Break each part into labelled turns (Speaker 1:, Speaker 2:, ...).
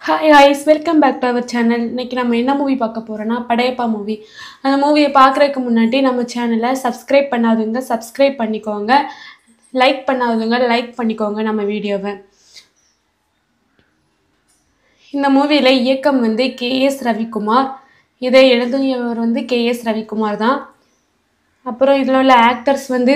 Speaker 1: hi ஹாய்ஸ் welcome back to our channel இன்னைக்கு நம்ம என்ன மூவி பார்க்க போகிறோன்னா படையப்பா மூவி அந்த மூவியை பார்க்குறதுக்கு முன்னாடி நம்ம சேனலை சப்ஸ்கிரைப் பண்ணாதவங்க சப்ஸ்கிரைப் பண்ணிக்கோங்க லைக் பண்ணாதவங்க லைக் பண்ணிக்கோங்க நம்ம வீடியோவை இந்த மூவியில் இயக்கம் வந்து கேஎஸ் ரவிக்குமார் இதை எழுதியவர் வந்து கேஎஸ் ரவிக்குமார் தான் அப்புறம் இதில் உள்ள ஆக்டர்ஸ் வந்து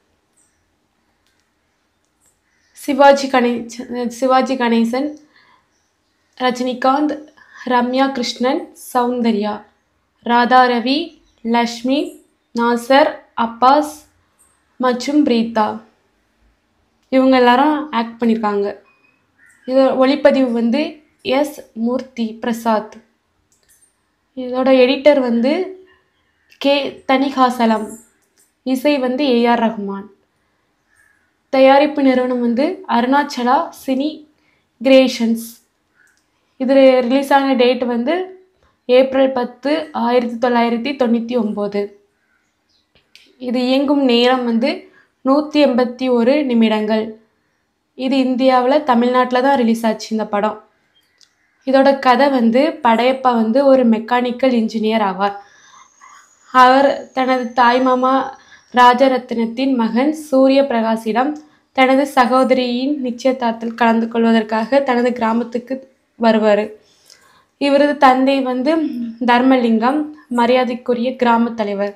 Speaker 1: சிவாஜி கணேசன் சிவாஜி கணேசன் ரஜினிகாந்த் ரம்யா கிருஷ்ணன் சௌந்தர்யா ராதா ரவி லக்ஷ்மி நாசர் அப்பாஸ் மற்றும் பிரீதா இவங்க எல்லாரும் ஆக்ட் பண்ணியிருக்காங்க இது ஒளிப்பதிவு வந்து எஸ் மூர்த்தி பிரசாத் இதோட எடிட்டர் வந்து கே தனிகாசலம் இசை வந்து ஏஆர் ரஹ்மான் தயாரிப்பு நிறுவனம் வந்து அருணாச்சலா சினி கிரியேஷன்ஸ் இது ரிலீஸ் ஆன டேட் வந்து ஏப்ரல் பத்து ஆயிரத்தி தொள்ளாயிரத்தி தொண்ணூற்றி ஒம்பது இது இயங்கும் நேரம் வந்து நூற்றி எண்பத்தி ஒரு நிமிடங்கள் இது இந்தியாவில் தமிழ்நாட்டில் தான் ரிலீஸ் ஆச்சு இந்த படம் இதோட கதை வந்து படையப்பா வந்து ஒரு மெக்கானிக்கல் இன்ஜினியர் ஆவார் அவர் தனது தாய்மாமா ராஜரத்னத்தின் மகன் சூரிய பிரகாஷிடம் தனது சகோதரியின் நிச்சயதார்த்தத்தில் கலந்து கொள்வதற்காக தனது கிராமத்துக்கு வருவார் இவரது தந்தை வந்து தர்மலிங்கம் மரியாதைக்குரிய கிராம தலைவர்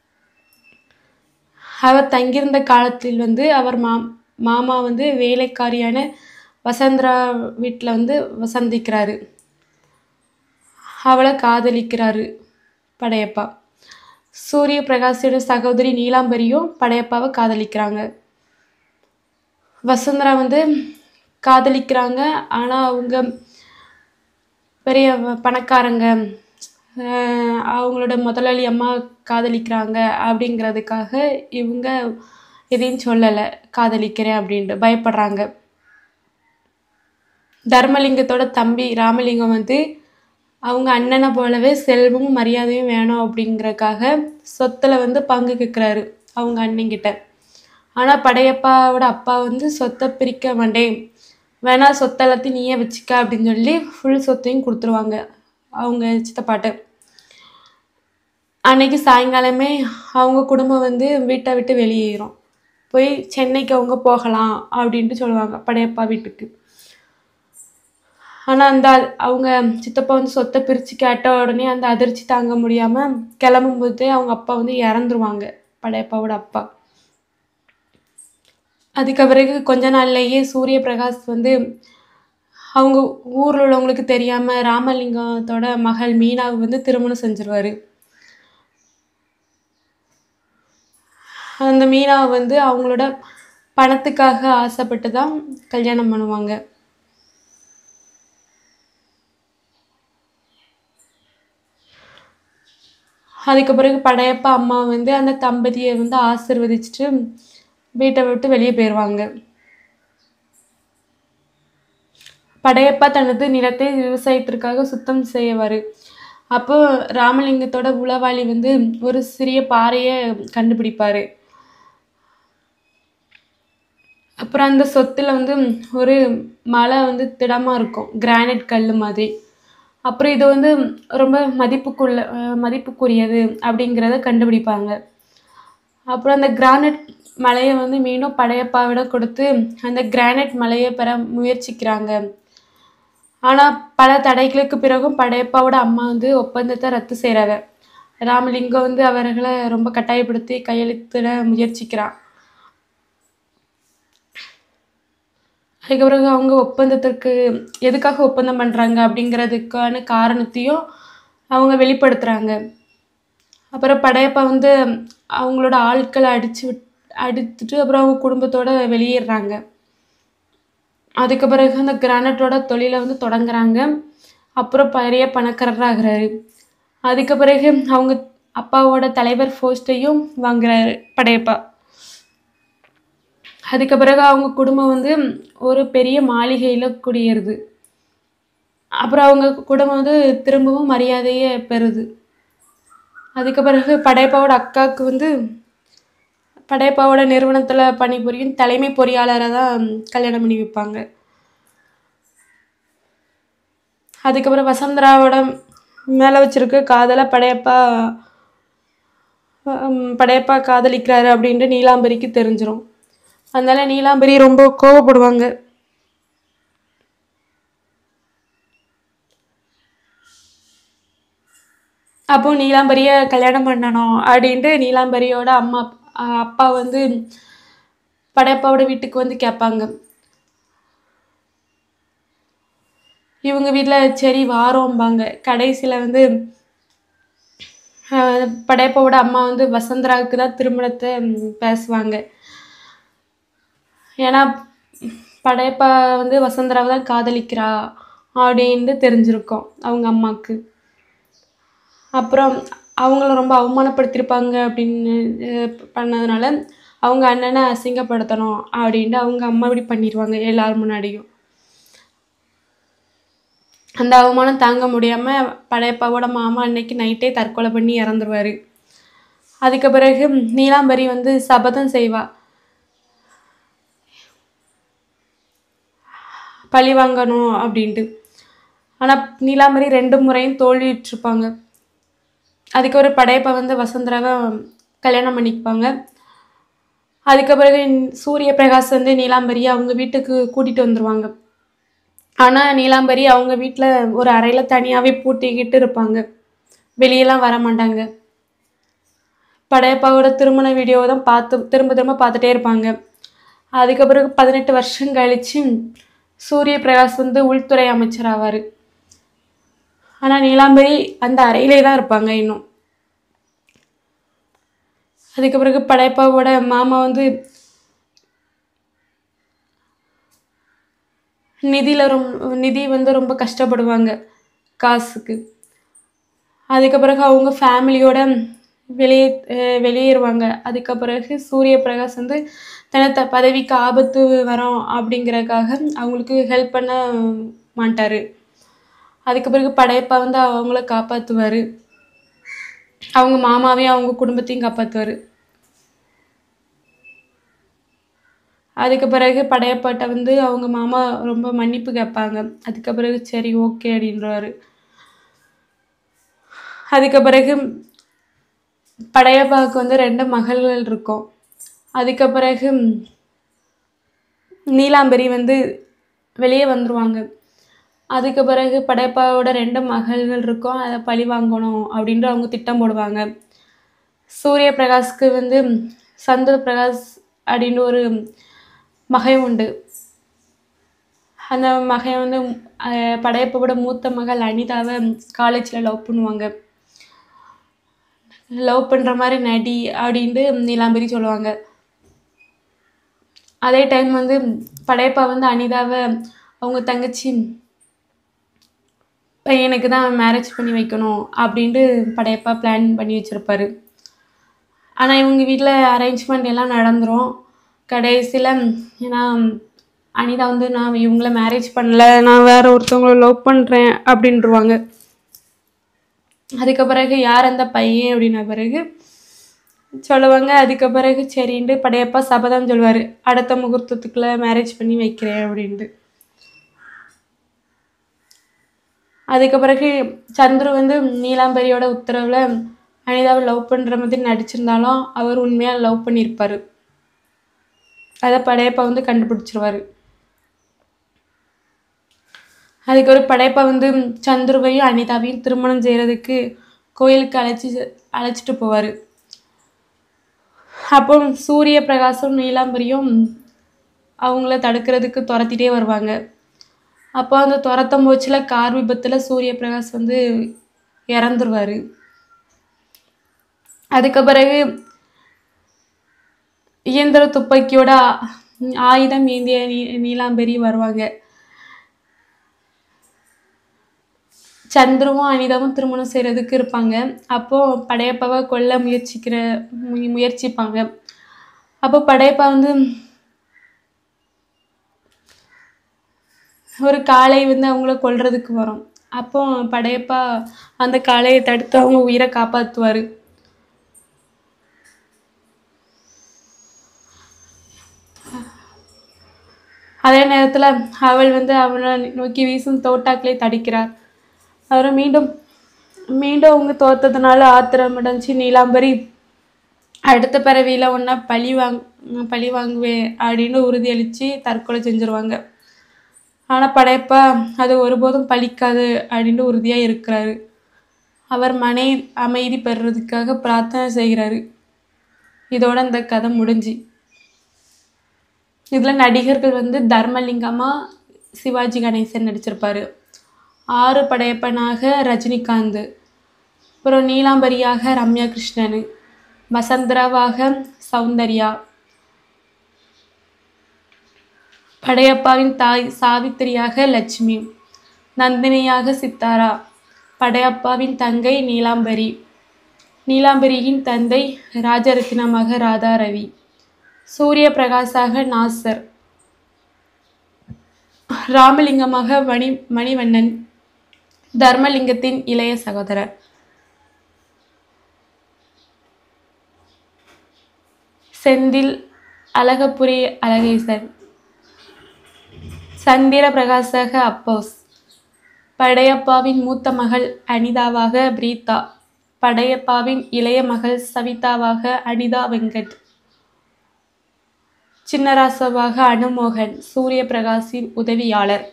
Speaker 1: அவர் தங்கியிருந்த காலத்தில் வந்து அவர் மா மாமா வந்து வேலைக்காரியான வசந்தரா வீட்டில் வந்து வசந்திக்கிறாரு அவளை காதலிக்கிறாரு படையப்பா சூரிய பிரகாஷோட சகோதரி நீலாம்பரியும் படையப்பாவை காதலிக்கிறாங்க வசுந்தரா வந்து காதலிக்கிறாங்க ஆனால் அவங்க பெரிய வ- பணக்காரங்க அஹ் அவங்களோட முதலாளி அம்மா காதலிக்கிறாங்க அப்படிங்கிறதுக்காக இவங்க எதையும் சொல்லலை காதலிக்கிறேன் அப்படின்ட்டு பயப்படுறாங்க தர்மலிங்கத்தோட தம்பி ராமலிங்கம் வந்து அவங்க அண்ணனை போலவே செல்வமும் மரியாதையும் வேணும் அப்படிங்கறக்காக சொத்துல வந்து பங்கு கேட்குறாரு அவங்க அண்ணன்கிட்ட ஆனால் படையப்பாவோட அப்பா வந்து சொத்தை பிரிக்க மாட்டேன் வேணா சொத்தை எல்லாத்தையும் நீயே வச்சுக்க அப்படின்னு சொல்லி ஃபுல் சொத்தையும் கொடுத்துருவாங்க அவங்க சித்தப்பாட்ட அன்னைக்கு சாயங்காலமே அவங்க குடும்பம் வந்து வீட்டை விட்டு வெளியேறும் போய் சென்னைக்கு அவங்க போகலாம் அப்படின்ட்டு சொல்லுவாங்க படையப்பா வீட்டுக்கு ஆனால் அந்த அ- அவங்க சித்தப்பா வந்து சொத்தை பிரித்து கேட்ட உடனே அந்த அதிர்ச்சி தாங்க முடியாமல் கிளம்பும்போதே அவங்க அப்பா வந்து இறந்துருவாங்க படையப்பாவோட அப்பா அதுக்கு பிறகு கொஞ்ச நாள்லயே சூரிய பிரகாஷ் வந்து அவங்க ஊரில் உள்ளவங்களுக்கு தெரியாமல் ராமலிங்கத்தோட மகள் மீனாவை வந்து திருமணம் செஞ்சிருவாரு அந்த மீனாவை வந்து அவங்களோட பணத்துக்காக ஆசைப்பட்டு தான் கல்யாணம் பண்ணுவாங்க அதுக்கு பிறகு படையப்பா அம்மா வந்து அந்த தம்பதியை வந்து ஆசிர்வதிச்சுட்டு வீட்டை விட்டு வெளியே போயிடுவாங்க படையப்பா தனது நிலத்தை விவசாயத்திற்காக சுத்தம் செய்யவாரு அப்போ ராமலிங்கத்தோட உளவாளி வந்து ஒரு சிறிய பாறையை கண்டுபிடிப்பாரு அப்புறம் அந்த சொத்துல வந்து ஒரு மலை வந்து திடமா இருக்கும் கிரானைட் கல் மாதிரி அப்புறம் இது வந்து ரொம்ப மதிப்புக்குள்ள அஹ் மதிப்புக்குரியது அப்படிங்கிறத கண்டுபிடிப்பாங்க அப்புறம் அந்த கிரானைட் மலையை வந்து மீண்டும் படையப்பாவிடம் கொடுத்து அந்த கிரானைட் மலையை பெற முயற்சிக்கிறாங்க ஆனால் பல தடைகளுக்கு பிறகும் படையப்பாவோட அம்மா வந்து ஒப்பந்தத்தை ரத்து செய்கிறாங்க ராமலிங்கம் வந்து அவர்களை ரொம்ப கட்டாயப்படுத்தி கையெழுத்திட முயற்சிக்கிறான் அதுக்கு பிறகு அவங்க ஒப்பந்தத்திற்கு எதுக்காக ஒப்பந்தம் பண்ணுறாங்க அப்படிங்கிறதுக்கான காரணத்தையும் அவங்க வெளிப்படுத்துகிறாங்க அப்புறம் படையப்பா வந்து அவங்களோட ஆட்களை அடிச்சு விட் அடித்துட்டு அப்புறம் அவங்க குடும்பத்தோட வெளியேறுறாங்க அதுக்கு பிறகு அந்த கிரானைட்டோட தொழிலை வந்து தொடங்குறாங்க அப்புறம் பெரிய பணக்காரராகிறாரு அதுக்கு பிறகு அவங்க அப்பாவோட தலைவர் போஸ்ட்டையும் வாங்குறாரு படையப்பா அதுக்கு பிறகு அவங்க குடும்பம் வந்து ஒரு பெரிய மாளிகையில் குடியேறுது அப்புறம் அவங்க குடும்பம் வந்து திரும்பவும் மரியாதையை பெறுது அதுக்கு பிறகு படையப்பாவோட அக்காவுக்கு வந்து படையப்பாவோட நிறுவனத்தில் பணிபுரியும் தலைமை பொறியாளரை தான் கல்யாணம் பண்ணி வைப்பாங்க அதுக்கப்புறம் வசந்தராவோட மேலே வச்சிருக்க காதலை படையப்பா ஹம், படையப்பா காதலிக்கிறாரு அப்படின்ட்டு நீலாம்பரிக்கு தெரிஞ்சிரும் அதனால நீலாம்பரி ரொம்ப கோவப்படுவாங்க அப்போ நீலாம்பரியை கல்யாணம் பண்ணணும் அப்படின்ட்டு நீலாம்பரியோட அம்மா அஹ் அப்பா வந்து படையப்பாவோட வீட்டுக்கு வந்து கேட்பாங்க இவங்க வீட்டில் சரி வாரோம்பாங்க கடைசியில் வந்து அஹ், படையப்பாவோட அம்மா வந்து வசந்தராவுக்கு தான் திருமணத்தை ம், பேசுவாங்க ஏன்னா படையப்பா வந்து வசந்தராவை தான் காதலிக்கிறா அப்படின்னு தெரிஞ்சிருக்கும் அவங்க அம்மாவுக்கு அப்புறம் அவங்கள ரொம்ப அவமானப்படுத்தியிருப்பாங்க அப்படின்னு அஹ், பண்ணதுனால அவங்க அண்ணனை அசிங்கப்படுத்தணும் அப்படின்ட்டு அவங்க அம்மா இப்படி பண்ணிடுவாங்க எல்லார் முன்னாடியும் அந்த அவமானம் தாங்க முடியாமல் படையப்பாவோட மாமா அன்னைக்கு நைட்டே தற்கொலை பண்ணி இறந்துருவாரு அதுக்கு பிறகு நீலாம்பரி வந்து சபதம் செய்வா பழி வாங்கணும் அப்படின்ட்டு ஆனால் நீலாம்பரி ரெண்டு முறையும் தோல்வியுற்றிருப்பாங்க அதுக்கு ஒரு படையப்பா வந்து வசுந்தராவை கல்யாணம் பண்ணிக்குவாங்க அதுக்கு பிறகு சூரிய பிரகாஷ் வந்து நீலாம்பரியை அவங்க வீட்டுக்கு கூட்டிகிட்டு வந்துருவாங்க ஆனால் நீலாம்பரி அவங்க வீட்டில் ஒரு அறையில் தனியாகவே பூட்டிக்கிட்டு இருப்பாங்க வெளியெல்லாம் வர மாட்டாங்க படையப்பாவோட திருமண வீடியோ தான் பார்த்து திரும்ப திரும்ப பார்த்துட்டே இருப்பாங்க அதுக்கு பிறகு பதினெட்டு வருஷம் கழிச்சு சூரிய பிரகாஷ் வந்து உள்துறை அமைச்சர் ஆவார் ஆனால் நீலாம்பரி அந்த அறையிலே தான் இருப்பாங்க இன்னும் அதுக்கு பிறகு படையப்பாவோட மாமா வந்து நிதியில் ரொம்ப நிதி வந்து ரொம்ப கஷ்டப்படுவாங்க காசுக்கு அதுக்கு பிறகு அவங்க ஃபேமிலியோட வெளியே அஹ் வெளியேறுவாங்க அதுக்கு பிறகு சூரிய பிரகாஷ் வந்து தனத்த பதவிக்கு ஆபத்து வரும் அப்படிங்கறதுக்காக அவங்களுக்கு ஹெல்ப் பண்ண மாட்டார் அதுக்கு பிறகு படையப்பா வந்து அவங்கள காப்பாற்றுவார் அவங்க மாமாவையும் அவங்க குடும்பத்தையும் காப்பாற்றுவார் அதுக்கு பிறகு படையப்பாட்ட வந்து அவங்க மாமா ரொம்ப மன்னிப்பு கேட்பாங்க அதுக்கு பிறகு சரி ஓகே அப்படின்றவாரு அதுக்கு பிறகு படையப்பாவுக்கு வந்து ரெண்டு மகள்கள் இருக்கும் அதுக்கு பிறகு நீலாம்பரி வந்து வெளியே வந்துருவாங்க அதுக்கு பிறகு படையப்பாவோட ரெண்டு மகள்கள் இருக்கும் அதை பழி வாங்கணும் அப்படின்ற அவங்க திட்டம் போடுவாங்க சூரிய பிரகாஷ்க்கு வந்து சந்திர பிரகாஷ் அப்படின்னு ஒரு மகன் உண்டு அந்த மகன் வந்து அஹ், படையப்பாவோட மூத்த மகள் அனிதாவை காலேஜில் லவ் பண்ணுவாங்க லவ் பண்ணுற மாதிரி நடி அப்படின்ட்டு நீலாம்பரி சொல்லுவாங்க அதே டைம் வந்து படையப்பா வந்து அனிதாவை அவங்க தங்கச்சி பையனுக்கு தான் மேரேஜ் பண்ணி வைக்கணும் அப்படின்ட்டு படையப்பா பிளான் பண்ணி வச்சுருப்பாரு ஆனால் இவங்க வீட்டில் அரேஞ்ச்மெண்ட் எல்லாம் நடந்துரும் கடைசியில் ஏன்னா அனிதா வந்து நான் இவங்கள மேரேஜ் பண்ணல நான் வேற ஒருத்தவங்கள லவ் பண்ணுறேன் அப்படின்ட்டுருவாங்க அதுக்கு பிறகு யார் அந்த பையன் அப்படின்ன பிறகு சொல்லுவாங்க அதுக்கு பிறகு சரின்ட்டு படையப்பா சபதம் சொல்லுவார் அடுத்த முகூர்த்தத்துக்குள்ளே மேரேஜ் பண்ணி வைக்கிறேன் அப்படின்ட்டு அதுக்கு பிறகு சந்துரு வந்து நீலாம்பரியோட உத்தரவில் அனிதாவை லவ் பண்ணுற மாதிரி நடிச்சிருந்தாலும் அவர் உண்மையாக லவ் பண்ணியிருப்பார் அதை படையப்பா வந்து கண்டுபிடிச்சிருவாரு அதுக்கு ஒரு படையப்பா வந்து சந்துருவையும் அனிதாவையும் திருமணம் செய்கிறதுக்கு கோயிலுக்கு அழைச்சி அழைச்சிட்டு போவார் அப்போ சூரிய பிரகாசம் நீலாம்பரியும் அவங்கள தடுக்கிறதுக்கு துரத்திட்டே வருவாங்க அப்போ அந்த துரத்தம் போச்சில் கார் விபத்தில் சூரிய பிரகாஷ் வந்து இறந்துருவார் அதுக்கு பிறகு இயந்திர துப்பாக்கியோட ஆ- ஆயுதம் ஏந்திய நீ நீலாம்பரி வருவாங்க சந்துருவும் அனிதாவும் திருமணம் செய்கிறதுக்கு இருப்பாங்க அப்போது படையப்பாவை கொல்ல முயற்சிக்கிற மு- முயற்சிப்பாங்க அப்போ படையப்பா வந்து ஒரு காளை வந்து அவங்கள கொல்றதுக்கு வரும் அப்போ படையப்பா அந்த காளையை தடுத்து அவங்க உயிரை காப்பாற்றுவார் அதே நேரத்தில் அவள் வந்து அவனை நோக்கி வீசும் தோட்டாக்களை தடுக்கிறார் அப்புறம் மீண்டும் மீண்டும் அவங்க தோத்ததுனால ஆத்திரமடைஞ்சு நீலாம்பரி அடுத்த பிறவியில் ஒன்றா பழி வாங் பழி வாங்குவேன் அப்படின்னு உறுதியளித்து தற்கொலை செஞ்சுருவாங்க ஆனால் படையப்பா அது ஒருபோதும் பழிக்காது அப்படின்ட்டு உறுதியாக இருக்கிறாரு அவர் மனை அமைதி பெறுறதுக்காக பிரார்த்தனை செய்கிறாரு இதோட இந்த கதை முடிஞ்சு இதில் நடிகர்கள் வந்து தர்மலிங்கமா சிவாஜி கணேசன் நடிச்சிருப்பாரு ஆறு படையப்பனாக ரஜினிகாந்த் அப்புறம் நீலாம்பரியாக ரம்யா கிருஷ்ணன் வசந்தராவாக சௌந்தர்யா படையப்பாவின் தாய் சாவித்திரியாக லட்சுமி நந்தினியாக சித்தாரா படையப்பாவின் தங்கை நீலாம்பரி நீலாம்பரியின் தந்தை ராஜரத்தினமாக ராதாரவி சூரிய பிரகாசாக நாசர் ராமலிங்கமாக மணி மணிவண்ணன் தர்மலிங்கத்தின் இளைய சகோதரர் செந்தில் அழகப்புரி அழகேசன் சந்திர பிரகாசக அப்போஸ் படையப்பாவின் மூத்த மகள் அனிதாவாக பிரீதா படையப்பாவின் இளைய மகள் சவிதாவாக அனிதா வெங்கட் சின்னராசவாக அனுமோகன் சூரிய பிரகாஷின் உதவியாளர்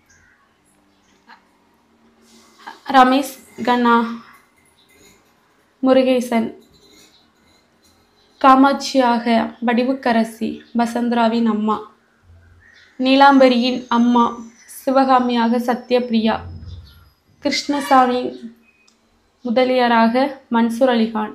Speaker 1: ரமேஷ் கண்ணா முருகேசன் காமாட்சியாக வடிவுக்கரசி வசந்தராவின் அம்மா நீலாம்பரியின் அம்மா சிவகாமியாக சத்யபிரியா கிருஷ்ணசாமி முதலியாராக மன்சூர் அலிகான்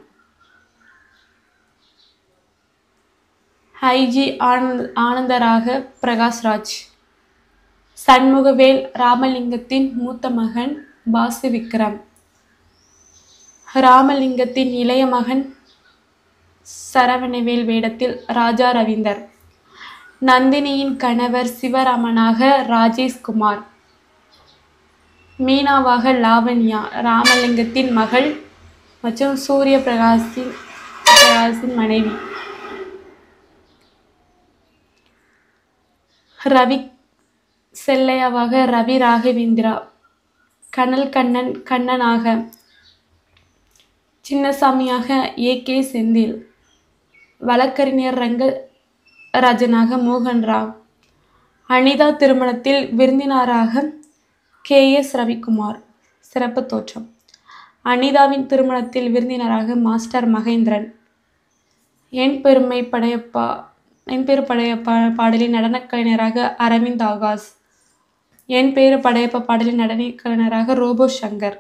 Speaker 1: ஐஜி ஆனந்த் ஆனந்தராக பிரகாஷ்ராஜ் சண்முகவேல் ராமலிங்கத்தின் மூத்த மகன் பாசு விக்ரம் ராமலிங்கத்தின் இளைய மகன் சரவணவேல் வேடத்தில் ராஜா ரவீந்தர் நந்தினியின் கணவர் சிவராமனாக ராஜேஷ்குமார் மீனாவாக லாவண்யா ராமலிங்கத்தின் மகள் மற்றும் சூரிய பிரகாஷின் பிரகாஷின் மனைவி ரவி செல்லையாவாக ரவி ராகவேந்திரா கனல் கண்ணன் கண்ணனாக சின்னசாமியாக ஏ கே செந்தில் வழக்கறிஞர் ரங்க ராஜனாக மோகன் ராவ் அனிதா திருமணத்தில் விருந்தினராக கே எஸ் ரவிக்குமார் சிறப்பு தோற்றம் அனிதாவின் திருமணத்தில் விருந்தினராக மாஸ்டர் மகேந்திரன் என் பெருமை படையப்பா என் பேரு படையப்பா பாடலின் நடனக் கலைஞராக அரவிந்த் ஆகாஷ் என் பேரு படையப்பா பாடலின் நடனக் கலைஞராக ரோபோ சங்கர்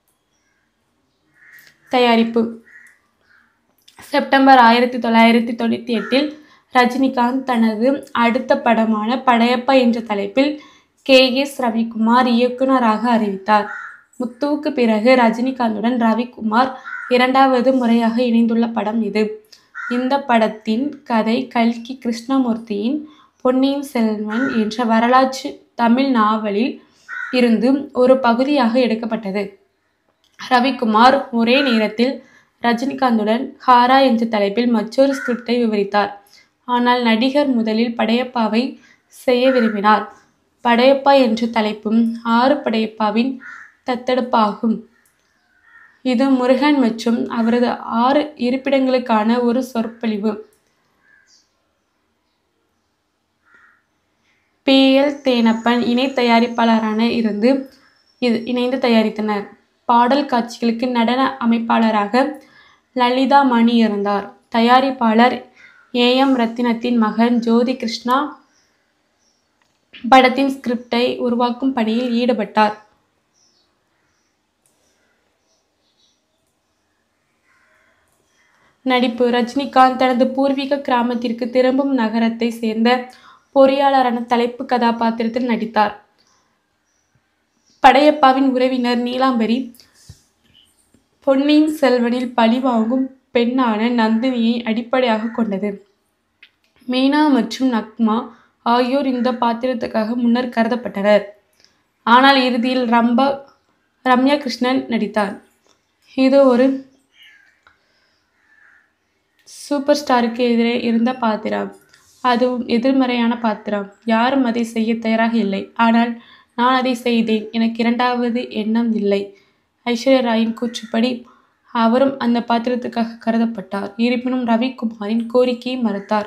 Speaker 1: தயாரிப்பு செப்டம்பர் ஆயிரத்தி தொள்ளாயிரத்தி தொண்ணூற்றி எட்டில் ரஜினிகாந்த் தனது அடுத்த படமான படையப்பா என்ற தலைப்பில் கே எஸ் ரவிக்குமார் இயக்குனராக அறிவித்தார் முத்துவுக்கு பிறகு ரஜினிகாந்துடன் ரவிக்குமார் இரண்டாவது முறையாக இணைந்துள்ள படம் இது இந்த படத்தின் கதை கல்கி கிருஷ்ணமூர்த்தியின் பொன்னியின் செல்வன் என்ற வரலாற்று தமிழ் நாவலில் இருந்து ஒரு பகுதியாக எடுக்கப்பட்டது ரவிக்குமார் ஒரே நேரத்தில் ரஜினிகாந்துடன் ஹாரா என்ற தலைப்பில் மற்றொரு ஸ்கிரிப்டை விவரித்தார் ஆனால் நடிகர் முதலில் படையப்பாவை செய்ய விரும்பினார் படையப்பா என்ற தலைப்பும் ஆறு படையப்பாவின் தத்தெடுப்பாகும் இது முருகன் மற்றும் அவரது ஆறு இருப்பிடங்களுக்கான ஒரு சொற்பொழிவு பி எல் தேனப்பன் இணை தயாரிப்பாளரான இருந்து இது இணைந்து தயாரித்தனர் பாடல் காட்சிகளுக்கு நடன அமைப்பாளராக லலிதா மணி இருந்தார் தயாரிப்பாளர் ஏ எம் ரத்தினத்தின் மகன் ஜோதி கிருஷ்ணா படத்தின் ஸ்கிரிப்டை உருவாக்கும் பணியில் ஈடுபட்டார் நடிப்பு ரஜினிகாந்த் தனது பூர்வீக கிராமத்திற்கு திரும்பும் நகரத்தை சேர்ந்த பொறியாளரான தலைப்பு கதாபாத்திரத்தில் நடித்தார் படையப்பாவின் உறவினர் நீலாம்பரி பொன்னியின் செல்வனில் பழிவாங்கும் பெண்ணான நந்தினியை அடிப்படையாக கொண்டது மீனா மற்றும் நக்மா ஆகியோர் இந்த பாத்திரத்துக்காக முன்னர் கருதப்பட்டனர் ஆனால் இறுதியில் ரம்பா ரம்யா கிருஷ்ணன் நடித்தார் இது ஒரு சூப்பர் ஸ்டாருக்கு எதிரே இருந்த பாத்திரம் அதுவும் எதிர்மறையான பாத்திரம் யாரும் அதை செய்ய தயாராக இல்லை ஆனால் நான் அதை செய்தேன் எனக்கு இரண்டாவது எண்ணம் இல்லை ஐஸ்வர்யா ராயின் கூற்றுப்படி அவரும் அந்த பாத்திரத்துக்காக கருதப்பட்டார் இருப்பினும் ரவிக்குமாரின் கோரிக்கையை மறுத்தார்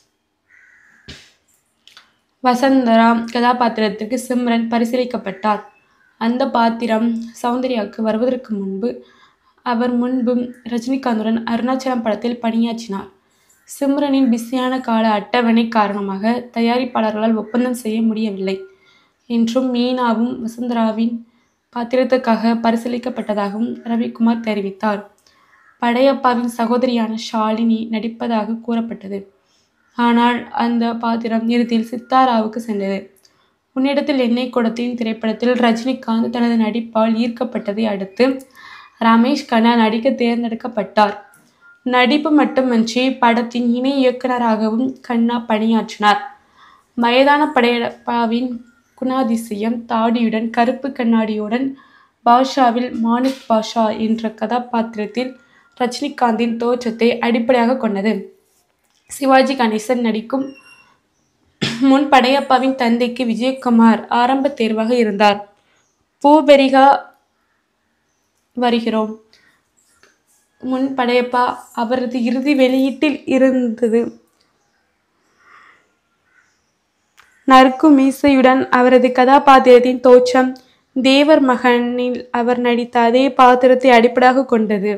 Speaker 1: வசந்தரா கதாபாத்திரத்திற்கு சிம்ரன் பரிசீலிக்கப்பட்டார் அந்த பாத்திரம் சௌந்தர்யாவுக்கு வருவதற்கு முன்பு அவர் முன்பு ரஜினிகாந்துடன் அருணாச்சலம் படத்தில் பணியாற்றினார் சிம்ரனின் பிஸியான கால அட்டவணை காரணமாக தயாரிப்பாளர்களால் ஒப்பந்தம் செய்ய முடியவில்லை என்றும் மீனாவும் வசுந்தராவின் பாத்திரத்துக்காக பரிசீலிக்கப்பட்டதாகவும் ரவிக்குமார் தெரிவித்தார் படையப்பாவின் சகோதரியான ஷாலினி நடிப்பதாக கூறப்பட்டது ஆனால் அந்த பாத்திரம் இறுதியில் சித்தாராவுக்கு சென்றது உன்னிடத்தில் எண்ணெய் கொடுத்தேன் திரைப்படத்தில் ரஜினிகாந்த் தனது நடிப்பால் ஈர்க்கப்பட்டதை அடுத்து ரமேஷ் கண்ணா நடிக்க தேர்ந்தெடுக்கப்பட்டார் நடிப்பு மட்டுமன்றி படத்தின் இணை இயக்குனராகவும் கண்ணா பணியாற்றினார் வயதான படையப்பாவின் குணாதிசயம் தாடியுடன் கருப்பு கண்ணாடியுடன் பாஷாவில் மாணிக் பாஷா என்ற கதாபாத்திரத்தில் ரஜினிகாந்தின் தோற்றத்தை அடிப்படையாக கொண்டது சிவாஜி கணேசன் நடிக்கும் முன் படையப்பாவின் தந்தைக்கு விஜயகுமார் ஆரம்ப தேர்வாக இருந்தார் பூபெரிகா வருகிறோம் முன் படையப்பா அவரது இறுதி வெளியீட்டில் இருந்தது நறுக்கு மீசையுடன் அவரது கதாபாத்திரத்தின் தோற்றம் தேவர் மகனில் அவர் நடித்த அதே பாத்திரத்தை அடிப்படையாக கொண்டது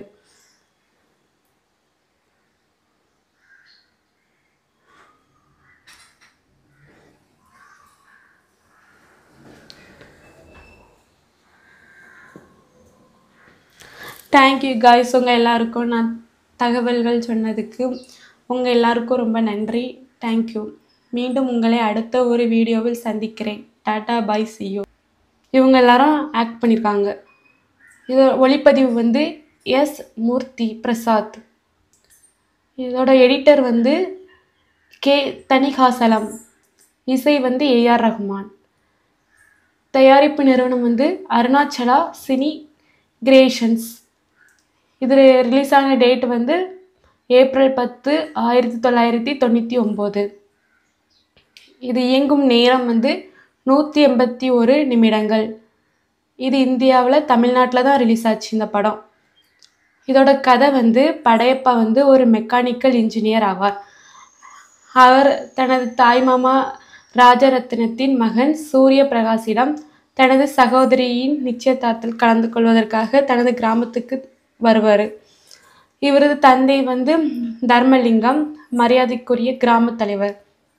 Speaker 1: தேங்க்யூ காய்ஸ் உங்கள் எல்லாருக்கும் நான் தகவல்கள் சொன்னதுக்கு உங்கள் எல்லாருக்கும் ரொம்ப நன்றி தேங்க்யூ மீண்டும் உங்களை அடுத்த ஒரு வீடியோவில் சந்திக்கிறேன் டாடா பாய் சியூ இவங்க எல்லாரும் ஆக்ட் பண்ணியிருக்காங்க இது ஒளிப்பதிவு வந்து எஸ் மூர்த்தி பிரசாத் இதோட எடிட்டர் வந்து கே தனிகாசலம் இசை வந்து ஏஆர் ரஹ்மான் தயாரிப்பு நிறுவனம் வந்து அருணாச்சலா சினி கிரியேஷன்ஸ் இது ரிலீஸ் ஆன டேட் வந்து ஏப்ரல் பத்து ஆயிரத்தி தொள்ளாயிரத்தி தொண்ணூற்றி ஒம்பது இது இயங்கும் நேரம் வந்து நூற்றி எண்பத்தி ஒரு நிமிடங்கள் இது இந்தியாவில் தமிழ்நாட்டில் தான் ரிலீஸ் ஆச்சு இந்த படம் இதோட கதை வந்து படையப்பா வந்து ஒரு மெக்கானிக்கல் இன்ஜினியர் ஆவார் அவர் தனது தாய்மாமா ராஜரத்னத்தின் மகன் சூரிய பிரகாஷிடம் தனது சகோதரியின் நிச்சயதார்த்தத்தில் கலந்து கொள்வதற்காக தனது கிராமத்துக்கு வருவார் இவரது தந்தை வந்து தர்மலிங்கம் மரியாதைக்குரிய கிராம தலைவர்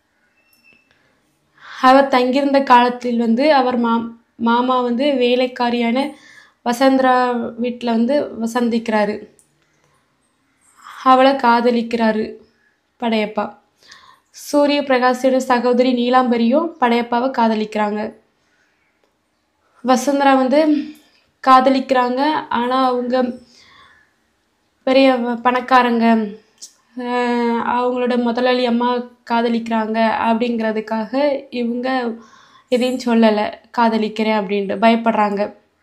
Speaker 1: அவர் தங்கியிருந்த காலத்தில் வந்து அவர் மா மாமா வந்து வேலைக்காரியான வசந்தரா வீட்டில் வந்து வசந்திக்கிறாரு அவளை காதலிக்கிறாரு படையப்பா சூரிய பிரகாஷோட சகோதரி நீலாம்பரியும் படையப்பாவை காதலிக்கிறாங்க வசுந்தரா வந்து காதலிக்கிறாங்க ஆனால் அவங்க பெரிய வ- பணக்காரங்க அஹ் அவங்களோட முதலாளி அம்மா காதலிக்கிறாங்க அப்படிங்கிறதுக்காக இவங்க எதையும் சொல்லலை காதலிக்கிறேன் அப்படின்ட்டு பயப்படுறாங்க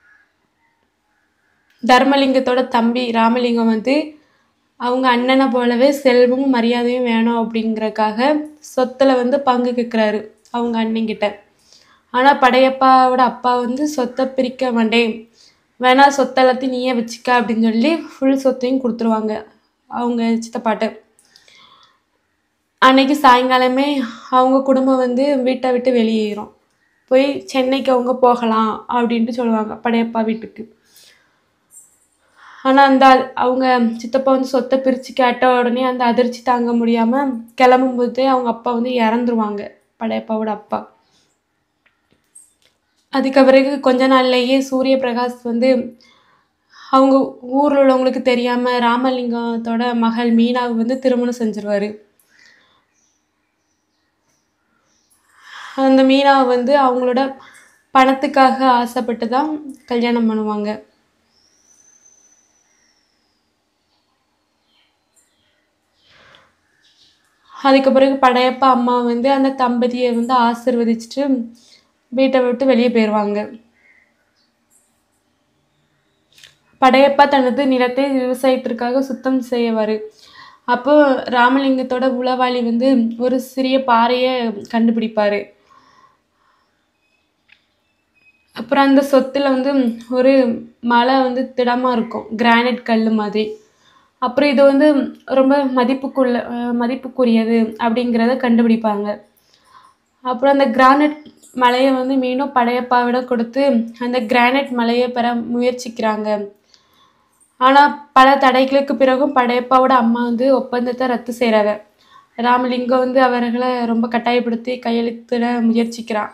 Speaker 1: தர்மலிங்கத்தோட தம்பி ராமலிங்கம் வந்து அவங்க அண்ணனை போலவே செல்வமும் மரியாதையும் வேணும் அப்படிங்கறக்காக சொத்துல வந்து பங்கு கேட்குறாரு அவங்க அண்ணங்கிட்ட ஆனால் படையப்பாவோட அப்பா வந்து சொத்தை பிரிக்க மாட்டேன் வேணா சொத்தை எல்லாத்தையும் நீயே வச்சுக்க அப்படின்னு சொல்லி ஃபுல் சொத்தையும் கொடுத்துருவாங்க அவங்க சித்தப்பாட்ட அன்னைக்கு சாயங்காலமே அவங்க குடும்பம் வந்து வீட்டை விட்டு வெளியேறும் போய் சென்னைக்கு அவங்க போகலாம் அப்படின்ட்டு சொல்லுவாங்க படையப்பா வீட்டுக்கு ஆனால் அந்த அ- அவங்க சித்தப்பா வந்து சொத்தை பிரித்து கேட்ட உடனே அந்த அதிர்ச்சி தாங்க முடியாமல் கிளம்பும்போதே அவங்க அப்பா வந்து இறந்துருவாங்க படையப்பாவோட அப்பா அதுக்கு பிறகு கொஞ்ச நாள்லயே சூரிய பிரகாஷ் வந்து அவங்க ஊரில் உள்ளவங்களுக்கு தெரியாமல் ராமலிங்கத்தோட மகள் மீனாவை வந்து திருமணம் செஞ்சிருவாரு அந்த மீனாவை வந்து அவங்களோட பணத்துக்காக ஆசைப்பட்டு தான் கல்யாணம் பண்ணுவாங்க அதுக்கு பிறகு படையப்பா அம்மா வந்து அந்த தம்பதியை வந்து ஆசிர்வதிச்சுட்டு வீட்டை விட்டு வெளியே போயிடுவாங்க படையப்பா தனது நிலத்தை விவசாயத்திற்காக சுத்தம் செய்வார் அப்போ ராமலிங்கத்தோட உளவாளி வந்து ஒரு சிறிய பாறையை கண்டுபிடிப்பாரு அப்புறம் அந்த சொத்துல வந்து ஒரு மலை வந்து திடமா இருக்கும் கிரானைட் கல் மாதிரி அப்புறம் இது வந்து ரொம்ப மதிப்புக்குள்ள அஹ் மதிப்புக்குரியது அப்படிங்கிறத கண்டுபிடிப்பாங்க அப்புறம் அந்த கிரானைட் மலையை வந்து மீண்டும் படையப்பாவிடம் கொடுத்து அந்த கிரானைட் மலையை பெற முயற்சிக்கிறாங்க ஆனால் பல தடைகளுக்கு பிறகும் படையப்பாவோட அம்மா வந்து ஒப்பந்தத்தை ரத்து செய்கிறாங்க ராமலிங்கம் வந்து அவர்களை ரொம்ப கட்டாயப்படுத்தி கையெழுத்திட முயற்சிக்கிறான்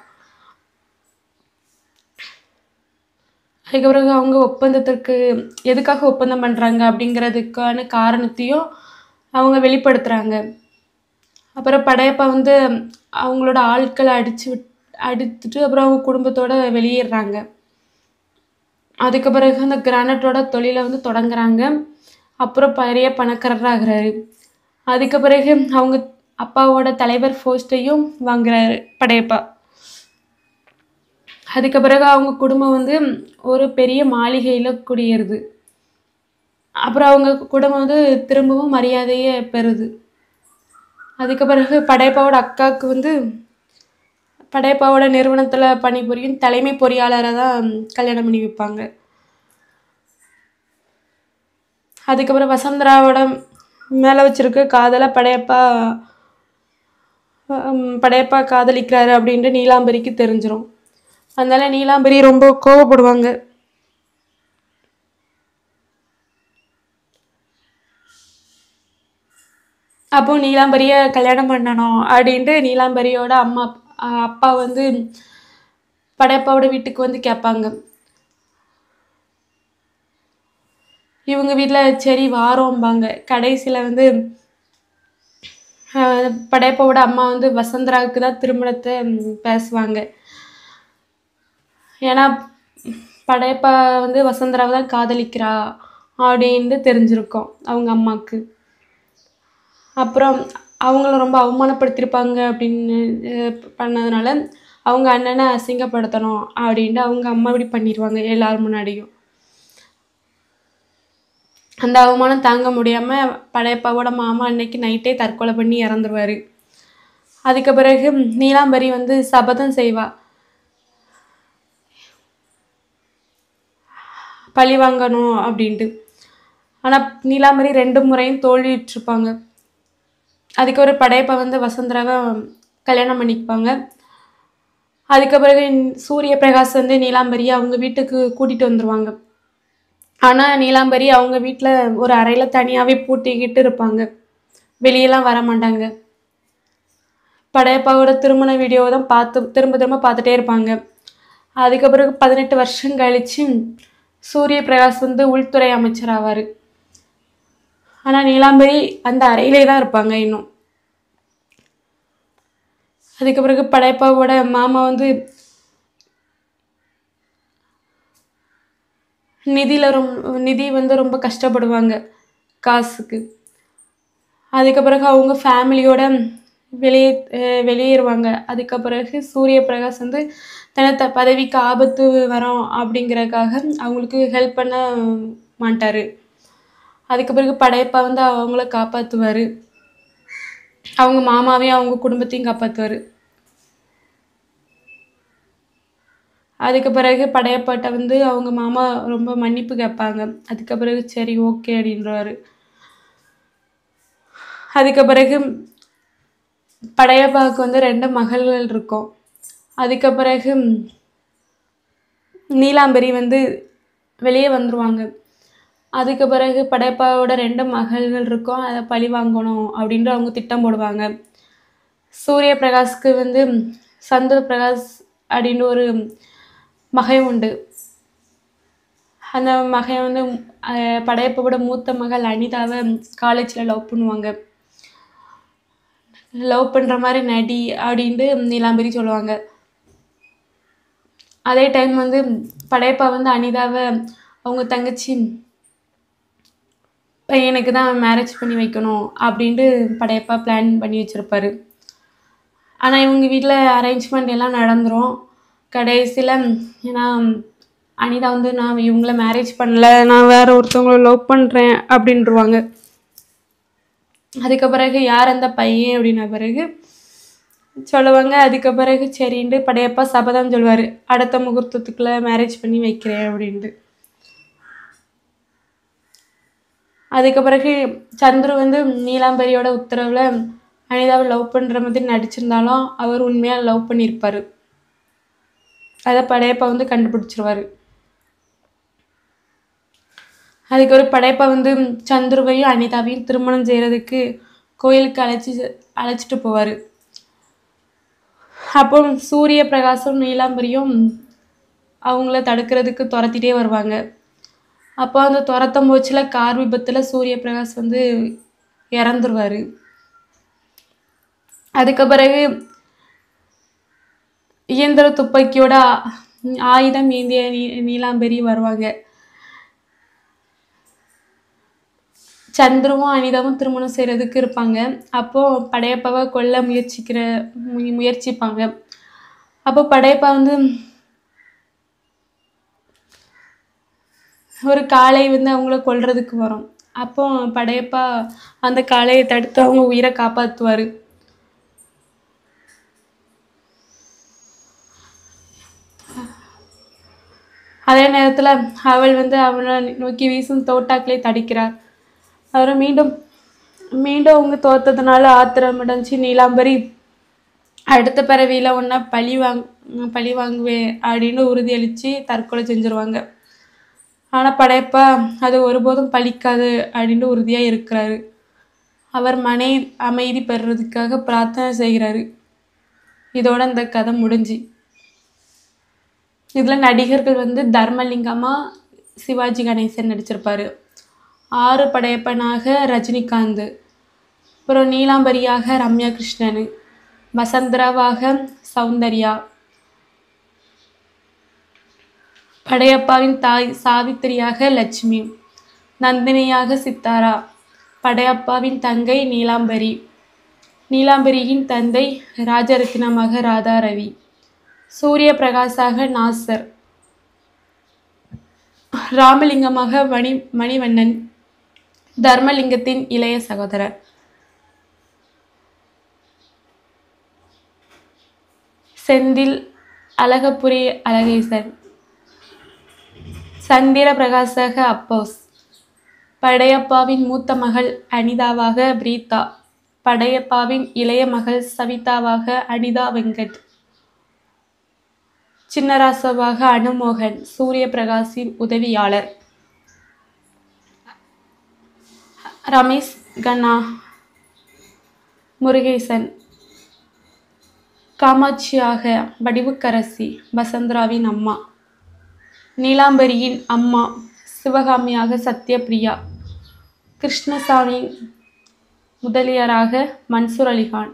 Speaker 1: அதுக்கு பிறகு அவங்க ஒப்பந்தத்திற்கு எதுக்காக ஒப்பந்தம் பண்ணுறாங்க அப்படிங்கிறதுக்கான காரணத்தையும் அவங்க வெளிப்படுத்துகிறாங்க அப்புறம் படையப்பா வந்து அவங்களோட ஆட்களை அடிச்சு விட் அடித்துட்டு அப்புறம் அவங்க குடும்பத்தோட வெளியேறாங்க அதுக்கு பிறகு அந்த கிரானைட்டோட தொழிலை வந்து தொடங்குறாங்க அப்புறம் பெரிய பணக்காரராகிறாரு அதுக்கு பிறகு அவங்க அப்பாவோட தலைவர் போஸ்ட்டையும் வாங்குறாரு படையப்பா அதுக்கு பிறகு அவங்க குடும்பம் வந்து ஒரு பெரிய மாளிகையில் குடியேறுது அப்புறம் அவங்க குடும்பம் வந்து திரும்பவும் மரியாதையை பெறுது அதுக்கு பிறகு படையப்பாவோட அக்காவுக்கு வந்து படையப்பாவோட நிறுவனத்தில் பணிபுரியும் தலைமை பொறியாளரை தான் கல்யாணம் பண்ணி வைப்பாங்க அதுக்கப்புறம் வசந்தராவோட மேலே வச்சிருக்க காதலை படையப்பா ஹம், படையப்பா காதலிக்கிறாரு அப்படின்ட்டு நீலாம்பரிக்கு தெரிஞ்சிரும் அதனால நீலாம்பரி ரொம்ப கோவப்படுவாங்க அப்போ நீலாம்பரியை கல்யாணம் பண்ணணும் அப்படின்ட்டு நீலாம்பரியோட அம்மா அஹ் அப்பா வந்து படையப்பாவோட வீட்டுக்கு வந்து கேட்பாங்க இவங்க வீட்டில் சரி வாரோம்பாங்க கடைசியில் வந்து அஹ், படையப்பாவோட அம்மா வந்து வசந்தராவுக்கு தான் திருமணத்தை ம், பேசுவாங்க ஏன்னா படையப்பா வந்து வசந்தராவை தான் காதலிக்கிறா அப்படின்னு தெரிஞ்சிருக்கும் அவங்க அம்மாவுக்கு அப்புறம் அவங்கள ரொம்ப அவமானப்படுத்தியிருப்பாங்க அப்படின்னு அஹ், பண்ணதுனால அவங்க அண்ணனை அசிங்கப்படுத்தணும் அப்படின்ட்டு அவங்க அம்மா இப்படி பண்ணிடுவாங்க எல்லார் முன்னாடியும் அந்த அவமானம் தாங்க முடியாமல் படையப்பாவோட மாமா அன்னைக்கு நைட்டே தற்கொலை பண்ணி இறந்துருவாரு அதுக்கு பிறகு நீலாம்பரி வந்து சபதம் செய்வா பழி வாங்கணும் அப்படின்ட்டு ஆனால் நீலாம்பரி ரெண்டு முறையும் தோல்வியுற்றிருப்பாங்க அதுக்கு ஒரு படையப்பா வந்து வசந்தராவை கல்யாணம் பண்ணிக்குவாங்க அதுக்கு பிறகு சூரிய பிரகாஷ் வந்து நீலாம்பரியை அவங்க வீட்டுக்கு கூட்டிகிட்டு வந்துருவாங்க ஆனால் நீலாம்பரி அவங்க வீட்டில் ஒரு அறையில் தனியாகவே பூட்டிக்கிட்டு இருப்பாங்க வெளியெல்லாம் வர மாட்டாங்க படையப்பாவோட திருமண வீடியோ தான் பார்த்து திரும்ப திரும்ப பார்த்துட்டே இருப்பாங்க அதுக்கு பிறகு பதினெட்டு வருஷம் கழிச்சு சூரிய பிரகாஷ் வந்து உள்துறை அமைச்சர் ஆவார் ஆனால் நீலாம்பரி அந்த அறையிலே தான் இருப்பாங்க இன்னும் அதுக்கு பிறகு படையப்பாவோட மாமா வந்து நிதியில் ரொம்ப நிதி வந்து ரொம்ப கஷ்டப்படுவாங்க காசுக்கு அதுக்கு பிறகு அவங்க ஃபேமிலியோட வெளியே அஹ் வெளியேறுவாங்க அதுக்கு பிறகு சூரிய பிரகாஷ் வந்து தனத்த பதவிக்கு ஆபத்து வரும் அப்படிங்கறதுக்காக அவங்களுக்கு ஹெல்ப் பண்ண மாட்டார் அதுக்கு பிறகு படையப்பா வந்து அவங்கள காப்பாற்றுவார் அவங்க மாமாவையும் அவங்க குடும்பத்தையும் காப்பாற்றுவார் அதுக்கு பிறகு படையப்பாட்ட வந்து அவங்க மாமா ரொம்ப மன்னிப்பு கேட்பாங்க அதுக்கு பிறகு சரி ஓகே அப்படின்றவாரு அதுக்கு பிறகு படையப்பாவுக்கு வந்து ரெண்டு மகள்கள் இருக்கும் அதுக்கு பிறகு நீலாம்பரி வந்து வெளியே வந்துருவாங்க அதுக்கு பிறகு படையப்பாவோட ரெண்டு மகள்கள் இருக்கும் அதை பழி வாங்கணும் அப்படின்ட்டு அவங்க திட்டம் போடுவாங்க சூரிய பிரகாஷ்க்கு வந்து சந்திர பிரகாஷ் அப்படின்னு ஒரு மகன் உண்டு அந்த மகன் வந்து அஹ், படையப்பாவோட மூத்த மகள் அனிதாவை காலேஜில் லவ் பண்ணுவாங்க லவ் பண்ணுற மாதிரி நடி அப்படின்ட்டு நீலாம்பரி சொல்லுவாங்க அதே டைம் வந்து படையப்பா வந்து அனிதாவை அவங்க தங்கச்சி பையனுக்கு தான் மேரேஜ் பண்ணி வைக்கணும் அப்படின்ட்டு படையப்பா பிளான் பண்ணி வச்சுருப்பாரு ஆனால் இவங்க வீட்டில் அரேஞ்ச்மெண்ட் எல்லாம் நடந்துரும் கடைசியில் ஏன்னா அனிதா வந்து நான் இவங்கள மேரேஜ் பண்ணல நான் வேற ஒருத்தவங்கள லவ் பண்ணுறேன் அப்படின்ட்டுருவாங்க அதுக்கு பிறகு யார் அந்த பையன் அப்படின்ன பிறகு சொல்லுவாங்க அதுக்கு பிறகு சரின்ட்டு படையப்பா சபதம் சொல்லுவார் அடுத்த முகூர்த்தத்துக்குள்ளே மேரேஜ் பண்ணி வைக்கிறேன் அப்படின்ட்டு அதுக்கு பிறகு சந்துரு வந்து நீலாம்பரியோட உத்தரவில் அனிதாவை லவ் பண்ணுற மாதிரி நடிச்சிருந்தாலும் அவர் உண்மையாக லவ் பண்ணியிருப்பார் அதை படையப்பா வந்து கண்டுபிடிச்சிருவாரு அதுக்கு ஒரு படையப்பா வந்து சந்துருவையும் அனிதாவையும் திருமணம் செய்கிறதுக்கு கோயிலுக்கு அழைச்சி அழைச்சிட்டு போவார் அப்போ சூரிய பிரகாசம் நீலாம்பரியும் அவங்கள தடுக்கிறதுக்கு துரத்திட்டே வருவாங்க அப்போ அந்த துரத்தம் போச்சில் கார் விபத்தில் சூரிய பிரகாஷ் வந்து இறந்துருவார் அதுக்கு பிறகு இயந்திர துப்பாக்கியோட ஆ- ஆயுதம் ஏந்திய நீ நீலாம்பரி வருவாங்க சந்துருவும் அனிதாவும் திருமணம் செய்கிறதுக்கு இருப்பாங்க அப்போது படையப்பாவை கொல்ல முயற்சிக்கிற முய- முயற்சிப்பாங்க அப்போ படையப்பா வந்து ஒரு காளை வந்து அவங்கள கொல்றதுக்கு வரும் அப்போ படையப்பா அந்த காளையை தடுத்து அவங்க உயிரை காப்பாற்றுவார் அதே நேரத்தில் அவள் வந்து அவனை நோக்கி வீசும் தோட்டாக்களை தடுக்கிறார் அவர் மீண்டும் மீண்டும் அவங்க தோத்ததுனால ஆத்திரமடைஞ்சு நீலாம்பரி அடுத்த பிறவியில் ஒன்றா பழி வாங் பழி வாங்குவேன் அப்படின்னு உறுதியளித்து தற்கொலை செஞ்சுருவாங்க ஆனால் படையப்பா அது ஒருபோதும் பலிக்காது அப்படின்ட்டு உறுதியாக இருக்கிறாரு அவர் மனை அமைதி பெறுறதுக்காக பிரார்த்தனை செய்கிறாரு இதோட இந்த கதை முடிஞ்சு இதில் நடிகர்கள் வந்து தர்மலிங்கமா சிவாஜி கணேசன் நடிச்சிருப்பாரு ஆறு படையப்பனாக ரஜினிகாந்த் அப்புறம் நீலாம்பரியாக ரம்யா கிருஷ்ணன் வசந்தராவாக சௌந்தர்யா படையப்பாவின் தாய் சாவித்திரியாக லட்சுமி நந்தினியாக சித்தாரா படையப்பாவின் தங்கை நீலாம்பரி நீலாம்பரியின் தந்தை ராஜரத்னமாக ராதாரவி சூரிய பிரகாசாக நாசர் ராமலிங்கமாக மணி மணிவண்ணன் தர்மலிங்கத்தின் இளைய சகோதரர் செந்தில் அழகப்புரி அழகேசன் சந்திர பிரகாசக அப்போஸ் படையப்பாவின் மூத்த மகள் அனிதாவாக பிரீதா படையப்பாவின் இளைய மகள் சவிதாவாக அனிதா வெங்கட் சின்னராசவாக அனுமோகன் சூரிய பிரகாஷின் உதவியாளர் ரமேஷ் கண்ணா முருகேசன் காமாட்சியாக வடிவுக்கரசி வசந்தராவின் அம்மா நீலாம்பரியின் அம்மா சிவகாமியாக சத்யபிரியா கிருஷ்ணசாமி முதலியாராக மன்சூர் அலிகான்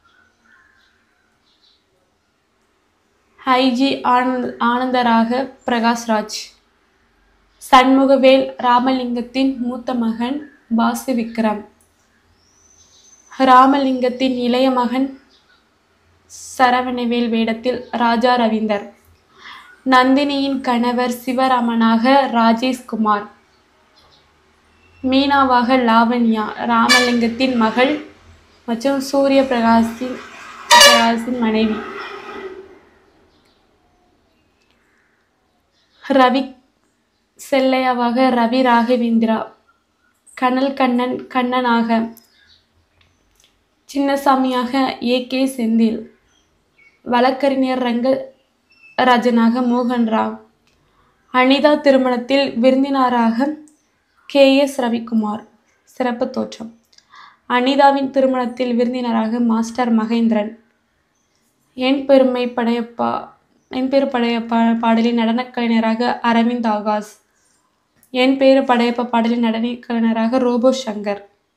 Speaker 1: ஐஜி ஆனந்த் ஆனந்தராக பிரகாஷ்ராஜ் சண்முகவேல் ராமலிங்கத்தின் மூத்த மகன் வாசு விக்ரம் ராமலிங்கத்தின் இளைய மகன் சரவணவேல் வேடத்தில் ராஜா ரவீந்தர் நந்தினியின் கணவர் சிவராமனாக ராஜேஷ்குமார் மீனாவாக லாவண்யா ராமலிங்கத்தின் மகள் மற்றும் சூரிய பிரகாஷின் பிரகாஷின் மனைவி ரவி செல்லையாவாக ரவி ராகவேந்திரா கனல் கண்ணன் கண்ணனாக சின்னசாமியாக ஏ கே செந்தில் வழக்கறிஞர் ரங்கராஜனாக மோகன் ராவ் அனிதா திருமணத்தில் விருந்தினராக கே எஸ் ரவிக்குமார் சிறப்பு தோற்றம் அனிதாவின் திருமணத்தில் விருந்தினராக மாஸ்டர் மகேந்திரன் என் பெருமை படையப்பா என் பேரு படையப்பா பாடலின் நடனக் கலைஞராக அரவிந்த் ஆகாஷ் என் பேரு படையப்பா பாடலின் நடனக் கலைஞராக ரோபோ சங்கர்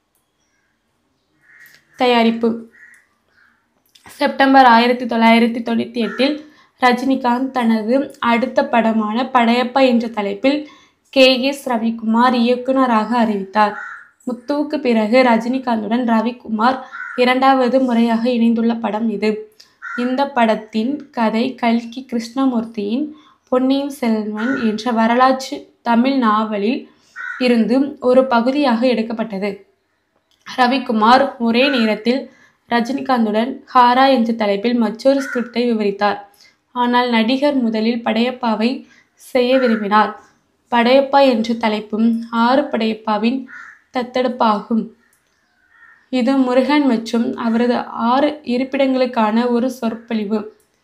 Speaker 1: தயாரிப்பு செப்டம்பர் ஆயிரத்தி தொள்ளாயிரத்தி தொண்ணூற்றி எட்டில் ரஜினிகாந்த் தனது அடுத்த படமான படையப்பா என்ற தலைப்பில் கே எஸ் ரவிக்குமார் இயக்குனராக அறிவித்தார் முத்துவுக்கு பிறகு ரஜினிகாந்துடன் ரவிக்குமார் இரண்டாவது முறையாக இணைந்துள்ள படம் இது இந்த படத்தின் கதை கல்கி கிருஷ்ணமூர்த்தியின் பொன்னியின் செல்வன் என்ற வரலாற்று தமிழ் நாவலில் இருந்து ஒரு பகுதியாக எடுக்கப்பட்டது ரவிக்குமார் ஒரே நேரத்தில் ரஜினிகாந்துடன் ஹாரா என்ற தலைப்பில் மற்றொரு ஸ்கிரிப்டை விவரித்தார் ஆனால் நடிகர் முதலில் படையப்பாவை செய்ய விரும்பினார் படையப்பா என்ற தலைப்பும் ஆறு படையப்பாவின் தத்தெடுப்பாகும் இது முருகன் மற்றும் அவரது ஆறு இருப்பிடங்களுக்கான ஒரு சொற்பொழிவு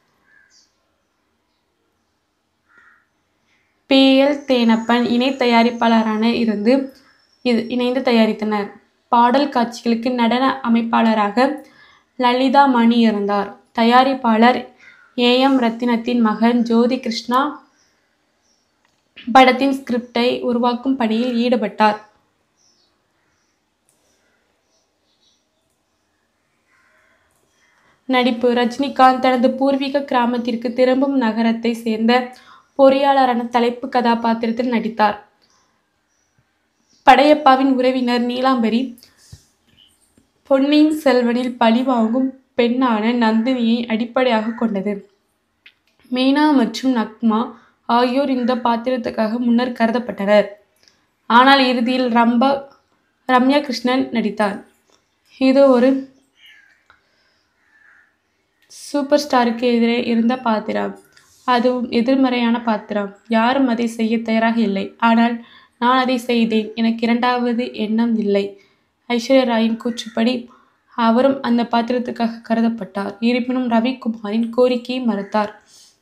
Speaker 1: பி எல் தேனப்பன் இணை தயாரிப்பாளரான இருந்து இது இணைந்து தயாரித்தனர் பாடல் காட்சிகளுக்கு நடன அமைப்பாளராக லலிதா மணி இருந்தார் தயாரிப்பாளர் ஏ எம் ரத்தினத்தின் மகன் ஜோதி கிருஷ்ணா படத்தின் ஸ்கிரிப்டை உருவாக்கும் பணியில் ஈடுபட்டார் நடிப்பு ரஜினிகாந்த் தனது பூர்வீக கிராமத்திற்கு திரும்பும் நகரத்தை சேர்ந்த பொறியாளரான தலைப்பு கதாபாத்திரத்தில் நடித்தார் படையப்பாவின் உறவினர் நீலாம்பரி பொன்னியின் செல்வனில் பழிவாங்கும் பெண்ணான நந்தினியை அடிப்படையாக கொண்டது மீனா மற்றும் நக்மா ஆகியோர் இந்த பாத்திரத்துக்காக முன்னர் கருதப்பட்டனர் ஆனால் இறுதியில் ரம்பா ரம்யா கிருஷ்ணன் நடித்தார் இது ஒரு சூப்பர் ஸ்டாருக்கு எதிரே இருந்த பாத்திரம் அதுவும் எதிர்மறையான பாத்திரம் யாரும் அதை செய்ய தயாராக இல்லை ஆனால் நான் அதை செய்தேன் எனக்கு இரண்டாவது எண்ணம் இல்லை ஐஸ்வர்யா ராயின் கூற்றுப்படி அவரும் அந்த பாத்திரத்துக்காக கருதப்பட்டார் இருப்பினும் ரவிக்குமாரின் கோரிக்கையை மறுத்தார்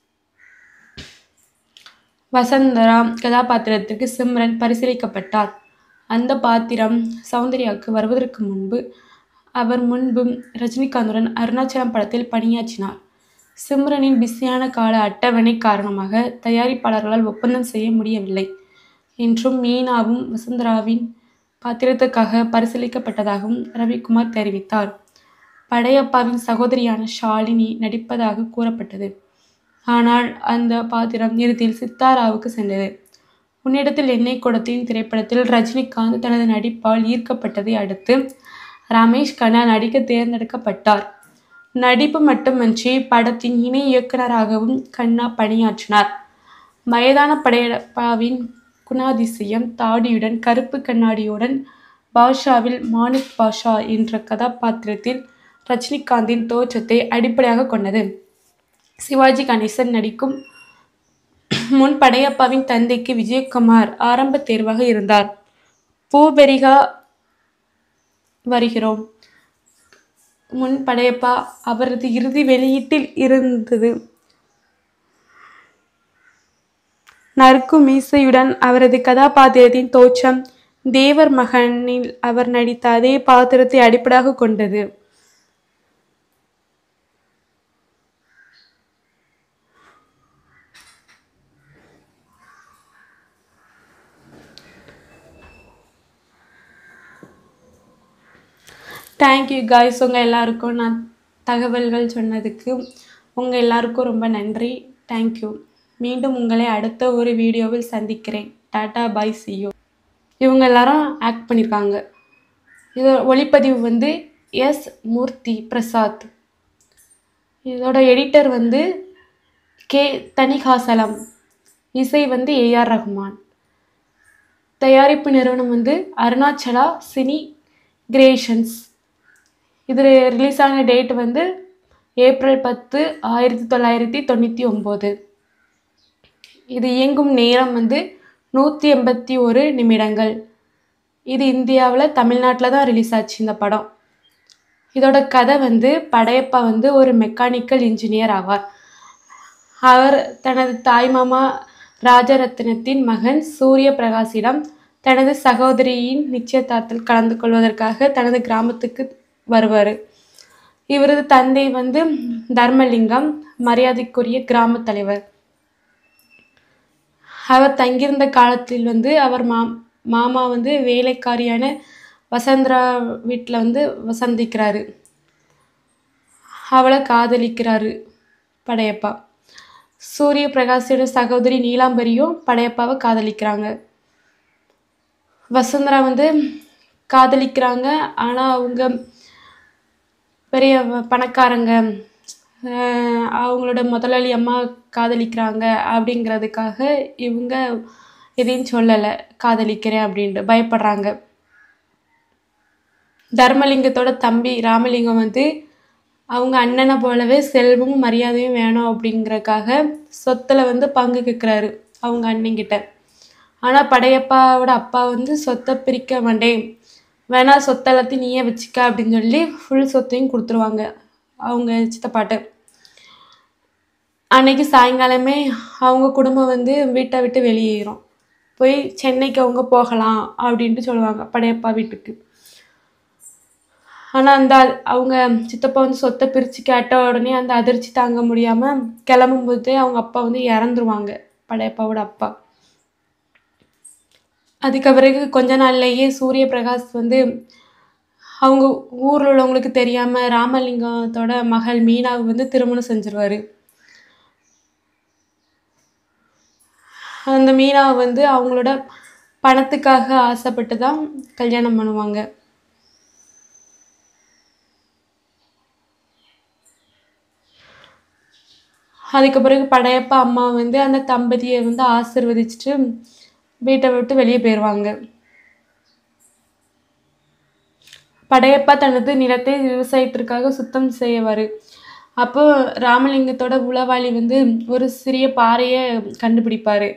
Speaker 1: வசந்தரா கதாபாத்திரத்திற்கு சிம்ரன் பரிசீலிக்கப்பட்டார் அந்த பாத்திரம் சௌந்தர்யாவுக்கு வருவதற்கு முன்பு அவர் முன்பும் ரஜினிகாந்துடன் அருணாச்சலம் படத்தில் பணியாற்றினார் சிம்ரனின் பிஸியான கால அட்டவணை காரணமாக தயாரிப்பாளர்களால் ஒப்பந்தம் செய்ய முடியவில்லை என்றும் மீனாவும் வசுந்தராவின் பாத்திரத்துக்காக பரிசீலிக்கப்பட்டதாகவும் ரவிக்குமார் தெரிவித்தார் படையப்பாவின் சகோதரியான ஷாலினி நடிப்பதாக கூறப்பட்டது ஆனால் அந்த பாத்திரம் இறுதியில் சித்தாராவுக்கு சென்றது உன்னிடத்தில் எண்ணெய் கொடுத்தேன் திரைப்படத்தில் ரஜினிகாந்த் தனது நடிப்பால் ஈர்க்கப்பட்டதை அடுத்து ரமேஷ் கண்ணா நடிக்க தேர்ந்தெடுக்கப்பட்டார் நடிப்பு மட்டுமன்றி படத்தின் இணை இயக்குனராகவும் கண்ணா பணியாற்றினார் வயதான படையப்பாவின் குணாதிசயம் தாடியுடன் கருப்பு கண்ணாடியுடன் பாஷாவில் மாணிக் பாஷா என்ற கதாபாத்திரத்தில் ரஜினிகாந்தின் தோற்றத்தை அடிப்படையாக கொண்டது சிவாஜி கணேசன் நடிக்கும் முன் படையப்பாவின் தந்தைக்கு விஜயகுமார் ஆரம்ப தேர்வாக இருந்தார் பூபெரிகா வருகிறோம் முன் படையப்பா அவரது இறுதி வெளியீட்டில் இருந்தது நறுக்கு மீசையுடன் அவரது கதாபாத்திரத்தின் தோற்றம் தேவர் மகனில் அவர் நடித்த அதே பாத்திரத்தை அடிப்படையாக கொண்டது தேங்க்யூ காய்ஸ் உங்கள் எல்லாருக்கும் நான் தகவல்கள் சொன்னதுக்கு உங்கள் எல்லாருக்கும் ரொம்ப நன்றி தேங்க்யூ மீண்டும் உங்களை அடுத்த ஒரு வீடியோவில் சந்திக்கிறேன் டாடா பாய் சியோ இவங்க எல்லாரும் ஆக்ட் பண்ணியிருக்காங்க இது ஒளிப்பதிவு வந்து எஸ் மூர்த்தி பிரசாத் இதோட எடிட்டர் வந்து கே தனிகாசலம் இசை வந்து ஏஆர் ரஹ்மான் தயாரிப்பு நிறுவனம் வந்து அருணாச்சலா சினி கிரியேஷன்ஸ் இது ரிலீஸ் ஆன டேட் வந்து ஏப்ரல் பத்து ஆயிரத்தி தொள்ளாயிரத்தி தொண்ணூற்றி ஒம்பது இது இயங்கும் நேரம் வந்து நூற்றி எண்பத்தி ஒரு நிமிடங்கள் இது இந்தியாவில் தமிழ்நாட்டில் தான் ரிலீஸ் ஆச்சு இந்த படம் இதோட கதை வந்து படையப்பா வந்து ஒரு மெக்கானிக்கல் இன்ஜினியர் ஆவார் அவர் தனது தாய்மாமா ராஜரத்னத்தின் மகன் சூரிய பிரகாஷிடம் தனது சகோதரியின் நிச்சயதார்த்தத்தில் கலந்து கொள்வதற்காக தனது கிராமத்துக்கு வருவார் இவரது தந்தை வந்து தர்மலிங்கம் மரியாதைக்குரிய கிராம தலைவர் அவர் தங்கியிருந்த காலத்தில் வந்து அவர் மா மாமா வந்து வேலைக்காரியான வசந்தரா வீட்டில் வந்து வசந்திக்கிறாரு அவளை காதலிக்கிறாரு படையப்பா சூரிய பிரகாஷோட சகோதரி நீலாம்பரியும் படையப்பாவை காதலிக்கிறாங்க வசுந்தரா வந்து காதலிக்கிறாங்க ஆனால் அவங்க பெரிய வ- பணக்காரங்க அஹ் அவங்களோட முதலாளி அம்மா காதலிக்கிறாங்க அப்படிங்கிறதுக்காக இவங்க எதையும் சொல்லலை காதலிக்கிறேன் அப்படின்ட்டு பயப்படுறாங்க தர்மலிங்கத்தோட தம்பி ராமலிங்கம் வந்து அவங்க அண்ணனை போலவே செல்வமும் மரியாதையும் வேணும் அப்படிங்கிறக்காக சொத்துல வந்து பங்கு கேட்குறாரு அவங்க அண்ணன்கிட்ட ஆனால் படையப்பாவோட அப்பா வந்து சொத்தை பிரிக்க மாட்டேன் வேணா சொத்தை எல்லாத்தையும் நீயே வச்சுக்க அப்படின்னு சொல்லி ஃபுல் சொத்தையும் கொடுத்துருவாங்க அவங்க சித்தப்பாட்ட அன்னைக்கு சாயங்காலமே அவங்க குடும்பம் வந்து வீட்டை விட்டு வெளியேறும் போய் சென்னைக்கு அவங்க போகலாம் அப்படின்ட்டு சொல்லுவாங்க படையப்பா வீட்டுக்கு ஆனால் அந்த அவங்க சித்தப்பா வந்து சொத்தை பிரித்து கேட்ட உடனே அந்த அதிர்ச்சி தாங்க முடியாமல் கிளம்பும்போதே அவங்க அப்பா வந்து இறந்துருவாங்க படையப்பாவோட அப்பா அதுக்கு பிறகு கொஞ்ச நாள்லயே சூரிய பிரகாஷ் வந்து அவங்க ஊரில் உள்ளவங்களுக்கு தெரியாமல் ராமலிங்கத்தோட மகள் மீனாவை வந்து திருமணம் செஞ்சிருவாரு அந்த மீனாவை வந்து அவங்களோட பணத்துக்காக ஆசைப்பட்டு தான் கல்யாணம் பண்ணுவாங்க அதுக்கு பிறகு படையப்பா அம்மா வந்து அந்த தம்பதியை வந்து ஆசிர்வதிச்சுட்டு வீட்டை விட்டு வெளியே போயிடுவாங்க படையப்பா தனது நிலத்தை விவசாயத்திற்காக சுத்தம் செய்யவாரு அப்போ ராமலிங்கத்தோட உளவாளி வந்து ஒரு சிறிய பாறையை கண்டுபிடிப்பாரு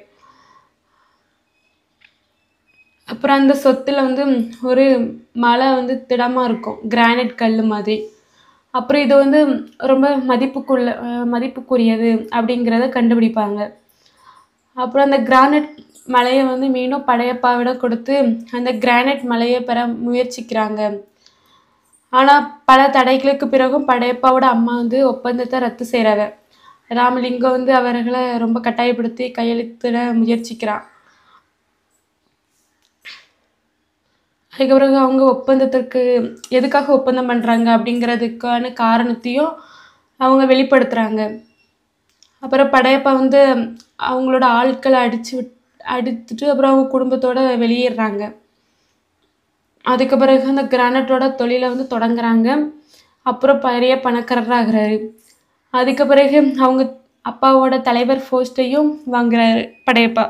Speaker 1: அப்புறம் அந்த சொத்துல வந்து ஒரு மலை வந்து திடமா இருக்கும் கிரானைட் கல் மாதிரி அப்புறம் இது வந்து ரொம்ப மதிப்புக்குள்ள அஹ் மதிப்புக்குரியது அப்படிங்கிறத கண்டுபிடிப்பாங்க அப்புறம் அந்த கிரானைட் மலையை வந்து மீண்டும் படையப்பாவிடம் கொடுத்து அந்த கிரானைட் மலையை பெற முயற்சிக்கிறாங்க ஆனால் பல தடைகளுக்கு பிறகும் படையப்பாவோட அம்மா வந்து ஒப்பந்தத்தை ரத்து செய்கிறாங்க ராமலிங்கம் வந்து அவர்களை ரொம்ப கட்டாயப்படுத்தி கையெழுத்திட முயற்சிக்கிறான் அதுக்கு பிறகு அவங்க ஒப்பந்தத்திற்கு எதுக்காக ஒப்பந்தம் பண்ணுறாங்க அப்படிங்கிறதுக்கான காரணத்தையும் அவங்க வெளிப்படுத்துகிறாங்க அப்புறம் படையப்பா வந்து அவங்களோட ஆட்களை அடிச்சு விட் அடித்துட்டு அப்புறம் அவங்க குடும்பத்தோட வெளியேறுறாங்க அதுக்கு பிறகு அந்த கிரானைட்டோட தொழிலை வந்து தொடங்குறாங்க அப்புறம் பெரிய பணக்காரராகிறாரு அதுக்கு பிறகு அவங்க அப்பாவோட தலைவர் போஸ்ட்டையும் வாங்குறாரு படையப்பா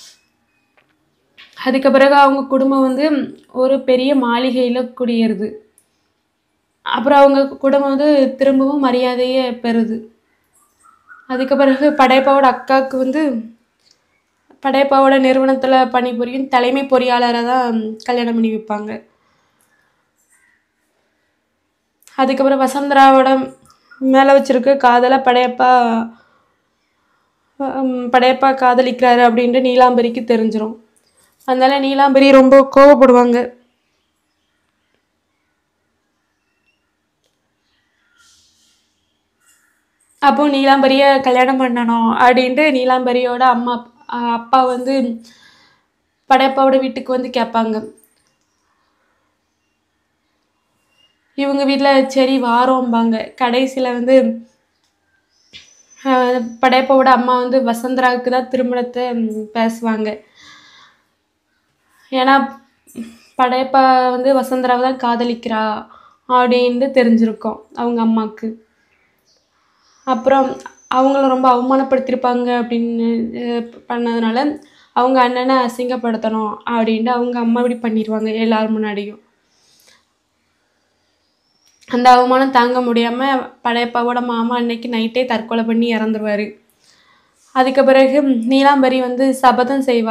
Speaker 1: அதுக்கு பிறகு அவங்க குடும்பம் வந்து ஒரு பெரிய மாளிகையில் குடியேறுது அப்புறம் அவங்க குடும்பம் வந்து திரும்பவும் மரியாதையை பெறுது அதுக்கு பிறகு படையப்பாவோட அக்காவுக்கு வந்து படையப்பாவோட நிறுவனத்தில் பணிபுரியும் தலைமை பொறியாளரை தான் கல்யாணம் பண்ணி வைப்பாங்க அதுக்கப்புறம் வசந்தராவோட மேலே வச்சிருக்க காதலை படையப்பா ஹம், படையப்பா காதலிக்கிறாரு அப்படின்ட்டு நீலாம்பரிக்கு தெரிஞ்சிரும் அதனால நீலாம்பரி ரொம்ப கோவப்படுவாங்க அப்போ நீலாம்பரியை கல்யாணம் பண்ணணும் அப்படின்ட்டு நீலாம்பரியோட அம்மா அஹ் அப்பா வந்து படையப்பாவோட வீட்டுக்கு வந்து கேட்பாங்க இவங்க வீட்டில் சரி வாரோம்பாங்க கடைசியில் வந்து அஹ் படையப்பாவோட அம்மா வந்து வசந்தராவுக்கு தான் திருமணத்தை ம், பேசுவாங்க ஏன்னா படையப்பா வந்து வசந்தராவை தான் காதலிக்கிறா அப்படின்னு தெரிஞ்சிருக்கும் அவங்க அம்மாவுக்கு அப்புறம் அவங்கள ரொம்ப அவமானப்படுத்தியிருப்பாங்க அப்படின்னு அஹ், பண்ணதுனால அவங்க அண்ணனை அசிங்கப்படுத்தணும் அப்படின்ட்டு அவங்க அம்மா இப்படி பண்ணிடுவாங்க எல்லார் முன்னாடியும் அந்த அவமானம் தாங்க முடியாமல் படையப்பாவோட மாமா அன்னைக்கு நைட்டே தற்கொலை பண்ணி இறந்துருவாரு அதுக்கு பிறகு நீலாம்பரி வந்து சபதம் செய்வா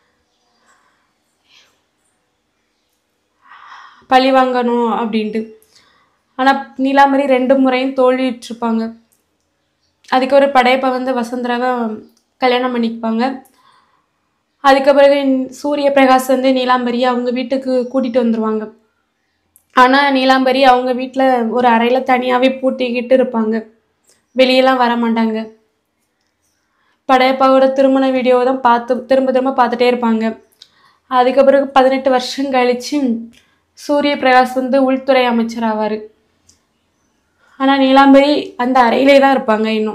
Speaker 1: பழி வாங்கணும் அப்படின்ட்டு ஆனால் நீலாம்பரி ரெண்டு முறையும் தோல்வியுற்றிருப்பாங்க அதுக்கு ஒரு படையப்பா வந்து வசுந்தராவை கல்யாணம் பண்ணிக்குவாங்க அதுக்கு பிறகு சூரிய பிரகாஷ் வந்து நீலாம்பரியை அவங்க வீட்டுக்கு கூட்டிகிட்டு வந்துருவாங்க ஆனால் நீலாம்பரி அவங்க வீட்டில் ஒரு அறையில் தனியாகவே பூட்டிக்கிட்டு இருப்பாங்க வெளியெல்லாம் வர மாட்டாங்க படையப்பாவோட திருமண வீடியோவை தான் பார்த்து திரும்ப திரும்ப பார்த்துட்டே இருப்பாங்க அதுக்கு பிறகு பதினெட்டு வருஷம் கழிச்சு சூரிய பிரகாஷ் வந்து உள்துறை அமைச்சர் ஆவார் ஆனால் நீலாம்பரி அந்த அறையிலே தான் இருப்பாங்க இன்னும்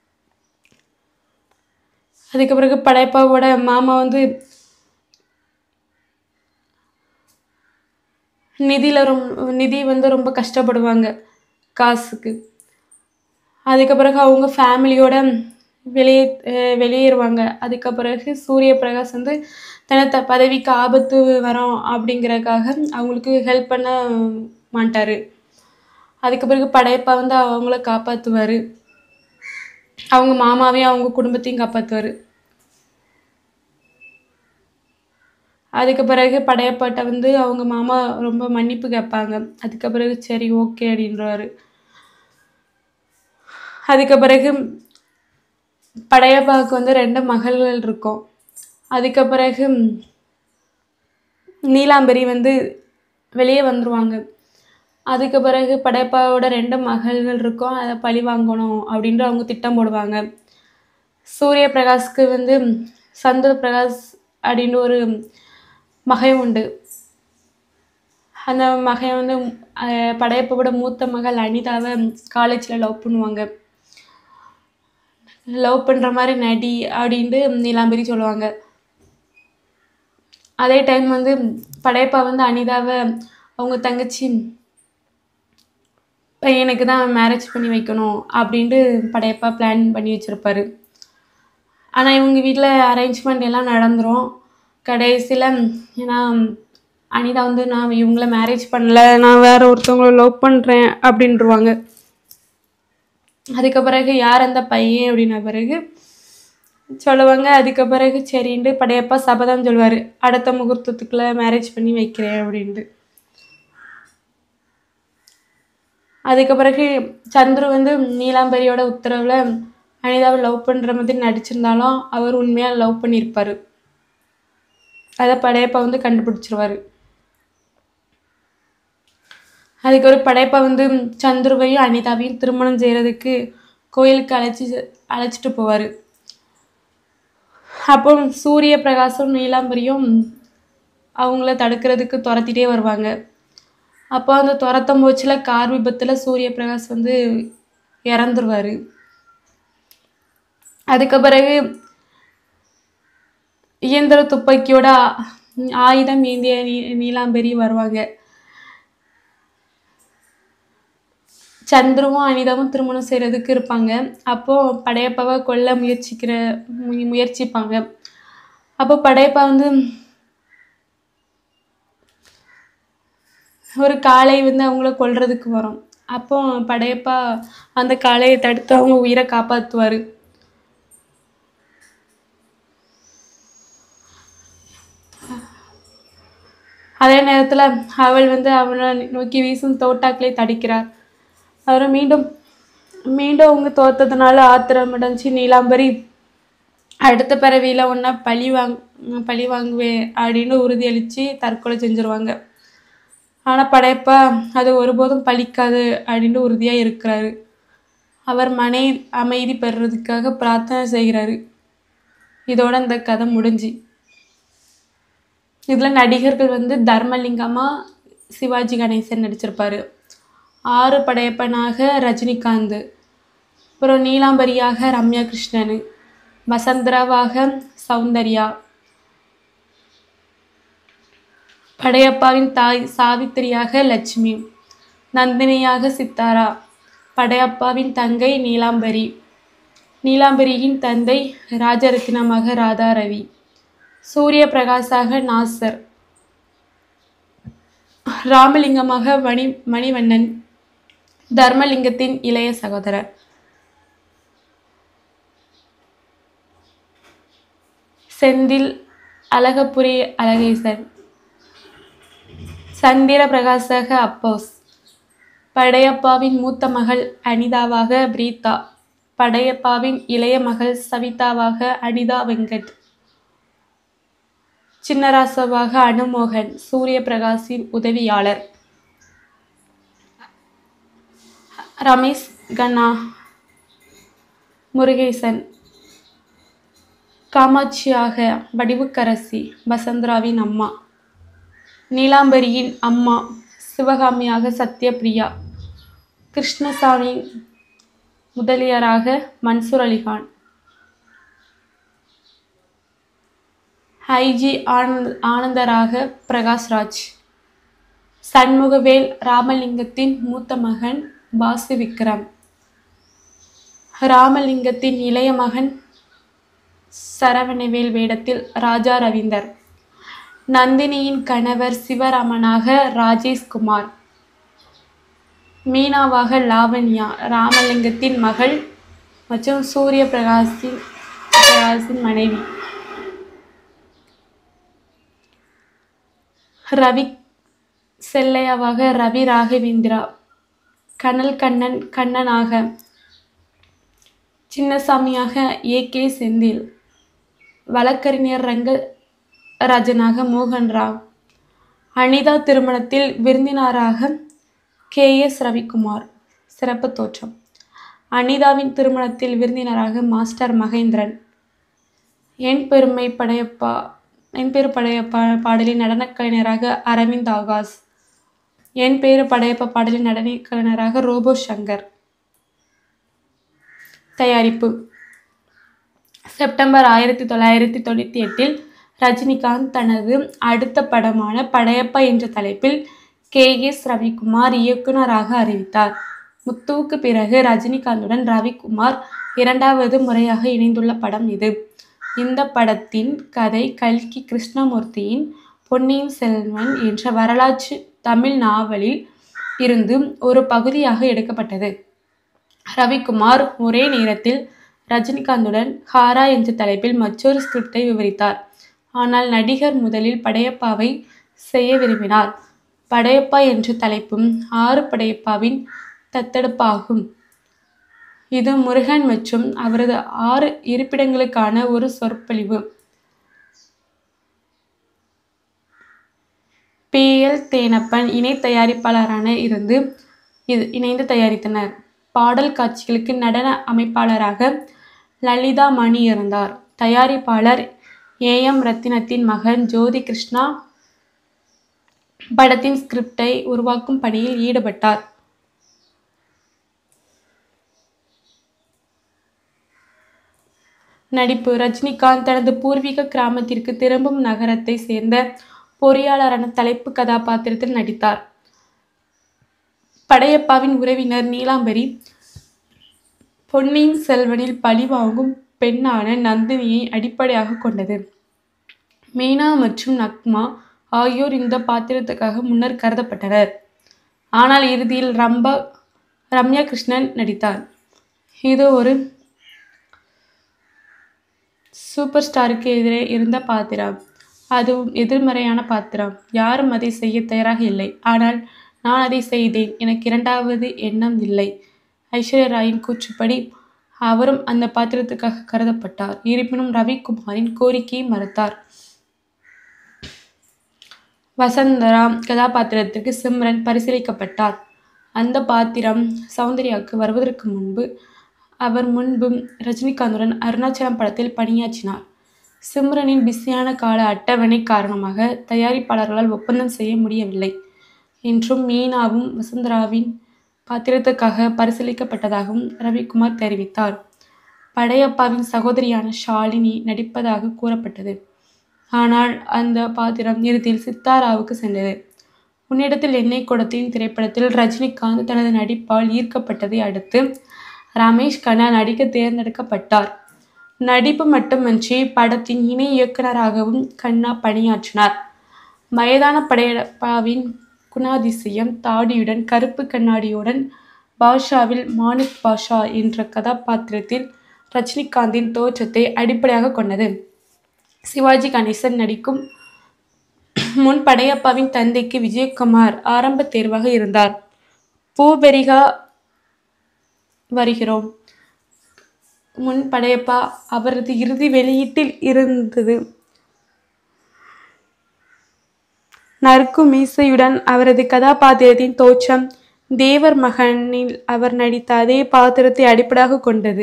Speaker 1: அதுக்கு பிறகு படையப்பாவோட மாமா வந்து நிதியில் ரொம்ப நிதி வந்து ரொம்ப கஷ்டப்படுவாங்க காசுக்கு அதுக்கு பிறகு அவங்க ஃபேமிலியோட வெளியே அஹ் வெளியேறுவாங்க அதுக்கு பிறகு சூரிய பிரகாஷ் வந்து தனது பதவிக்கு ஆபத்து வரும் அப்படிங்கறதுக்காக அவங்களுக்கு ஹெல்ப் பண்ண மாட்டார் அதுக்கு பிறகு படையப்பா வந்து அவங்கள காப்பாற்றுவார் அவங்க மாமாவையும் அவங்க குடும்பத்தையும் காப்பாற்றுவார் அதுக்கு பிறகு படையப்பாட்ட வந்து அவங்க மாமா ரொம்ப மன்னிப்பு கேட்பாங்க அதுக்கு பிறகு சரி ஓகே அப்படின்றவாரு அதுக்கு பிறகு படையப்பாவுக்கு வந்து ரெண்டு மகள்கள் இருக்கும் அதுக்கு பிறகு நீலாம்பரி வந்து வெளியே வந்துருவாங்க அதுக்கு பிறகு படையப்பாவோட ரெண்டு மகள்கள் இருக்கும் அதை பழி வாங்கணும் அப்படின்ற அவங்க திட்டம் போடுவாங்க சூரிய பிரகாஷ்க்கு வந்து சந்திர பிரகாஷ் அப்படின்னு ஒரு மகன் உண்டு அந்த மகன் வந்து அஹ், படையப்பாவோட மூத்த மகள் அனிதாவை காலேஜில் லவ் பண்ணுவாங்க லவ் பண்ணுற மாதிரி நடி அப்படின்ட்டு நீலாம்பரி சொல்லுவாங்க அதே டைம் வந்து படையப்பா வந்து அனிதாவை அவங்க தங்கச்சி பையனுக்கு தான் மேரேஜ் பண்ணி வைக்கணும் அப்படின்ட்டு படையப்பா பிளான் பண்ணி வச்சுருப்பாரு ஆனால் இவங்க வீட்டில் அரேஞ்ச்மெண்ட் எல்லாம் நடந்துரும் கடைசியில் ஏன்னா அனிதா வந்து நான் இவங்கள மேரேஜ் பண்ணல நான் வேற ஒருத்தவங்கள லவ் பண்ணுறேன் அப்படின்ட்டுருவாங்க அதுக்கு பிறகு யார் அந்த பையன் அப்படின்ன பிறகு சொல்லுவாங்க அதுக்கு பிறகு சரின்ட்டு படையப்பா சபதம் சொல்லுவார் அடுத்த முகூர்த்தத்துக்குள்ளே மேரேஜ் பண்ணி வைக்கிறேன் அப்படின்ட்டு அதுக்கு பிறகு சந்துரு வந்து நீலாம்பரியோட உத்தரவில் அனிதாவை லவ் பண்ணுற மாதிரி நடிச்சிருந்தாலும் அவர் உண்மையாக லவ் பண்ணியிருப்பார் அதை படையப்பா வந்து கண்டுபிடிச்சிருவாரு அதுக்கு ஒரு படையப்பா வந்து சந்துருவையும் அனிதாவையும் திருமணம் செய்கிறதுக்கு கோயிலுக்கு அழைச்சி அழைச்சிட்டு போவார் அப்போ சூரிய பிரகாசம் நீலாம்பரியும் அவங்கள தடுக்கிறதுக்கு துரத்திட்டே வருவாங்க அப்போ அந்த துரத்தம் போச்சில் கார் விபத்தில் சூரிய பிரகாஷ் வந்து இறந்துருவார் அதுக்கு பிறகு இயந்திர துப்பாக்கியோட ஆ- ஆயுதம் ஏந்திய நீ நீலாம்பரி வருவாங்க சந்துருவும் அனிதாவும் திருமணம் செய்கிறதுக்கு இருப்பாங்க அப்போது படையப்பாவை கொல்ல முயற்சிக்கிற மு- முயற்சிப்பாங்க அப்போ படையப்பா வந்து ஒரு காளை வந்து அவங்கள கொல்றதுக்கு வரும் அப்போ படையப்பா அந்த காளையை தடுத்து அவங்க உயிரை காப்பாற்றுவார் அதே நேரத்தில் அவள் வந்து அவனை நோக்கி வீசும் தோட்டாக்களை தடுக்கிறார் அவர் மீண்டும் மீண்டும் அவங்க தோத்ததுனால ஆத்திரமடைஞ்சு நீலாம்பரி அடுத்த பிறவியில் ஒன்றா பழி வாங் பழி வாங்குவேன் அப்படின்னு உறுதியளித்து தற்கொலை செஞ்சுருவாங்க ஆனால் படையப்பா அது ஒருபோதும் பழிக்காது அப்படின்ட்டு உறுதியாக இருக்கிறாரு அவர் மனை அமைதி பெறுறதுக்காக பிரார்த்தனை செய்கிறாரு இதோட இந்த கதை முடிஞ்சு இதில் நடிகர்கள் வந்து தர்மலிங்கமா சிவாஜி கணேசன் நடிச்சிருப்பாரு ஆறு படையப்பனாக ரஜினிகாந்த் அப்புறம் நீலாம்பரியாக ரம்யா கிருஷ்ணன் வசந்தராவாக சௌந்தர்யா படையப்பாவின் தாய் சாவித்திரியாக லட்சுமி நந்தினியாக சித்தாரா படையப்பாவின் தங்கை நீலாம்பரி நீலாம்பரியின் தந்தை ராஜரத்தினமாக ராதாரவி சூரிய பிரகாசாக நாசர் ராமலிங்கமாக மணி மணிவண்ணன் தர்மலிங்கத்தின் இளைய சகோதரர் செந்தில் அழகப்புரி அழகேசன் சந்திர பிரகாசக அப்போஸ் படையப்பாவின் மூத்த மகள் அனிதாவாக பிரீதா படையப்பாவின் இளைய மகள் சவிதாவாக அனிதா வெங்கட் சின்னராசவாக அனுமோகன் சூரிய பிரகாஷின் உதவியாளர் ரமேஷ் கண்ணா முருகேசன் காமாட்சியாக வடிவுக்கரசி வசந்தராவின் அம்மா நீலாம்பரியின் அம்மா சிவகாமியாக சத்யபிரியா கிருஷ்ணசாமி முதலியாராக மன்சூர் அலிகான் ஐஜி ஆனந்த் ஆனந்தராக பிரகாஷ்ராஜ் சண்முகவேல் ராமலிங்கத்தின் மூத்த மகன் பாசு விக்ரம் ராமலிங்கத்தின் இளைய மகன் சரவணவேல் வேடத்தில் ராஜா ரவீந்தர் நந்தினியின் கணவர் சிவராமனாக ராஜேஷ்குமார் மீனாவாக லாவண்யா ராமலிங்கத்தின் மகள் மற்றும் சூரிய பிரகாஷின் பிரகாஷின் மனைவி ரவி செல்லையாவாக ரவி ராகவேந்திரா கனல் கண்ணன் கண்ணனாக சின்னசாமியாக ஏ கே செந்தில் வழக்கறிஞர் ரங்கராஜனாக மோகன் ராவ் அனிதா திருமணத்தில் விருந்தினராக கே எஸ் ரவிக்குமார் சிறப்பு தோற்றம் அனிதாவின் திருமணத்தில் விருந்தினராக மாஸ்டர் மகேந்திரன் என் பெருமை படையப்பா என் பேரு படையப்பா பாடலின் நடனக் கலைஞராக அரவிந்த் ஆகாஷ் என் பேரு படையப்பா பாடலின் நடனக் கலைஞராக ரோபோ சங்கர் தயாரிப்பு செப்டம்பர் ஆயிரத்தி தொள்ளாயிரத்தி தொண்ணூற்றி எட்டில் ரஜினிகாந்த் தனது அடுத்த படமான படையப்பா என்ற தலைப்பில் கே எஸ் ரவிக்குமார் இயக்குனராக அறிவித்தார் முத்துவுக்கு பிறகு ரஜினிகாந்துடன் ரவிக்குமார் இரண்டாவது முறையாக இணைந்துள்ள படம் இது இந்த படத்தின் கதை கல்கி கிருஷ்ணமூர்த்தியின் பொன்னியின் செல்வன் என்ற வரலாற்று தமிழ் நாவலில் இருந்து ஒரு பகுதியாக எடுக்கப்பட்டது ரவிக்குமார் ஒரே நேரத்தில் ரஜினிகாந்துடன் ஹாரா என்ற தலைப்பில் மற்றொரு ஸ்கிரிப்டை விவரித்தார் ஆனால் நடிகர் முதலில் படையப்பாவை செய்ய விரும்பினார் படையப்பா என்ற தலைப்பும் ஆறு படையப்பாவின் தத்தெடுப்பாகும் இது முருகன் மற்றும் அவரது ஆறு இருப்பிடங்களுக்கான ஒரு சொற்பொழிவு பி எல் தேனப்பன் இணை தயாரிப்பாளரான இருந்து இது இணைந்து தயாரித்தனர் பாடல் காட்சிகளுக்கு நடன அமைப்பாளராக லலிதா மணி இருந்தார் தயாரிப்பாளர் ஏ எம் ரத்தினத்தின் மகன் ஜோதி கிருஷ்ணா படத்தின் ஸ்கிரிப்டை உருவாக்கும் பணியில் ஈடுபட்டார் நடிப்பு ரஜினிகாந்த் தனது பூர்வீக கிராமத்திற்கு திரும்பும் நகரத்தை சேர்ந்த பொறியாளரான தலைப்பு கதாபாத்திரத்தில் நடித்தார் படையப்பாவின் உறவினர் நீலாம்பரி பொன்னியின் செல்வனில் பழிவாங்கும் பெண்ணான நந்தினியை அடிப்படையாக கொண்டது மீனா மற்றும் நக்மா ஆகியோர் இந்த பாத்திரத்துக்காக முன்னர் கருதப்பட்டனர் ஆனால் இறுதியில் ரம்பா ரம்யா கிருஷ்ணன் நடித்தார் இது ஒரு சூப்பர் ஸ்டாருக்கு எதிரே இருந்த பாத்திரம் அதுவும் எதிர்மறையான பாத்திரம் யாரும் அதை செய்ய தயாராக இல்லை ஆனால் நான் அதை செய்தேன் எனக்கு இரண்டாவது எண்ணம் இல்லை ஐஸ்வர்யா ராயின் கூற்றுப்படி அவரும் அந்த பாத்திரத்துக்காக கருதப்பட்டார் இருப்பினும் ரவிக்குமாரின் கோரிக்கையை மறுத்தார் வசந்தரா கதாபாத்திரத்திற்கு சிம்ரன் பரிசீலிக்கப்பட்டார் அந்த பாத்திரம் சௌந்தர்யாவுக்கு வருவதற்கு முன்பு அவர் முன்பும் ரஜினிகாந்துடன் அருணாச்சலம் படத்தில் பணியாற்றினார் சிம்ரனின் பிஸியான கால அட்டவணை காரணமாக தயாரிப்பாளர்களால் ஒப்பந்தம் செய்ய முடியவில்லை என்றும் மீனாவும் வசுந்தராவின் பாத்திரத்துக்காக பரிசீலிக்கப்பட்டதாகவும் ரவிக்குமார் தெரிவித்தார் படையப்பாவின் சகோதரியான ஷாலினி நடிப்பதாக கூறப்பட்டது ஆனால் அந்த பாத்திரம் இறுதியில் சித்தாராவுக்கு சென்றது உன்னிடத்தில் எண்ணெய் கொடுத்தேன் திரைப்படத்தில் ரஜினிகாந்த் தனது நடிப்பால் ஈர்க்கப்பட்டதை அடுத்து ரமேஷ் கண்ணா நடிக்க தேர்ந்தெடுக்கப்பட்டார் நடிப்பு மட்டுமின்றி படத்தின் இணை இயக்குனராகவும் கண்ணா பணியாற்றினார் வயதான படையப்பாவின் குணாதிசயம் தாடியுடன் கருப்பு கண்ணாடியுடன் பாஷாவில் மாணிக் பாஷா என்ற கதாபாத்திரத்தில் ரஜினிகாந்தின் தோற்றத்தை அடிப்படையாக கொண்டது சிவாஜி கணேசன் நடிக்கும் முன் படையப்பாவின் தந்தைக்கு விஜயகுமார் ஆரம்ப தேர்வாக இருந்தார் பூபெரிகா வருகிறோம் முன் படையப்பா அவரது இறுதி வெளியீட்டில் இருந்தது நறுக்கு மீசையுடன் அவரது கதாபாத்திரத்தின் தோற்றம் தேவர் மகனில் அவர் நடித்த அதே பாத்திரத்தை அடிப்படையாக கொண்டது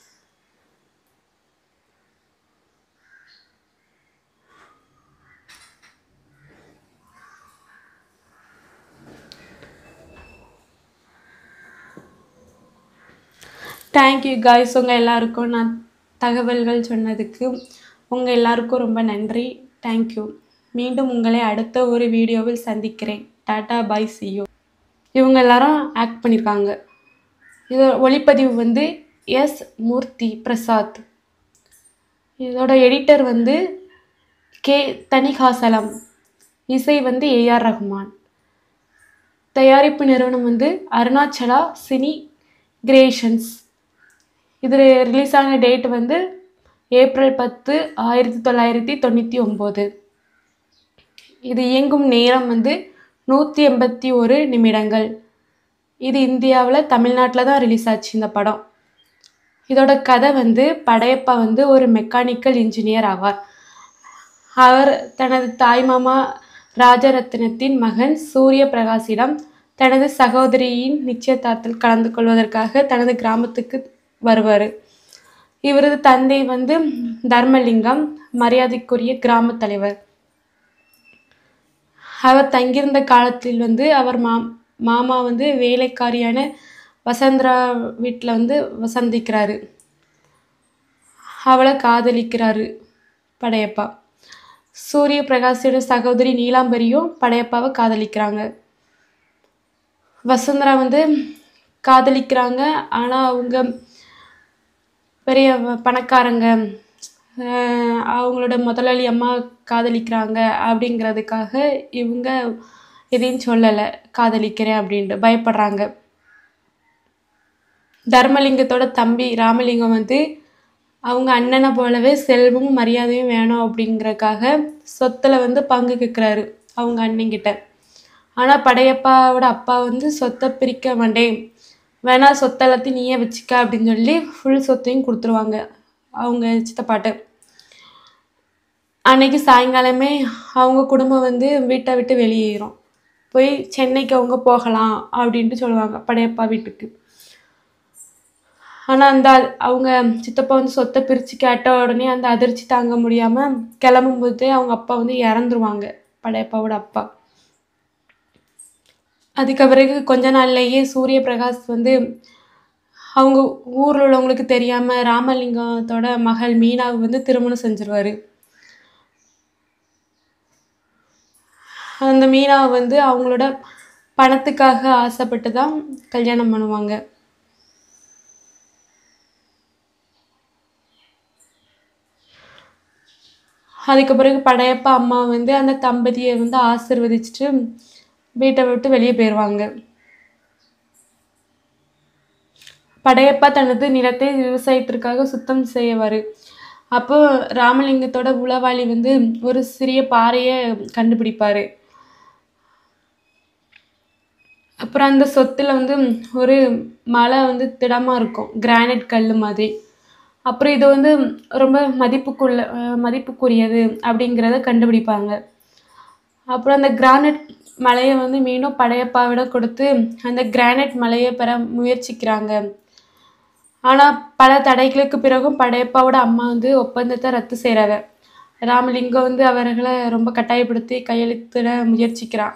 Speaker 1: தேங்க்யூ காய்ஸ் உங்கள் எல்லாருக்கும் நான் தகவல்கள் சொன்னதுக்கு உங்கள் எல்லாருக்கும் ரொம்ப நன்றி தேங்க்யூ மீண்டும் உங்களை அடுத்த ஒரு வீடியோவில் சந்திக்கிறேன் டாடா பாய் சியூ இவங்க எல்லாரும் ஆக்ட் பண்ணியிருக்காங்க இது ஒளிப்பதிவு வந்து எஸ் மூர்த்தி பிரசாத் இதோட எடிட்டர் வந்து கே தனிகாசலம் இசை வந்து ஏஆர் ரஹ்மான் தயாரிப்பு நிறுவனம் வந்து அருணாச்சலா சினி கிரியேஷன்ஸ் இது ரிலீஸ் ஆன டேட் வந்து ஏப்ரல் பத்து ஆயிரத்தி தொள்ளாயிரத்தி தொண்ணூற்றி ஒம்பது இது இயங்கும் நேரம் வந்து நூற்றி எண்பத்தி ஒரு நிமிடங்கள் இது இந்தியாவில் தமிழ்நாட்டில் தான் ரிலீஸ் ஆச்சு இந்த படம் இதோட கதை வந்து படையப்பா வந்து ஒரு மெக்கானிக்கல் இன்ஜினியர் ஆவார் அவர் தனது தாய்மாமா ராஜரத்னத்தின் மகன் சூரிய பிரகாஷிடம் தனது சகோதரியின் நிச்சயதார்த்தத்தில் கலந்து கொள்வதற்காக தனது கிராமத்துக்கு வருவார் இவரது தந்தை வந்து தர்மலிங்கம் மரியாதைக்குரிய கிராம தலைவர் அவர் தங்கியிருந்த காலத்தில் வந்து அவர் மா மாமா வந்து வேலைக்காரியான வசந்தரா வீட்டில் வந்து வசந்திக்கிறாரு அவளை காதலிக்கிறாரு படையப்பா சூரிய பிரகாஷோட சகோதரி நீலாம்பரியும் படையப்பாவை காதலிக்கிறாங்க வசுந்தரா வந்து காதலிக்கிறாங்க ஆனால் அவங்க பெரிய வ- பணக்காரங்க அஹ் அவங்களோட முதலாளி அம்மா காதலிக்கிறாங்க அப்படிங்கிறதுக்காக இவங்க எதையும் சொல்லலை காதலிக்கிறேன் அப்படின்ட்டு பயப்படுறாங்க தர்மலிங்கத்தோட தம்பி ராமலிங்கம் வந்து அவங்க அண்ணனை போலவே செல்வமும் மரியாதையும் வேணும் அப்படிங்கறக்காக சொத்துல வந்து பங்கு கேட்குறாரு அவங்க அண்ணங்கிட்ட ஆனால் படையப்பாவோட அப்பா வந்து சொத்தை பிரிக்க மாட்டேன் வேணா சொத்தை எல்லாத்தையும் நீயே வச்சுக்க அப்படின்னு சொல்லி ஃபுல் சொத்தையும் கொடுத்துருவாங்க அவங்க சித்தப்பாட்ட அன்னைக்கு சாயங்காலமே அவங்க குடும்பம் வந்து வீட்டை விட்டு வெளியேறும் போய் சென்னைக்கு அவங்க போகலாம் அப்படின்ட்டு சொல்லுவாங்க படையப்பா வீட்டுக்கு ஆனால் அந்த அ- அவங்க சித்தப்பா வந்து சொத்தை பிரித்து கேட்ட உடனே அந்த அதிர்ச்சி தாங்க முடியாமல் கிளம்பும்போதே அவங்க அப்பா வந்து இறந்துருவாங்க படையப்பாவோட அப்பா அதுக்கு பிறகு கொஞ்ச நாள்லயே சூரிய பிரகாஷ் வந்து அவங்க ஊரில் உள்ளவங்களுக்கு தெரியாமல் ராமலிங்கத்தோட மகள் மீனாவை வந்து திருமணம் செஞ்சிருவாரு அந்த மீனாவை வந்து அவங்களோட பணத்துக்காக ஆசைப்பட்டு தான் கல்யாணம் பண்ணுவாங்க அதுக்கு பிறகு படையப்பா அம்மா வந்து அந்த தம்பதியை வந்து ஆசிர்வதிச்சுட்டு வீட்டை விட்டு வெளியே போயிடுவாங்க படையப்பா தனது நிலத்தை விவசாயத்திற்காக சுத்தம் செய்வார் அப்போ ராமலிங்கத்தோட உளவாளி வந்து ஒரு சிறிய பாறையை கண்டுபிடிப்பாரு அப்புறம் அந்த சொத்துல வந்து ஒரு மலை வந்து திடமா இருக்கும் கிரானைட் கல் மாதிரி அப்புறம் இது வந்து ரொம்ப மதிப்புக்குள்ள அஹ் மதிப்புக்குரியது அப்படிங்கிறத கண்டுபிடிப்பாங்க அப்புறம் அந்த கிரானைட் மலையை வந்து மீண்டும் படையப்பாவிடம் கொடுத்து அந்த கிரானைட் மலையை பெற முயற்சிக்கிறாங்க ஆனால் பல தடைகளுக்கு பிறகும் படையப்பாவோட அம்மா வந்து ஒப்பந்தத்தை ரத்து செய்கிறாங்க ராமலிங்கம் வந்து அவர்களை ரொம்ப கட்டாயப்படுத்தி கையெழுத்திட முயற்சிக்கிறான்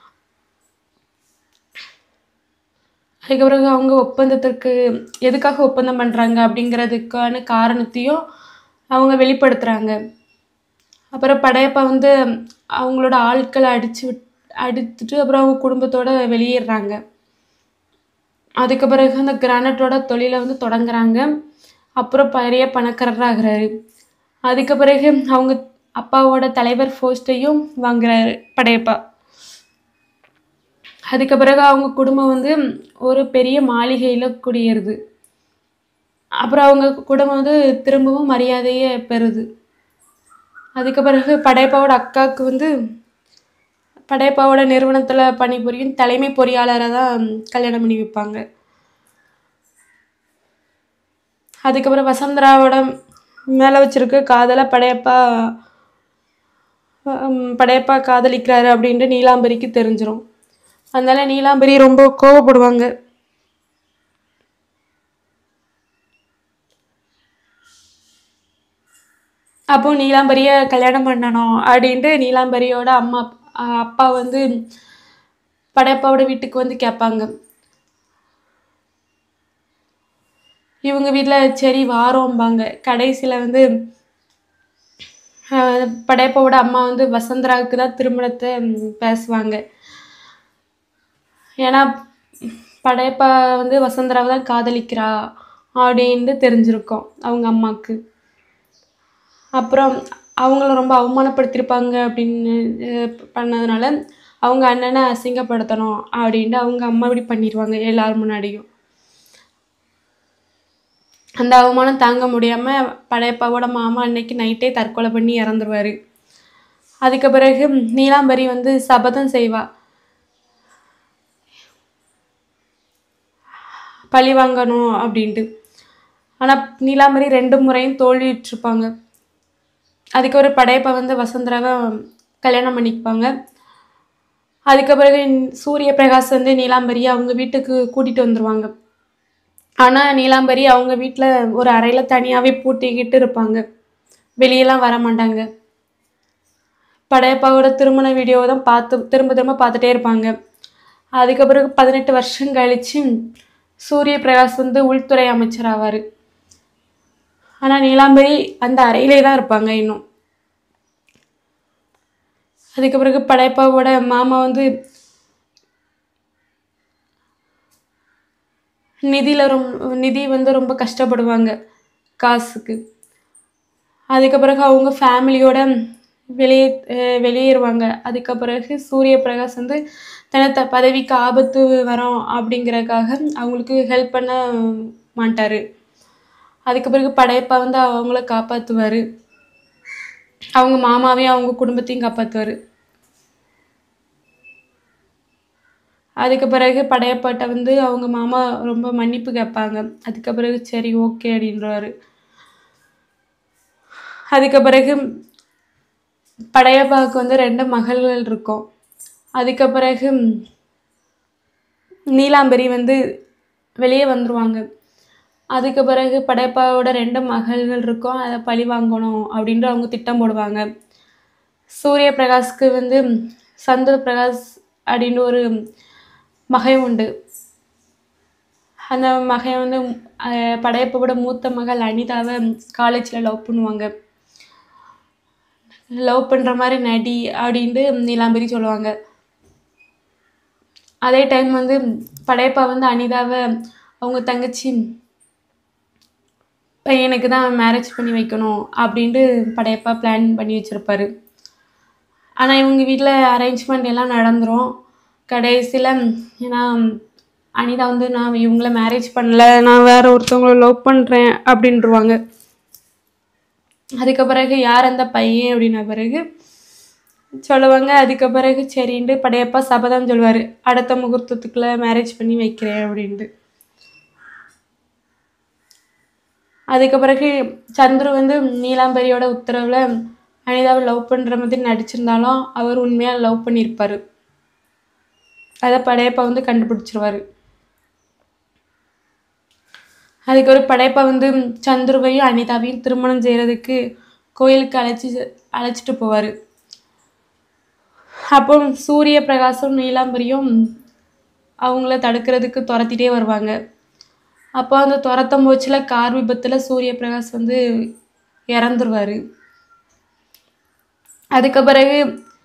Speaker 1: அதுக்கு பிறகு அவங்க ஒப்பந்தத்திற்கு எதுக்காக ஒப்பந்தம் பண்ணுறாங்க அப்படிங்கிறதுக்கான காரணத்தையும் அவங்க வெளிப்படுத்துகிறாங்க அப்புறம் படையப்பா வந்து அவங்களோட ஆட்களை அடிச்சு விட் அடித்துட்டு அப்புறம் அவங்க குடும்பத்தோட வெளியேறாங்க அதுக்கு பிறகு அந்த கிரானைட்டோட தொழிலை வந்து தொடங்குறாங்க அப்புறம் பெரிய பணக்காரராகிறாரு அதுக்கு பிறகு அவங்க அப்பாவோட தலைவர் போஸ்ட்டையும் வாங்குறாரு படையப்பா அதுக்கு பிறகு அவங்க குடும்பம் வந்து ஒரு பெரிய மாளிகையில் குடியேறுது அப்புறம் அவங்க குடும்பம் வந்து திரும்பவும் மரியாதையை பெறுது அதுக்கு பிறகு படையப்பாவோட அக்காவுக்கு வந்து படையப்பாவோட நிறுவனத்தில் பணிபுரியும் தலைமை பொறியாளரை தான் கல்யாணம் பண்ணி வைப்பாங்க அதுக்கப்புறம் வசந்தராவோட மேலே வச்சிருக்க காதலை படையப்பா ஹம், படையப்பா காதலிக்கிறாரு அப்படின்ட்டு நீலாம்பரிக்கு தெரிஞ்சிரும் அதனால நீலாம்பரி ரொம்ப கோவப்படுவாங்க அப்போ நீலாம்பரியை கல்யாணம் பண்ணணும் அப்படின்ட்டு நீலாம்பரியோட அம்மா அஹ் அப்பா வந்து படையப்பாவோட வீட்டுக்கு வந்து கேட்பாங்க இவங்க வீட்டில் சரி வாரோம்பாங்க கடைசியில் வந்து அஹ், படையப்பாவோட அம்மா வந்து வசந்தராவுக்கு தான் திருமணத்தை ம், பேசுவாங்க ஏன்னா படையப்பா வந்து வசந்தராவை தான் காதலிக்கிறா அப்படின்ட்டு தெரிஞ்சிருக்கும் அவங்க அம்மாவுக்கு அப்புறம் அவங்கள ரொம்ப அவமானப்படுத்தியிருப்பாங்க அப்படின்னு அஹ், பண்ணதுனால அவங்க அண்ணனை அசிங்கப்படுத்தணும் அப்படின்ட்டு அவங்க அம்மா இப்படி பண்ணிடுவாங்க எல்லார் முன்னாடியும் அந்த அவமானம் தாங்க முடியாமல் படையப்பாவோட மாமா அன்னைக்கு நைட்டே தற்கொலை பண்ணி இறந்துருவாரு அதுக்கு பிறகு நீலாம்பரி வந்து சபதம் செய்வா பழி வாங்கணும் அப்படின்ட்டு ஆனால் நீலாம்பரி ரெண்டு முறையும் தோல்விட்டுருப்பாங்க அதுக்கு ஒரு படையப்பை வந்து வசுந்தராவை கல்யாணம் பண்ணிக்குவாங்க அதுக்கு பிறகு சூரிய பிரகாஷ் வந்து நீலாம்பரியை அவங்க வீட்டுக்கு கூட்டிகிட்டு வந்துடுவாங்க ஆனால் நீலாம்பரி அவங்க வீட்டில் ஒரு அறையில் தனியாகவே பூட்டிக்கிட்டு இருப்பாங்க வெளியெல்லாம் வர மாட்டாங்க படையப்பாவோட திருமண வீடியோ தான் பார்த்து திரும்ப திரும்ப பார்த்துட்டே இருப்பாங்க அதுக்கு பிறகு பதினெட்டு வருஷம் கழிச்சு சூரிய பிரகாஷ் வந்து உள்துறை அமைச்சர் ஆவார் ஆனால் நீலாம்பரி அந்த அறையிலே தான் இருப்பாங்க இன்னும் அதுக்கு பிறகு படையப்பாவோட மாமா வந்து நிதியில் ரொம்ப நிதி வந்து ரொம்ப கஷ்டப்படுவாங்க காசுக்கு அதுக்கு பிறகு அவங்க ஃபேமிலியோட வெளியே அஹ் வெளியேறுவாங்க அதுக்கு பிறகு சூரிய பிரகாஷ் வந்து தனத்த பதவிக்கு ஆபத்து வரோம் அப்படிங்கறதுக்காக அவங்களுக்கு ஹெல்ப் பண்ண மாட்டார் அதுக்கு பிறகு படையப்பா வந்து அவங்கள காப்பாற்றுவார் அவங்க மாமாவையும் அவங்க குடும்பத்தையும் காப்பாற்றுவார் அதுக்கு பிறகு படையப்பாட்ட வந்து அவங்க மாமா ரொம்ப மன்னிப்பு கேட்பாங்க அதுக்கு பிறகு சரி ஓகே அப்படின்றவாரு அதுக்கு பிறகு படையப்பாவுக்கு வந்து ரெண்டு மகள்கள் இருக்கும் அதுக்கு பிறகு நீலாம்பரி வந்து வெளியே வந்துருவாங்க அதுக்கு பிறகு படையப்பாவோட ரெண்டு மகள்கள் இருக்கும் அதை பழி வாங்கணும் அப்படின்ற அவங்க திட்டம் போடுவாங்க சூரிய பிரகாஷ்க்கு வந்து சந்திர பிரகாஷ் அப்படின்னு ஒரு மகன் உண்டு அந்த மகன் வந்து அஹ், படையப்பாவோட மூத்த மகள் அனிதாவை காலேஜில் லவ் பண்ணுவாங்க லவ் பண்ணுற மாதிரி நடி அப்படின்ட்டு நீலாம்பரி சொல்லுவாங்க அதே டைம் வந்து படையப்பா வந்து அனிதாவை அவங்க தங்கச்சி பையனுக்கு தான் மேரேஜ் பண்ணி வைக்கணும் அப்படின்ட்டு படையப்பா பிளான் பண்ணி வச்சுருப்பாரு ஆனால் இவங்க வீட்டில் அரேஞ்ச்மெண்ட் எல்லாம் நடந்துரும் கடைசியில் ஏன்னா அனிதா வந்து நான் இவங்கள மேரேஜ் பண்ணல நான் வேற ஒருத்தவங்கள லவ் பண்ணுறேன் அப்படின்ட்டுருவாங்க அதுக்கு பிறகு யார் அந்த பையன் அப்படின்ன பிறகு சொல்லுவாங்க அதுக்கு பிறகு சரின்ட்டு படையப்பா சபதம் சொல்லுவார் அடுத்த முகூர்த்தத்துக்குள்ளே மேரேஜ் பண்ணி வைக்கிறேன் அப்படின்ட்டு அதுக்கு பிறகு சந்துரு வந்து நீலாம்பரியோட உத்தரவில் அனிதாவை லவ் பண்ணுற மாதிரி நடிச்சிருந்தாலும் அவர் உண்மையாக லவ் பண்ணியிருப்பார் அதை படையப்பா வந்து கண்டுபிடிச்சிருவாரு அதுக்கு ஒரு படையப்பா வந்து சந்துருவையும் அனிதாவையும் திருமணம் செய்கிறதுக்கு கோயிலுக்கு அழைச்சி அழைச்சிட்டு போவார் அப்போ சூரிய பிரகாசம் நீலாம்பரியும் அவங்கள தடுக்கிறதுக்கு துரத்திட்டே வருவாங்க அப்போ அந்த துரத்தம் போச்சில் கார் விபத்தில் சூரிய பிரகாஷ் வந்து இறந்துருவார் அதுக்கு பிறகு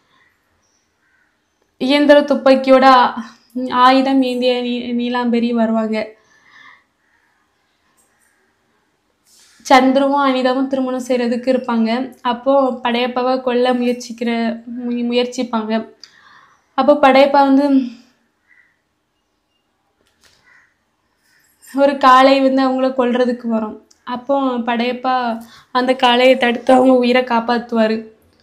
Speaker 1: இயந்திர துப்பாக்கியோட ஆ- ஆயுதம் ஏந்திய நீ நீலாம்பரி வருவாங்க சந்துருவும் அனிதாவும் திருமணம் செய்கிறதுக்கு இருப்பாங்க அப்போது படையப்பாவை கொல்ல முயற்சிக்கிற மு- முயற்சிப்பாங்க அப்போ படையப்பா வந்து ஒரு காளை வந்து அவங்கள கொல்றதுக்கு வரும் அப்போ படையப்பா அந்த காளையை தடுத்து அவங்க உயிரை காப்பாற்றுவார்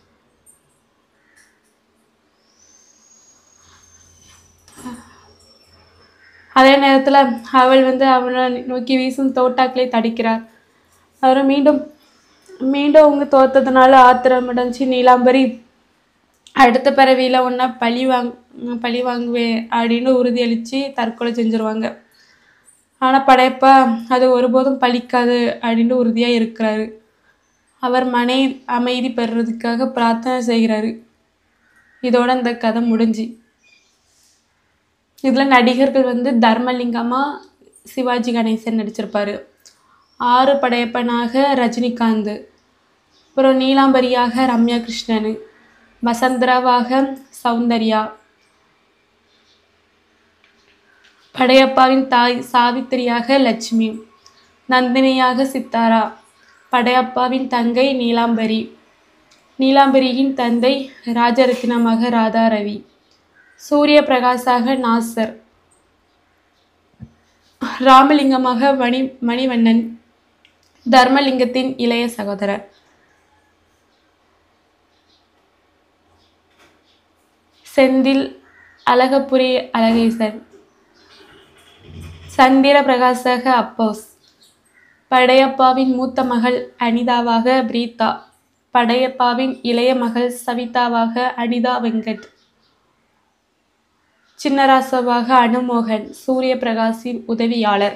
Speaker 1: அதே நேரத்தில் அவள் வந்து அவனை நோக்கி வீசும் தோட்டாக்களை தடுக்கிறார் அவர் மீண்டும் மீண்டும் அவங்க தோத்ததுனால ஆத்திரமடைஞ்சு நீலாம்பரி அடுத்த பிறவியில் ஒன்றா பழி வாங் பழி வாங்குவேன் அப்படின்னு உறுதியளித்து தற்கொலை செஞ்சுருவாங்க ஆனால் படையப்பா அது ஒருபோதும் பலிக்காது அப்படின்ட்டு உறுதியாக இருக்கிறாரு அவர் மனை அமைதி பெறுறதுக்காக பிரார்த்தனை செய்கிறாரு இதோட இந்த கதை முடிஞ்சு இதில் நடிகர்கள் வந்து தர்மலிங்கமா சிவாஜி கணேசன் நடிச்சிருப்பாரு ஆறு படையப்பனாக ரஜினிகாந்த் அப்புறம் நீலாம்பரியாக ரம்யா கிருஷ்ணன் வசந்தராவாக சௌந்தர்யா படையப்பாவின் தாய் சாவித்திரியாக லட்சுமி நந்தினியாக சித்தாரா படையப்பாவின் தங்கை நீலாம்பரி நீலாம்பரியின் தந்தை ராஜரத்தினமாக ராதாரவி சூரிய பிரகாசாக நாசர் ராமலிங்கமாக மணி மணிவண்ணன் தர்மலிங்கத்தின் இளைய சகோதரர் செந்தில் அழகப்புரி அழகேசன் சந்திர பிரகாசக அப்போஸ் படையப்பாவின் மூத்த மகள் அனிதாவாக பிரீதா படையப்பாவின் இளைய மகள் சவிதாவாக அனிதா வெங்கட் சின்னராசவாக அனுமோகன் சூரிய பிரகாஷின் உதவியாளர்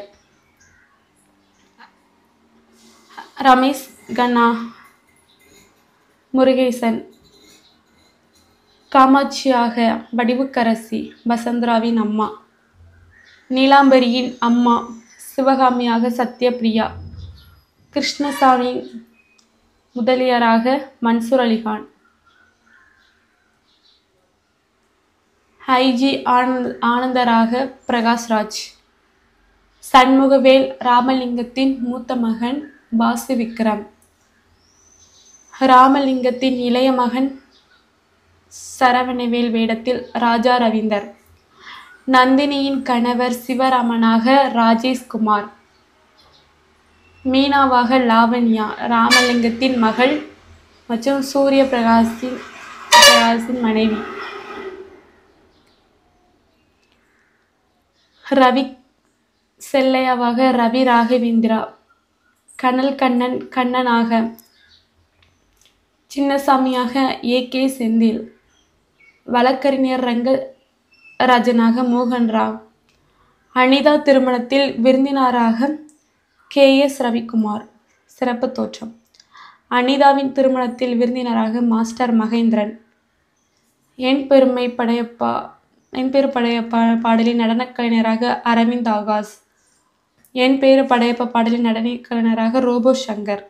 Speaker 1: ரமேஷ் கண்ணா முருகேசன் காமாட்சியாக வடிவுக்கரசி வசந்தராவின் அம்மா நீலாம்பரியின் அம்மா சிவகாமியாக சத்யபிரியா கிருஷ்ணசாமி முதலியாராக மன்சூர் அலிகான் ஐஜி ஆனந்த் ஆனந்தராக பிரகாஷ்ராஜ் சண்முகவேல் ராமலிங்கத்தின் மூத்த மகன் பாசு விக்ரம் ராமலிங்கத்தின் இளைய மகன் சரவணவேல் வேடத்தில் ராஜா ரவீந்தர் நந்தினியின் கணவர் சிவராமனாக ராஜேஷ்குமார் மீனாவாக லாவண்யா ராமலிங்கத்தின் மகள் மற்றும் சூரிய பிரகாஷின் பிரகாஷின் மனைவி ரவி செல்லையாவாக ரவி ராகவேந்திரா கனல் கண்ணன் கண்ணனாக சின்னசாமியாக ஏ கே செந்தில் வழக்கறிஞர் ரங்கராஜனாக மோகன் ராவ் அனிதா திருமணத்தில் விருந்தினராக கே எஸ் ரவிக்குமார் சிறப்பு தோற்றம் அனிதாவின் திருமணத்தில் விருந்தினராக மாஸ்டர் மகேந்திரன் என் பெருமை படையப்பா என் பேரு படையப்பா பாடலின் நடனக் கலைஞராக அரவிந்த் ஆகாஷ் என் பேரு படையப்பா பாடலின் நடனக் கலைஞராக ரோபோ சங்கர்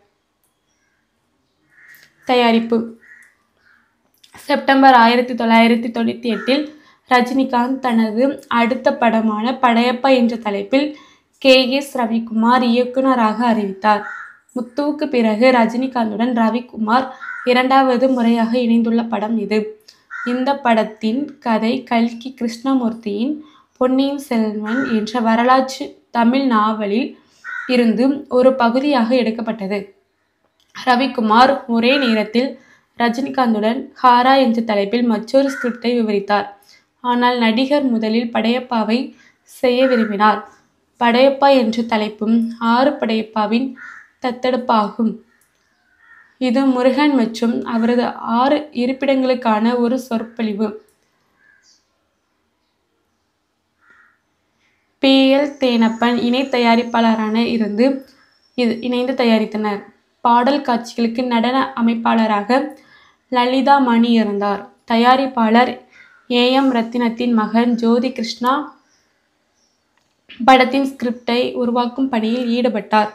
Speaker 1: தயாரிப்பு செப்டம்பர் ஆயிரத்தி தொள்ளாயிரத்தி தொண்ணூற்றி எட்டில் ரஜினிகாந்த் தனது அடுத்த படமான படையப்பா என்ற தலைப்பில் கே எஸ் ரவிக்குமார் இயக்குனராக அறிவித்தார் முத்துவுக்கு பிறகு ரஜினிகாந்துடன் ரவிக்குமார் இரண்டாவது முறையாக இணைந்துள்ள படம் இது இந்த படத்தின் கதை கல்கி கிருஷ்ணமூர்த்தியின் பொன்னியின் செல்வன் என்ற வரலாற்று தமிழ் நாவலில் இருந்து ஒரு பகுதியாக எடுக்கப்பட்டது ரவிக்குமார் ஒரே நேரத்தில் ரஜினிகாந்துடன் ஹாரா என்ற தலைப்பில் மற்றொரு ஸ்கிரிப்டை விவரித்தார் ஆனால் நடிகர் முதலில் படையப்பாவை செய்ய விரும்பினார் படையப்பா என்ற தலைப்பும் ஆறு படையப்பாவின் தத்தெடுப்பாகும் இது முருகன் மற்றும் அவரது ஆறு இருப்பிடங்களுக்கான ஒரு சொற்பொழிவு பி எல் தேனப்பன் இணை தயாரிப்பாளரான இருந்து இது இணைந்து தயாரித்தனர் பாடல் காட்சிகளுக்கு நடன அமைப்பாளராக லலிதா மணி இருந்தார் தயாரிப்பாளர் ஏ எம் ரத்தினத்தின் மகன் ஜோதி கிருஷ்ணா படத்தின் ஸ்கிரிப்டை உருவாக்கும் பணியில் ஈடுபட்டார்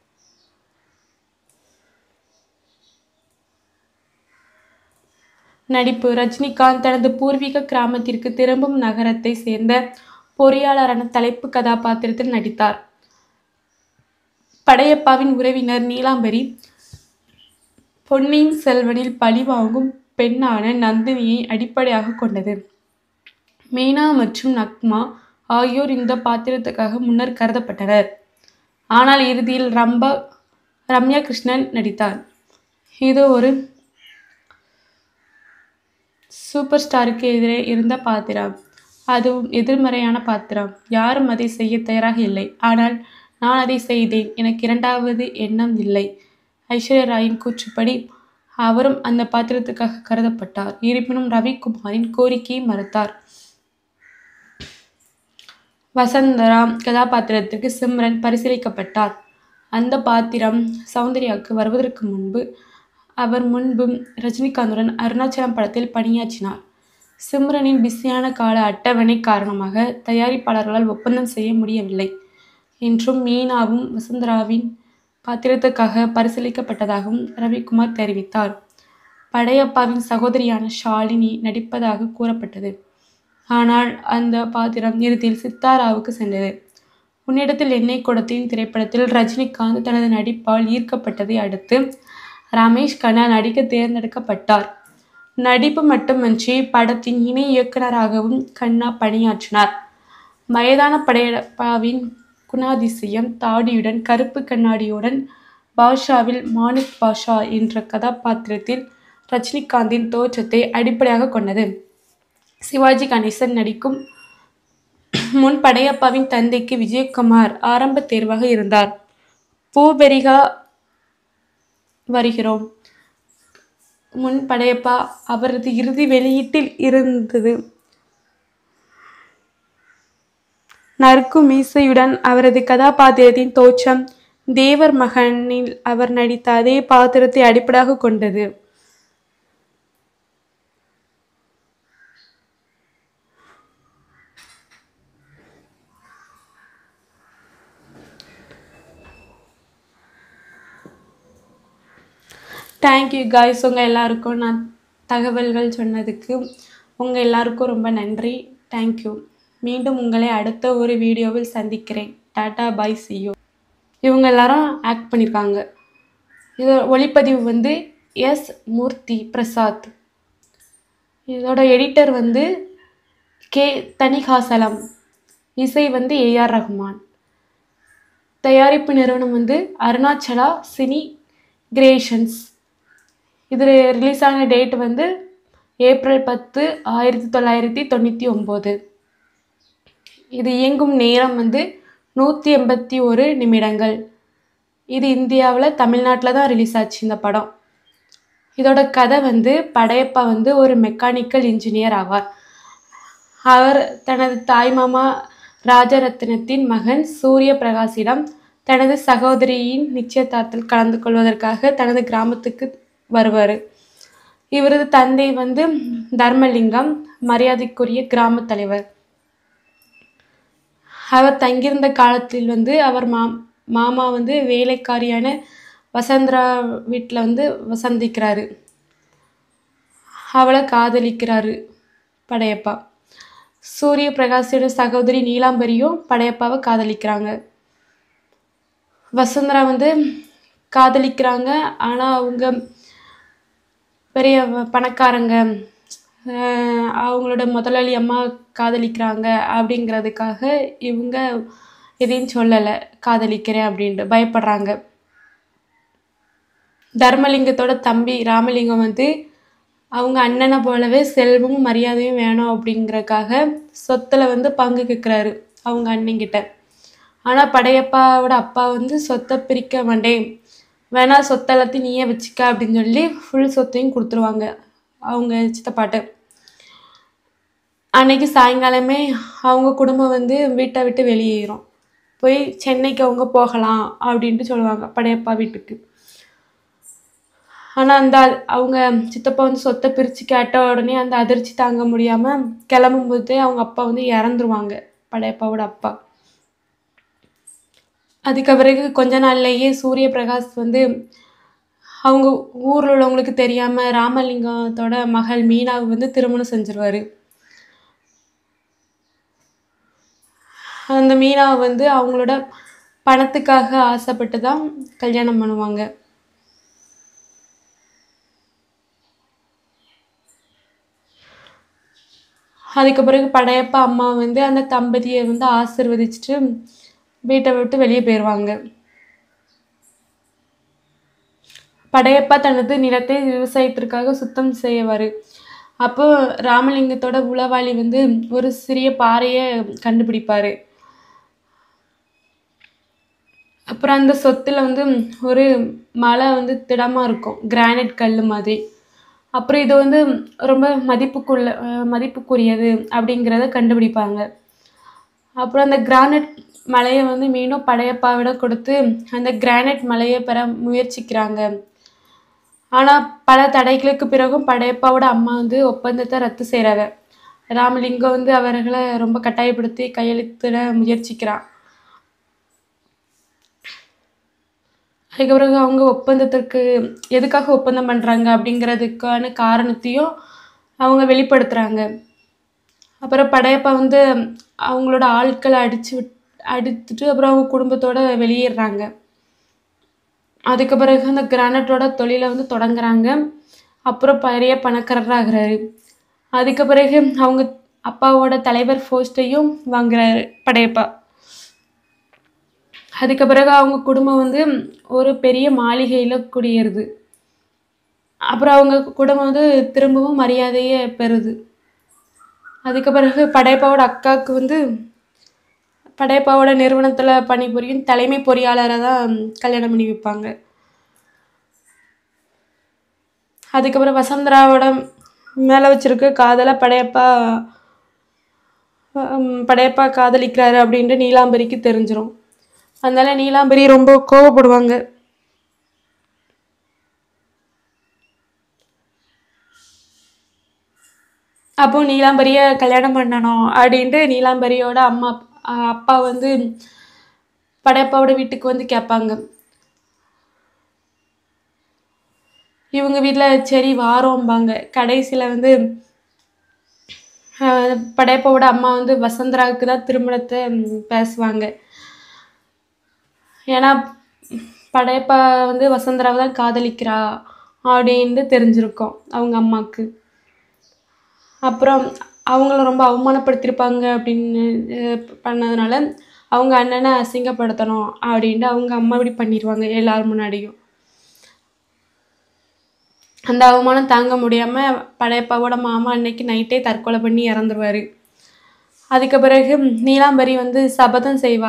Speaker 1: நடிப்பு ரஜினிகாந்த் தனது பூர்வீக கிராமத்திற்கு திரும்பும் நகரத்தை சேர்ந்த பொறியாளரான தலைப்பு கதாபாத்திரத்தில் நடித்தார் படையப்பாவின் உறவினர் நீலாம்பரி பொன்னியின் செல்வனில் பழிவாங்கும் பெண்ணான நந்தினியை அடிப்படையாக கொண்டது மீனா மற்றும் நக்மா ஆகியோர் இந்த பாத்திரத்துக்காக முன்னர் கருதப்பட்டனர் ஆனால் இறுதியில் ரம்பா ரம்யா கிருஷ்ணன் நடித்தார் இது ஒரு சூப்பர் ஸ்டாருக்கு எதிரே இருந்த பாத்திரம் அதுவும் எதிர்மறையான பாத்திரம் யாரும் அதை செய்ய தயாராக இல்லை ஆனால் நான் அதை செய்தேன் எனக்கு இரண்டாவது எண்ணம் இல்லை ஐஸ்வர்யா ராயின் கூற்றுப்படி அவரும் அந்த பாத்திரத்துக்காக கருதப்பட்டார் இருப்பினும் ரவிக்குமாரின் கோரிக்கையை மறுத்தார் வசந்தரா கதாபாத்திரத்திற்கு சிம்ரன் பரிசீலிக்கப்பட்டார் அந்த பாத்திரம் சௌந்தர்யாவுக்கு வருவதற்கு முன்பு அவர் முன்பு ரஜினிகாந்துடன் அருணாச்சலம் படத்தில் பணியாற்றினார் சிம்ரனின் பிஸியான கால அட்டவணை காரணமாக தயாரிப்பாளர்களால் ஒப்பந்தம் செய்ய முடியவில்லை என்றும் மீனாவும் வசுந்தராவின் பாத்திரத்துக்காக பரிசீலிக்கப்பட்டதாகவும் ரவிக்குமார் தெரிவித்தார் படையப்பாவின் சகோதரியான ஷாலினி நடிப்பதாக கூறப்பட்டது ஆனால் அந்த பாத்திரம் இறுதியில் சித்தாராவுக்கு சென்றது உன்னிடத்தில் எண்ணெய் கொடுத்தேன் திரைப்படத்தில் ரஜினிகாந்த் தனது நடிப்பால் ஈர்க்கப்பட்டதை அடுத்து ரமேஷ் கண்ணா நடிக்க தேர்ந்தெடுக்கப்பட்டார் நடிப்பு மட்டுமன்றி படத்தின் இணை இயக்குனராகவும் கண்ணா பணியாற்றினார் வயதான படையப்பாவின் குணாதிசயம் தாடியுடன் கருப்பு கண்ணாடியுடன் பாஷாவில் மாணிக் பாஷா என்ற கதாபாத்திரத்தில் ரஜினிகாந்தின் தோற்றத்தை அடிப்படையாக கொண்டது சிவாஜி கணேசன் நடிக்கும் முன் படையப்பாவின் தந்தைக்கு விஜயகுமார் ஆரம்ப தேர்வாக இருந்தார் பூபெரிகா வருகிறோம் முன் படையப்பா அவரது இறுதி வெளியீட்டில் இருந்தது நறுக்கும் மீசையுடன் அவரது கதாபாத்திரத்தின் தோற்றம் தேவர் மகனில் அவர் நடித்த அதே பாத்திரத்தை அடிப்படையாக கொண்டது தேங்க்யூ காய்ஸ் உங்கள் எல்லாருக்கும் நான் தகவல்கள் சொன்னதுக்கு உங்கள் எல்லாருக்கும் ரொம்ப நன்றி தேங்க்யூ மீண்டும் உங்களை அடுத்த ஒரு வீடியோவில் சந்திக்கிறேன் டாடா பாய் சியோ இவங்க எல்லாரும் ஆக்ட் பண்ணியிருக்காங்க இது ஒளிப்பதிவு வந்து எஸ் மூர்த்தி பிரசாத் இதோட எடிட்டர் வந்து கே தனிகாசலம் இசை வந்து ஏஆர் ரஹ்மான் தயாரிப்பு நிறுவனம் வந்து அருணாச்சலா சினி கிரியேஷன்ஸ் இது ரிலீஸ் ஆன டேட் வந்து ஏப்ரல் பத்து ஆயிரத்தி தொள்ளாயிரத்தி தொண்ணூற்றி ஒம்பது இது இயங்கும் நேரம் வந்து நூற்றி எண்பத்தி ஒரு நிமிடங்கள் இது இந்தியாவில் தமிழ்நாட்டில் தான் ரிலீஸ் ஆச்சு இந்த படம் இதோட கதை வந்து படையப்பா வந்து ஒரு மெக்கானிக்கல் இன்ஜினியர் ஆவார் அவர் தனது தாய்மாமா ராஜரத்னத்தின் மகன் சூரிய பிரகாஷிடம் தனது சகோதரியின் நிச்சயதார்த்தத்தில் கலந்து கொள்வதற்காக தனது கிராமத்துக்கு வருவார் இவரது தந்தை வந்து தர்மலிங்கம் மரியாதைக்குரிய கிராம தலைவர் அவர் தங்கியிருந்த காலத்தில் வந்து அவர் மா மாமா வந்து வேலைக்காரியான வசந்தரா வீட்டில் வந்து வசந்திக்கிறாரு அவளை காதலிக்கிறாரு படையப்பா சூரிய பிரகாஷோட சகோதரி நீலாம்பரியும் படையப்பாவை காதலிக்கிறாங்க வசுந்தரா வந்து காதலிக்கிறாங்க ஆனால் அவங்க பெரிய வ- பணக்காரங்க அஹ் அவங்களோட முதலாளி அம்மா காதலிக்கிறாங்க அப்படிங்கிறதுக்காக இவங்க எதையும் சொல்லலை காதலிக்கிறேன் அப்படின்ட்டு பயப்படுறாங்க தர்மலிங்கத்தோட தம்பி ராமலிங்கம் வந்து அவங்க அண்ணனை போலவே செல்வமும் மரியாதையும் வேணும் அப்படிங்கறக்காக சொத்துல வந்து பங்கு கேட்குறாரு அவங்க அண்ணன்கிட்ட ஆனால் படையப்பாவோட அப்பா வந்து சொத்தை பிரிக்க மாட்டேன் வேணா சொத்தெல்லாத்தையும் நீயே வச்சுக்க அப்படின்னு சொல்லி ஃபுல் சொத்தையும் கொடுத்துருவாங்க அவங்க சித்தப்பாட்ட அன்னைக்கு சாயங்காலமே அவங்க குடும்பம் வந்து வீட்டை விட்டு வெளியேறும் போய் சென்னைக்கு அவங்க போகலாம் அப்படின்ட்டு சொல்லுவாங்க படையப்பா வீட்டுக்கு ஆனால் அந்த அவங்க சித்தப்பா வந்து சொத்தை பிரித்து கேட்ட உடனே அந்த அதிர்ச்சி தாங்க முடியாமல் கிளம்பும்போதே அவங்க அப்பா வந்து இறந்துருவாங்க படையப்பாவோட அப்பா அதுக்கு பிறகு கொஞ்ச நாள்லயே சூரிய பிரகாஷ் வந்து அவங்க ஊரில் உள்ளவங்களுக்கு தெரியாமல் ராமலிங்கத்தோட மகள் மீனாவை வந்து திருமணம் செஞ்சிருவாரு அந்த மீனாவை வந்து அவங்களோட பணத்துக்காக ஆசைப்பட்டு தான் கல்யாணம் பண்ணுவாங்க அதுக்கு பிறகு படையப்பா அம்மா வந்து அந்த தம்பதியை வந்து ஆசிர்வதிச்சுட்டு வீட்டை விட்டு வெளியே போயிடுவாங்க படையப்பா தனது நிலத்தை விவசாயத்திற்காக சுத்தம் செய்யவாரு அப்போ ராமலிங்கத்தோட உளவாளி வந்து ஒரு சிறிய பாறையை கண்டுபிடிப்பாரு அப்புறம் அந்த சொத்துல வந்து ஒரு மலை வந்து திடமா இருக்கும் கிரானைட் கல் மாதிரி அப்புறம் இது வந்து ரொம்ப மதிப்புக்குள்ள அஹ் மதிப்புக்குரியது அப்படிங்கிறத கண்டுபிடிப்பாங்க அப்புறம் அந்த கிரானைட் மலையை வந்து மீண்டும் படையப்பாவிடம் கொடுத்து அந்த கிரானைட் மலையை பெற முயற்சிக்கிறாங்க ஆனால் பல தடைகளுக்கு பிறகும் படையப்பாவோட அம்மா வந்து ஒப்பந்தத்தை ரத்து செய்கிறாங்க ராமலிங்கம் வந்து அவர்களை ரொம்ப கட்டாயப்படுத்தி கையெழுத்திட முயற்சிக்கிறான் அதுக்கு பிறகு அவங்க ஒப்பந்தத்திற்கு எதுக்காக ஒப்பந்தம் பண்ணுறாங்க அப்படிங்கிறதுக்கான காரணத்தையும் அவங்க வெளிப்படுத்துகிறாங்க அப்புறம் படையப்பா வந்து அவங்களோட ஆட்களை அடிச்சு விட் அடித்துட்டு அப்புறம் அவங்க குடும்பத்தோட வெளியேறாங்க அதுக்கு பிறகு அந்த கிரானைட்டோட தொழிலை வந்து தொடங்குறாங்க அப்புறம் பெரிய பணக்காரராகிறாரு அதுக்கு பிறகு அவங்க அப்பாவோட தலைவர் போஸ்ட்டையும் வாங்குறாரு படையப்பா அதுக்கு பிறகு அவங்க குடும்பம் வந்து ஒரு பெரிய மாளிகையில் குடியேறுது அப்புறம் அவங்க குடும்பம் வந்து திரும்பவும் மரியாதையை பெறுது அதுக்கு பிறகு படையப்பாவோட அக்காவுக்கு வந்து படையப்பாவோட நிறுவனத்தில் பணிபுரியும் தலைமை பொறியாளரை தான் கல்யாணம் பண்ணி வைப்பாங்க அதுக்கப்புறம் வசந்தராவோட மேலே வச்சிருக்க காதலை படையப்பா ஹம், படையப்பா காதலிக்கிறாரு அப்படின்ட்டு நீலாம்பரிக்கு தெரிஞ்சிரும் அதனால நீலாம்பரி ரொம்ப கோவப்படுவாங்க அப்போ நீலாம்பரியை கல்யாணம் பண்ணணும் அப்படின்ட்டு நீலாம்பரியோட அம்மா அஹ் அப்பா வந்து படையப்பாவோட வீட்டுக்கு வந்து கேட்பாங்க இவங்க வீட்டில் சரி வாரோம்பாங்க கடைசியில் வந்து அஹ், படையப்பாவோட அம்மா வந்து வசந்தராவுக்கு தான் திருமணத்தை ம், பேசுவாங்க ஏன்னா படையப்பா வந்து வசந்தராவை தான் காதலிக்கிறா அப்படின்னு தெரிஞ்சிருக்கும் அவங்க அம்மாவுக்கு அப்புறம் அவங்கள ரொம்ப அவமானப்படுத்தியிருப்பாங்க அப்படின்னு அஹ், பண்ணதுனால அவங்க அண்ணனை அசிங்கப்படுத்தணும் அப்படின்ட்டு அவங்க அம்மா இப்படி பண்ணிடுவாங்க எல்லார் முன்னாடியும் அந்த அவமானம் தாங்க முடியாமல் படையப்பாவோட மாமா அன்னைக்கு நைட்டே தற்கொலை பண்ணி இறந்துருவாரு அதுக்கு பிறகு நீலாம்பரி வந்து சபதம் செய்வா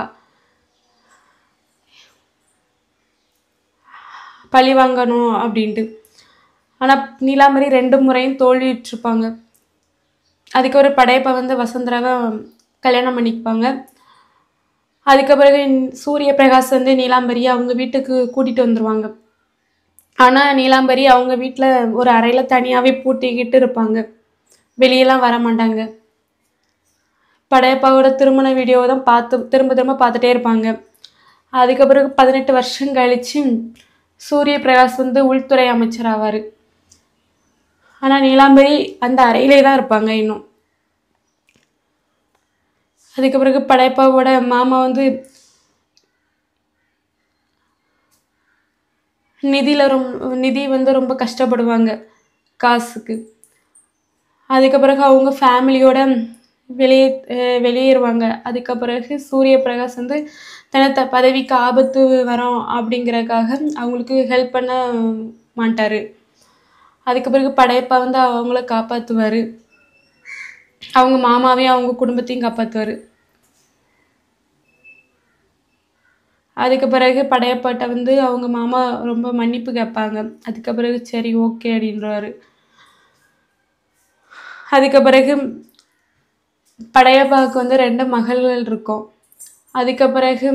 Speaker 1: பழி வாங்கணும் அப்படின்ட்டு ஆனால் நீலாம்பரி ரெண்டு முறையும் தோல்வியுற்றிருப்பாங்க அதுக்கு ஒரு படையப்பா வந்து வசுந்தராவை கல்யாணம் பண்ணிக்குவாங்க அதுக்கு பிறகு சூரிய பிரகாஷ் வந்து நீலாம்பரியை அவங்க வீட்டுக்கு கூட்டிகிட்டு வந்துருவாங்க ஆனால் நீலாம்பரி அவங்க வீட்டில் ஒரு அறையில் தனியாகவே பூட்டிக்கிட்டு இருப்பாங்க வெளியெல்லாம் வர மாட்டாங்க படையப்பாவோட திருமண வீடியோவை தான் பார்த்து திரும்ப திரும்ப பார்த்துட்டே இருப்பாங்க அதுக்கு பிறகு பதினெட்டு வருஷம் கழிச்சு சூரிய பிரகாஷ் வந்து உள்துறை அமைச்சர் ஆவார் ஆனால் நீலாம்பரி அந்த அறையிலே தான் இருப்பாங்க இன்னும் அதுக்கு பிறகு படையப்பாவோட மாமா வந்து நிதியில் ரொம்ப நிதி வந்து ரொம்ப கஷ்டப்படுவாங்க காசுக்கு அதுக்கு பிறகு அவங்க ஃபேமிலியோட வெளியே அஹ் வெளியேறுவாங்க அதுக்கு பிறகு சூரிய பிரகாஷ் வந்து தனத்த பதவிக்கு ஆபத்து வரும் அப்படிங்கறதுக்காக அவங்களுக்கு ஹெல்ப் பண்ண மாட்டார் அதுக்கு பிறகு படையப்பா வந்து அவங்கள காப்பாற்றுவார் அவங்க மாமாவையும் அவங்க குடும்பத்தையும் காப்பாற்றுவார் அதுக்கு பிறகு படையப்பாட்ட வந்து அவங்க மாமா ரொம்ப மன்னிப்பு கேட்பாங்க அதுக்கு பிறகு சரி ஓகே அப்படின்றவாரு அதுக்கு பிறகு படையப்பாவுக்கு வந்து ரெண்டு மகள்கள் இருக்கும் அதுக்கு பிறகு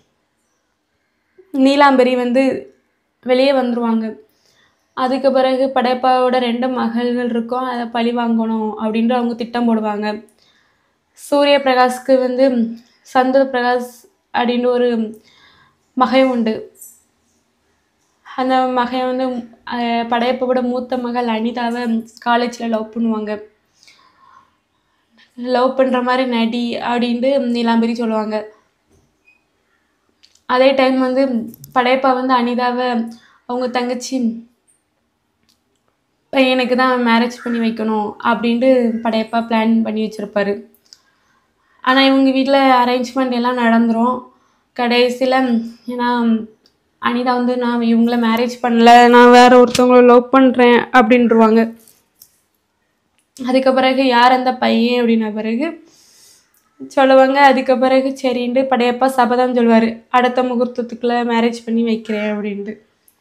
Speaker 1: நீலாம்பரி வந்து வெளியே வந்துருவாங்க அதுக்கு பிறகு படையப்பாவோட ரெண்டு மகள்கள் இருக்கும் அதை பழி வாங்கணும் அப்படின்ட்டு அவங்க திட்டம் போடுவாங்க சூரிய பிரகாஷ்க்கு வந்து சந்திர பிரகாஷ் அப்படின்னு ஒரு மகன் உண்டு அந்த மகன் வந்து அஹ், படையப்பாவோட மூத்த மகள் அனிதாவை காலேஜில் லவ் பண்ணுவாங்க லவ் பண்ணுற மாதிரி நடி அப்படின்ட்டு நீலாம்பரி சொல்லுவாங்க அதே டைம் வந்து படையப்பா வந்து அனிதாவை அவங்க தங்கச்சி பையனுக்கு தான் மேரேஜ் பண்ணி வைக்கணும் அப்படின்ட்டு படையப்பா பிளான் பண்ணி வச்சுருப்பாரு ஆனால் இவங்க வீட்டில் அரேஞ்ச்மெண்ட் எல்லாம் நடந்துரும் கடைசியில் ஏன்னா அனிதா வந்து நான் இவங்கள மேரேஜ் பண்ணல நான் வேற ஒருத்தவங்கள லவ் பண்ணுறேன் அப்படின்ட்டுருவாங்க அதுக்கு பிறகு யார் அந்த பையன் அப்படின்ன பிறகு சொல்லுவாங்க அதுக்கு பிறகு சரின்ட்டு படையப்பா சபதம் சொல்லுவார் அடுத்த முகூர்த்தத்துக்குள்ளே மேரேஜ் பண்ணி வைக்கிறேன் அப்படின்ட்டு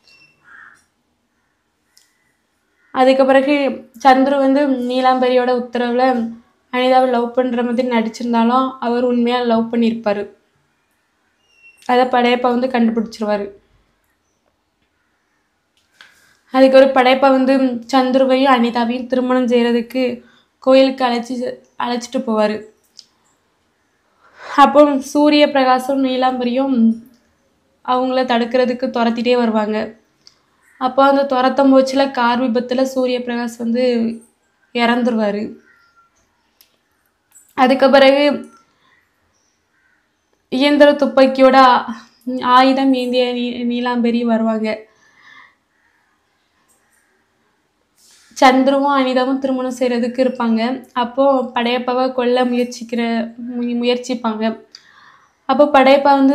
Speaker 1: அதுக்கு பிறகு சந்துரு வந்து நீலாம்பரியோட உத்தரவில் அனிதாவை லவ் பண்ணுற மாதிரி நடிச்சிருந்தாலும் அவர் உண்மையாக லவ் பண்ணியிருப்பார் அதை படையப்பா வந்து கண்டுபிடிச்சிருவாரு அதுக்கு ஒரு படையப்பா வந்து சந்துருவையும் அனிதாவையும் திருமணம் செய்கிறதுக்கு கோயிலுக்கு அழைச்சி அழைச்சிட்டு போவார் அப்போ சூரிய பிரகாசும் நீலாம்பரியும் அவங்கள தடுக்கிறதுக்கு துரத்திட்டே வருவாங்க அப்போ அந்த துரத்தம் போச்சில் கார் விபத்தில் சூரிய பிரகாஷ் வந்து இறந்துருவார் அதுக்கு பிறகு இயந்திர துப்பாக்கியோட ஆ- ஆயுதம் ஏந்திய நீ நீலாம்பரி வருவாங்க சந்துருவும் அனிதாவும் திருமணம் செய்கிறதுக்கு இருப்பாங்க அப்போது படையப்பாவை கொல்ல முயற்சிக்கிற முய முயற்சிப்பாங்க அப்போ படையப்பா வந்து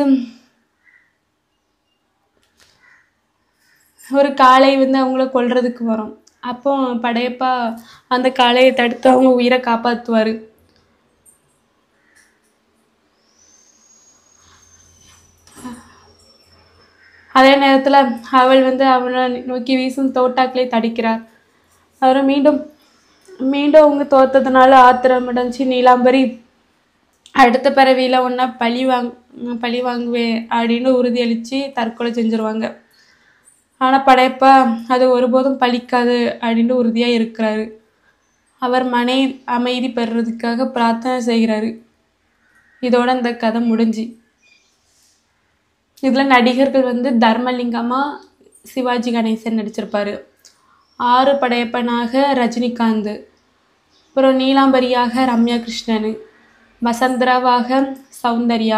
Speaker 1: ஒரு காளை வந்து அவங்கள கொல்றதுக்கு வரும் அப்போ படையப்பா அந்த காளையை தடுத்து அவங்க உயிரை காப்பாற்றுவார் அதே நேரத்தில் அவள் வந்து அவனை நோக்கி வீசும் தோட்டாக்களை தடுக்கிறார் அவர் மீண்டும் மீண்டும் அவங்க தோத்ததுனால ஆத்திரமடைஞ்சு நீலாம்பரி அடுத்த பிறவியில் ஒன்றா பழி வாங் பழி வாங்குவேன் அப்படின்னு உறுதியளித்து தற்கொலை செஞ்சுருவாங்க ஆனால் படையப்பா அது ஒருபோதும் பழிக்காது அப்படின்னு உறுதியாக இருக்கிறாரு அவர் மனை அமைதி பெறுறதுக்காக பிரார்த்தனை செய்கிறாரு இதோட இந்த கதை முடிஞ்சு இதில் நடிகர்கள் வந்து தர்மலிங்கமா சிவாஜி கணேசன் நடிச்சிருப்பாரு ஆறு படையப்பனாக ரஜினிகாந்த் அப்புறம் நீலாம்பரியாக ரம்யா கிருஷ்ணன் வசந்தராவாக சௌந்தர்யா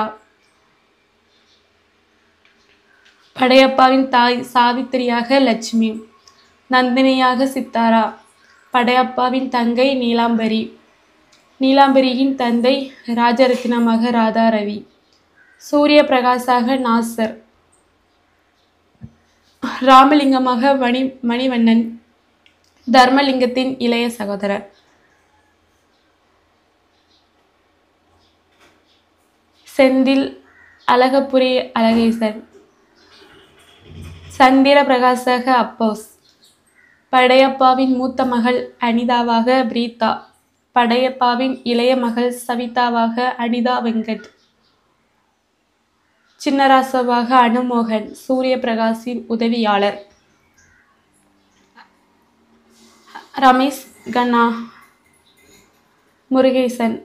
Speaker 1: படையப்பாவின் தாய் சாவித்திரியாக லட்சுமி நந்தினியாக சித்தாரா படையப்பாவின் தங்கை நீலாம்பரி நீலாம்பரியின் தந்தை ராஜரத்னமாக ராதா ரவி சூரிய பிரகாசாக நாசர் ராமலிங்கமாக மணி மணிவண்ணன் தர்மலிங்கத்தின் இளைய சகோதரர் செந்தில் அழகப்புரி அழகேசன் சந்திர பிரகாசக அப்போஸ் படையப்பாவின் மூத்த மகள் அனிதாவாக பிரீதா படையப்பாவின் இளைய மகள் சவிதாவாக அனிதா வெங்கட் சின்னராசவாக அனுமோகன் சூரிய பிரகாஷின் உதவியாளர் ரமேஷ் கண்ணா முருகேசன்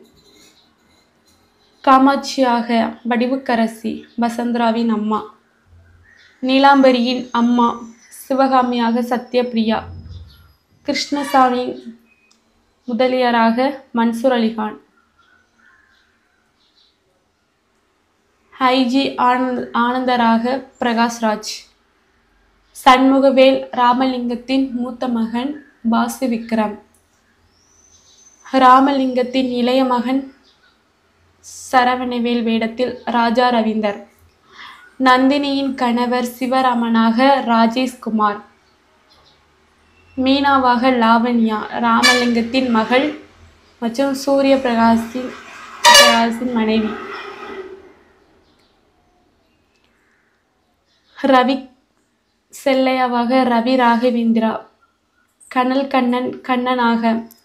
Speaker 1: காமாட்சியாக வடிவுக்கரசி வசந்தராவின் அம்மா நீலாம்பரியின் அம்மா சிவகாமியாக சத்யபிரியா கிருஷ்ணசாமி முதலியாராக மன்சூர் அலிகான் ஐஜி ஆனந்த் ஆனந்தராக பிரகாஷ்ராஜ் சண்முகவேல் ராமலிங்கத்தின் மூத்த மகன் பாசு விக்ரம் ராமலிங்கத்தின் இளைய மகன் சரவணவேல் வேடத்தில் ராஜா ரவீந்தர் நந்தினியின் கணவர் சிவராமனாக ராஜேஷ்குமார் மீனாவாக லாவண்யா ராமலிங்கத்தின் மகள் மற்றும் சூரிய பிரகாஷின் பிரகாஷின் மனைவி ரவி செல்லையாவாக ரவி ராகவேந்திரா கனல் கண்ணன் கண்ணனாக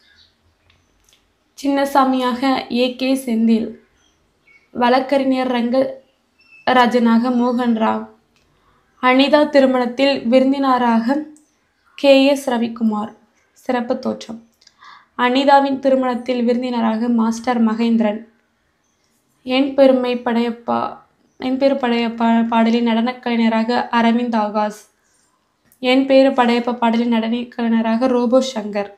Speaker 1: சின்னசாமியாக ஏ கே செந்தில் வழக்கறிஞர் ரங்க ராஜனாக மோகன் ராவ் அனிதா திருமணத்தில் விருந்தினராக கே எஸ் ரவிக்குமார் சிறப்பு தோற்றம் அனிதாவின் திருமணத்தில் விருந்தினராக மாஸ்டர் மகேந்திரன் என் பெருமை படையப்பா என் பேரு படையப்பா பாடலின் நடனக் கலைஞராக அரவிந்த் ஆகாஷ் என் பேரு படையப்பா பாடலின் நடனக் கலைஞராக ரோபோ சங்கர்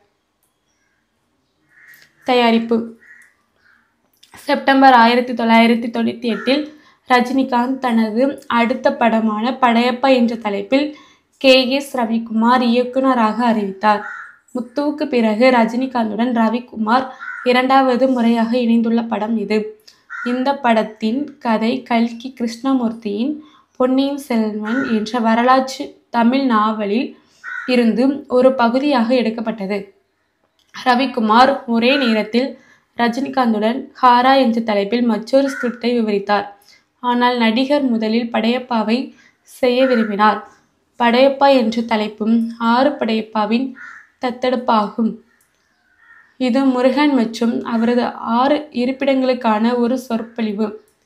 Speaker 1: தயாரிப்பு செப்டம்பர் ஆயிரத்தி தொள்ளாயிரத்தி தொண்ணூற்றி எட்டில் ரஜினிகாந்த் தனது அடுத்த படமான படையப்பா என்ற தலைப்பில் கே எஸ் ரவிக்குமார் இயக்குனராக அறிவித்தார் முத்துவுக்கு பிறகு ரஜினிகாந்துடன் ரவிக்குமார் இரண்டாவது முறையாக இணைந்துள்ள படம் இது இந்த படத்தின் கதை கல்கி கிருஷ்ணமூர்த்தியின் பொன்னியின் செல்வன் என்ற வரலாற்று தமிழ் நாவலில் இருந்து ஒரு பகுதியாக எடுக்கப்பட்டது ரவிக்குமார் ஒரே நேரத்தில் ரஜினிகாந்துடன் ஹாரா என்ற தலைப்பில் மற்றொரு ஸ்கிரிப்டை விவரித்தார் ஆனால் நடிகர் முதலில் படையப்பாவை செய்ய விரும்பினார் படையப்பா என்ற தலைப்பும் ஆறு படையப்பாவின் தத்தெடுப்பாகும் இது முருகன் மற்றும் அவரது ஆறு இருப்பிடங்களுக்கான ஒரு சொற்பொழிவு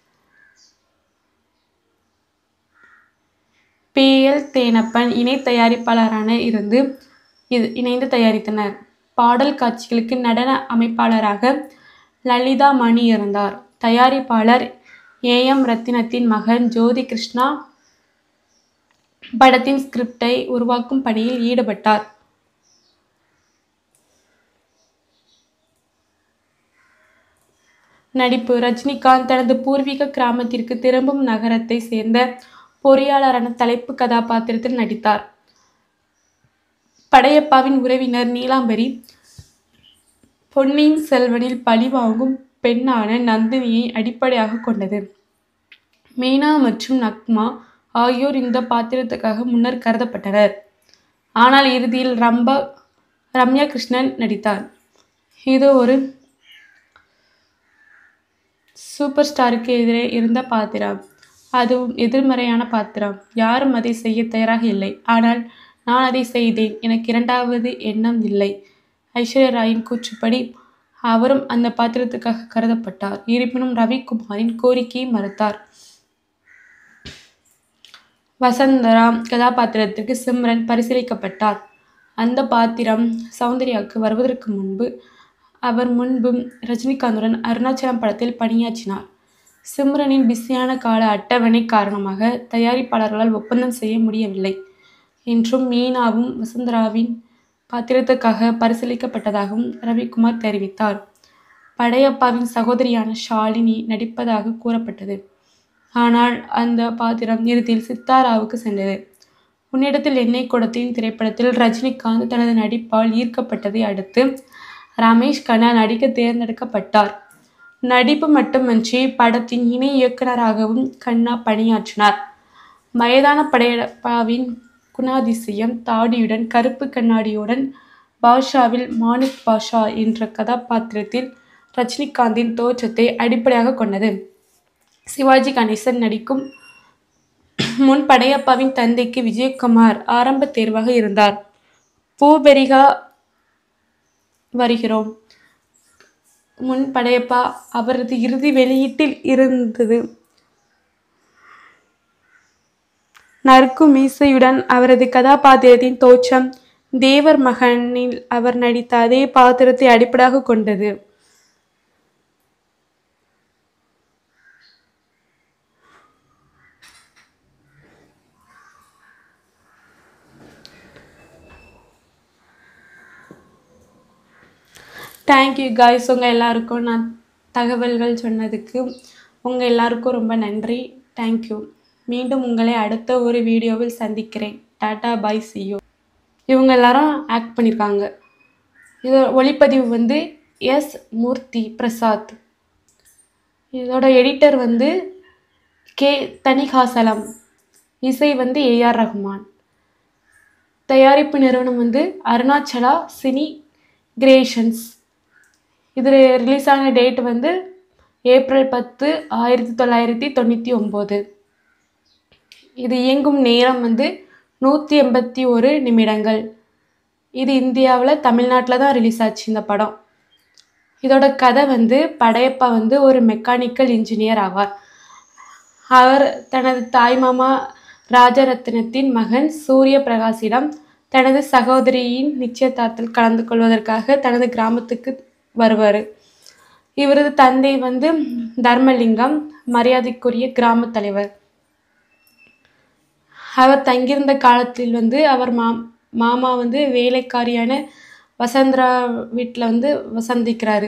Speaker 1: பி எல் தேனப்பன் இணை தயாரிப்பாளரான இருந்து இது இணைந்து தயாரித்தனர் பாடல் காட்சிகளுக்கு நடன அமைப்பாளராக லலிதா மணி இருந்தார் தயாரிப்பாளர் ஏ எம் ரத்தினத்தின் மகன் ஜோதி கிருஷ்ணா படத்தின் ஸ்கிரிப்டை உருவாக்கும் பணியில் ஈடுபட்டார் நடிப்பு ரஜினிகாந்த் தனது பூர்வீக கிராமத்திற்கு திரும்பும் நகரத்தை சேர்ந்த பொறியாளரான தலைப்பு கதாபாத்திரத்தில் நடித்தார் படையப்பாவின் உறவினர் நீலாம்பரி பொன்னியின் செல்வனில் பழிவாங்கும் பெண்ணான நந்தினியை அடிப்படையாக கொண்டது மீனா மற்றும் நக்மா ஆகியோர் இந்த பாத்திரத்துக்காக முன்னர் கருதப்பட்டனர் ஆனால் இறுதியில் ரம்பா ரம்யா கிருஷ்ணன் நடித்தார் இது ஒரு சூப்பர் ஸ்டாருக்கு எதிரே இருந்த பாத்திரம் அதுவும் எதிர்மறையான பாத்திரம் யாரும் அதை செய்ய தயாராக இல்லை ஆனால் நான் அதை செய்தேன் எனக்கு இரண்டாவது எண்ணம் இல்லை ஐஸ்வர்யா ராயின் கூற்றுப்படி அவரும் அந்த பாத்திரத்துக்காக கருதப்பட்டார் இருப்பினும் ரவிக்குமாரின் கோரிக்கையை மறுத்தார் வசந்தரா கதாபாத்திரத்திற்கு சிம்ரன் பரிசீலிக்கப்பட்டார் அந்த பாத்திரம் சௌந்தர்யாவுக்கு வருவதற்கு முன்பு அவர் முன்பும் ரஜினிகாந்துடன் அருணாச்சலம் படத்தில் பணியாற்றினார் சிம்ரனின் பிஸியான கால அட்டவணை காரணமாக தயாரிப்பாளர்களால் ஒப்பந்தம் செய்ய முடியவில்லை என்றும் மீனாவும் வசுந்தராவின் பாத்திரத்துக்காக பரிசீலிக்கப்பட்டதாகவும் ரவிக்குமார் தெரிவித்தார் படையப்பாவின் சகோதரியான ஷாலினி நடிப்பதாக கூறப்பட்டது ஆனால் அந்த பாத்திரம் இறுதியில் சித்தாராவுக்கு சென்றது உன்னிடத்தில் எண்ணெய் கொடுத்தேன் திரைப்படத்தில் ரஜினிகாந்த் தனது நடிப்பால் ஈர்க்கப்பட்டதை அடுத்து ரமேஷ் கண்ணா நடிக்க தேர்ந்தெடுக்கப்பட்டார் நடிப்பு மட்டுமன்றி படத்தின் இணை இயக்குனராகவும் கண்ணா பணியாற்றினார் வயதான படையப்பாவின் குணாதிசயம் தாடியுடன் கருப்பு கண்ணாடியுடன் பாஷாவில் மாணிக் பாஷா என்ற கதாபாத்திரத்தில் ரஜினிகாந்தின் தோற்றத்தை அடிப்படையாக கொண்டது சிவாஜி கணேசன் நடிக்கும் முன் படையப்பாவின் தந்தைக்கு விஜயகுமார் ஆரம்ப தேர்வாக இருந்தார் பூபெரிகா வருகிறோம் முன் படையப்பா அவரது இறுதி வெளியீட்டில் இருந்தது நறுக்கு மீசையுடன் அவரது கதாபாத்திரத்தின் தோற்றம் தேவர் மகனில் அவர் நடித்த அதே பாத்திரத்தை அடிப்படையாக கொண்டது தேங்க்யூ காய்ஸ் உங்கள் எல்லாருக்கும் நான் தகவல்கள் சொன்னதுக்கு உங்கள் எல்லாருக்கும் ரொம்ப நன்றி தேங்க்யூ மீண்டும் உங்களை அடுத்த ஒரு வீடியோவில் சந்திக்கிறேன் டாடா பாய் சியூ இவங்க எல்லாரும் ஆக்ட் பண்ணியிருக்காங்க இது ஒளிப்பதிவு வந்து எஸ் மூர்த்தி பிரசாத் இதோட எடிட்டர் வந்து கே தனிகாசலம் இசை வந்து ஏஆர் ரஹ்மான் தயாரிப்பு நிறுவனம் வந்து அருணாச்சலா சினி கிரியேஷன்ஸ் இது ரிலீஸ் ஆன டேட் வந்து ஏப்ரல் பத்து ஆயிரத்தி தொள்ளாயிரத்தி தொண்ணூற்றி ஒம்பது இது இயங்கும் நேரம் வந்து நூற்றி எண்பத்தி ஒரு நிமிடங்கள் இது இந்தியாவில் தமிழ்நாட்டில் தான் ரிலீஸ் ஆச்சு இந்த படம் இதோட கதை வந்து படையப்பா வந்து ஒரு மெக்கானிக்கல் இன்ஜினியர் ஆவார் அவர் தனது தாய்மாமா ராஜரத்னத்தின் மகன் சூரிய பிரகாஷிடம் தனது சகோதரியின் நிச்சயதார்த்தத்தில் கலந்து கொள்வதற்காக தனது கிராமத்துக்கு வருவார் இவரது தந்தை வந்து தர்மலிங்கம் மரியாதைக்குரிய கிராம தலைவர் அவர் தங்கியிருந்த காலத்தில் வந்து அவர் மா மாமா வந்து வேலைக்காரியான வசந்தரா வீட்டில் வந்து வசந்திக்கிறாரு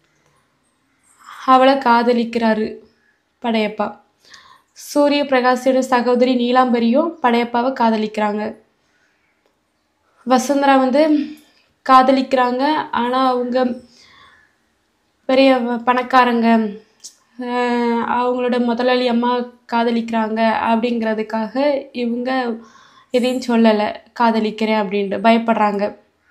Speaker 1: அவளை காதலிக்கிறாரு படையப்பா சூரிய பிரகாஷோட சகோதரி நீலாம்பரியும் படையப்பாவை காதலிக்கிறாங்க வசுந்தரா வந்து காதலிக்கிறாங்க ஆனால் அவங்க பெரிய வ- பணக்காரங்க அஹ் அவங்களோட முதலாளி அம்மா காதலிக்கிறாங்க அப்படிங்கிறதுக்காக இவங்க எதையும் சொல்லலை காதலிக்கிறேன் அப்படின்ட்டு பயப்படுறாங்க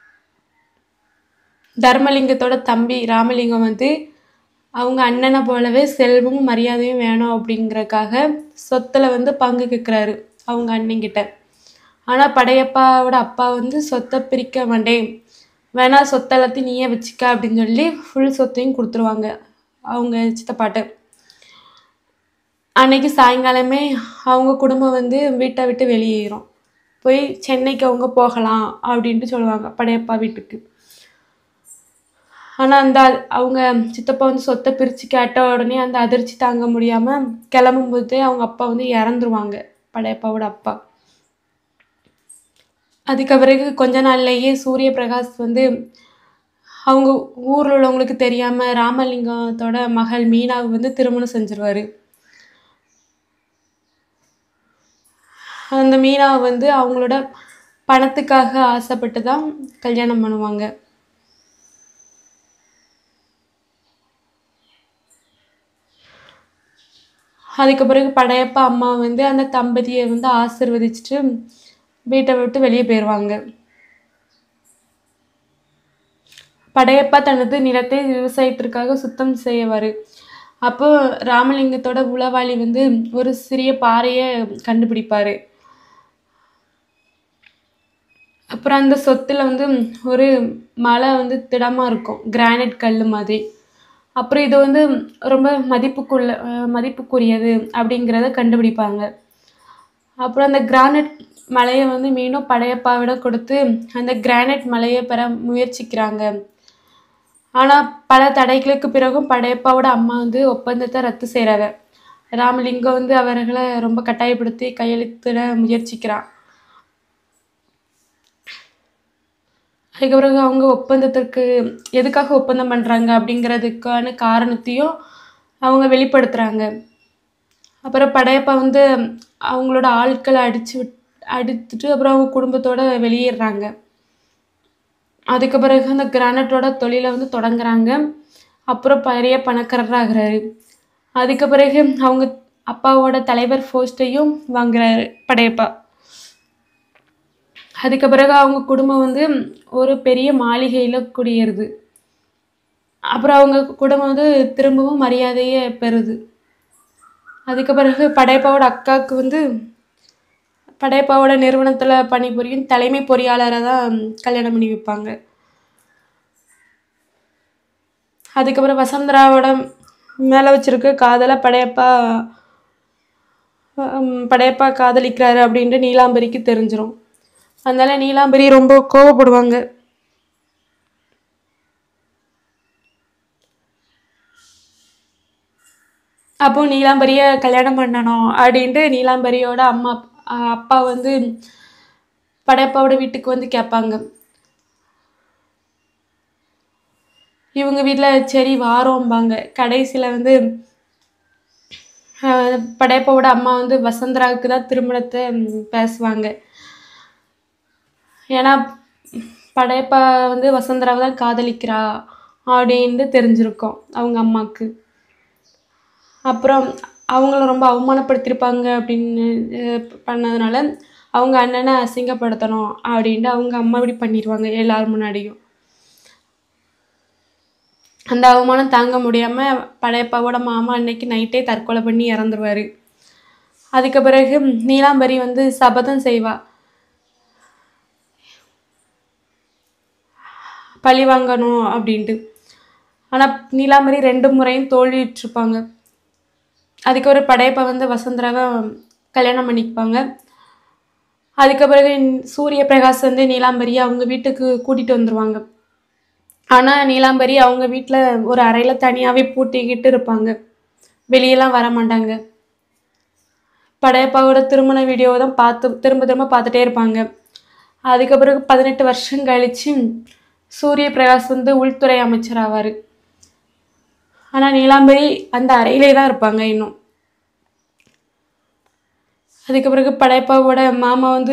Speaker 1: தர்மலிங்கத்தோட தம்பி ராமலிங்கம் வந்து அவங்க அண்ணனை போலவே செல்வமும் மரியாதையும் வேணும் அப்படிங்கறக்காக சொத்துல வந்து பங்கு கேட்குறாரு அவங்க அண்ணங்கிட்ட ஆனால் படையப்பாவோட அப்பா வந்து சொத்தை பிரிக்க மாட்டேன் வேணா சொத்தை எல்லாத்தையும் நீயே வச்சுக்க அப்படின்னு சொல்லி ஃபுல் சொத்தையும் கொடுத்துருவாங்க அவங்க சித்தப்பாட்ட அன்னைக்கு சாயங்காலமே அவங்க குடும்பம் வந்து வீட்டை விட்டு வெளியேறும் போய் சென்னைக்கு அவங்க போகலாம் அப்படின்ட்டு சொல்லுவாங்க படையப்பா வீட்டுக்கு ஆனால் அந்த அ- அவங்க சித்தப்பா வந்து சொத்தை பிரித்து கேட்ட உடனே அந்த அதிர்ச்சி தாங்க முடியாமல் கிளம்பும்போதே அவங்க அப்பா வந்து இறந்துருவாங்க படையப்பாவோட அப்பா அதுக்கு பிறகு கொஞ்ச நாள்லயே சூரிய பிரகாஷ் வந்து அவங்க ஊரில் உள்ளவங்களுக்கு தெரியாமல் ராமலிங்கத்தோட மகள் மீனாவை வந்து திருமணம் செஞ்சிருவாரு அந்த மீனாவை வந்து அவங்களோட பணத்துக்காக ஆசைப்பட்டு தான் கல்யாணம் பண்ணுவாங்க அதுக்கு பிறகு படையப்பா அம்மா வந்து அந்த தம்பதியை வந்து ஆசிர்வதிச்சுட்டு வீட்டை விட்டு வெளியே போயிடுவாங்க படையப்பா தனது நிலத்தை விவசாயத்திற்காக சுத்தம் செய்யவார் அப்போ ராமலிங்கத்தோட உளவாளி வந்து ஒரு சிறிய பாறையை கண்டுபிடிப்பார் அப்புறம் அந்த சொத்துல வந்து ஒரு மலை வந்து திடமாக இருக்கும் கிரானைட் கல் மாதிரி அப்புறம் இது வந்து ரொம்ப மதிப்புக்குள்ள அஹ் மதிப்புக்குரியது அப்படிங்கிறத கண்டுபிடிப்பாங்க அப்புறம் அந்த கிரானைட் மலையை வந்து மீண்டும் படையப்பாவிடம் கொடுத்து அந்த கிரானைட் மலையை பெற முயற்சிக்கிறாங்க ஆனால் பல தடைகளுக்கு பிறகும் படையப்பாவோட அம்மா வந்து ஒப்பந்தத்தை ரத்து செய்கிறாங்க ராமலிங்கம் வந்து அவர்களை ரொம்ப கட்டாயப்படுத்தி கையெழுத்திட முயற்சிக்கிறான் அதுக்கு பிறகு அவங்க ஒப்பந்தத்திற்கு எதுக்காக ஒப்பந்தம் பண்ணுறாங்க அப்படிங்கிறதுக்கான காரணத்தையும் அவங்க வெளிப்படுத்துகிறாங்க அப்புறம் படையப்பா வந்து அவங்களோட ஆட்களை அடிச்சு விட் அடித்துட்டு அப்புறம் அவங்க குடும்பத்தோட வெளியேறாங்க அதுக்கு பிறகு அந்த கிரானைட்டோட தொழிலை வந்து தொடங்குறாங்க அப்புறம் பெரிய பணக்காரராகிறாரு அதுக்கு பிறகு அவங்க அப்பாவோட தலைவர் போஸ்ட்டையும் வாங்குறாரு படையப்பா அதுக்கு பிறகு அவங்க குடும்பம் வந்து ஒரு பெரிய மாளிகையில் குடியேறுது அப்புறம் அவங்க குடும்பம் வந்து திரும்பவும் மரியாதையை பெறுது அதுக்கு பிறகு படையப்பாவோட அக்காவுக்கு வந்து படையப்பாவோட நிறுவனத்தில் பணிபுரியும் தலைமை பொறியாளரை தான் கல்யாணம் பண்ணி வைப்பாங்க அதுக்கப்புறம் வசந்தராவோட மேலே வச்சிருக்க காதலை படையப்பா ஹம், படையப்பா காதலிக்கிறாரு அப்படின்ட்டு நீலாம்பரிக்கு தெரிஞ்சிரும் அதனால நீலாம்பரி ரொம்ப கோவப்படுவாங்க அப்போ நீலாம்பரியை கல்யாணம் பண்ணணும் அப்படின்ட்டு நீலாம்பரியோட அம்மா அஹ் அப்பா வந்து படையப்பாவோட வீட்டுக்கு வந்து கேட்பாங்க இவங்க வீட்டில் சரி வாரோம்பாங்க கடைசியில் வந்து அஹ், படையப்பாவோட அம்மா வந்து வசந்தராவுக்கு தான் திருமணத்தை ம், பேசுவாங்க ஏன்னா படையப்பா வந்து வசந்தராவை தான் காதலிக்கிறா அப்படின்னு தெரிஞ்சிருக்கும் அவங்க அம்மாவுக்கு அப்புறம் அவங்கள ரொம்ப அவமானப்படுத்தியிருப்பாங்க அப்படின்னு அஹ், பண்ணதுனால அவங்க அண்ணனை அசிங்கப்படுத்தணும் அப்படின்ட்டு அவங்க அம்மா இப்படி பண்ணிடுவாங்க எல்லார் முன்னாடியும் அந்த அவமானம் தாங்க முடியாமல் படையப்பாவோட மாமா அன்னைக்கு நைட்டே தற்கொலை பண்ணி இறந்துருவாரு அதுக்கு பிறகு நீலாம்பரி வந்து சபதம் செய்வா பழி வாங்கணும் அப்படின்ட்டு ஆனால் நீலாம்பரி ரெண்டு முறையும் தோல்வியுற்றிருப்பாங்க அதுக்கு ஒரு படையப்பா வந்து வசந்தராவை கல்யாணம் பண்ணிப்பாங்க அதுக்கு பிறகு சூரிய பிரகாஷ் வந்து நீலாம்பரியை அவங்க வீட்டுக்கு கூட்டிகிட்டு வந்துருவாங்க ஆனால் நீலாம்பரி அவங்க வீட்டில் ஒரு அறையில் தனியாகவே பூட்டிக்கிட்டு இருப்பாங்க வெளியெல்லாம் வர மாட்டாங்க படையப்பாவோட திருமண வீடியோவை தான் பார்த்து திரும்ப திரும்ப பார்த்துட்டே இருப்பாங்க அதுக்கு பிறகு பதினெட்டு வருஷம் கழிச்சு சூரிய பிரகாஷ் வந்து உள்துறை அமைச்சர் ஆவார் ஆனால் நீலாம்பரி அந்த அறையிலே தான் இருப்பாங்க இன்னும் அதுக்கு பிறகு படையப்பாவோட மாமா வந்து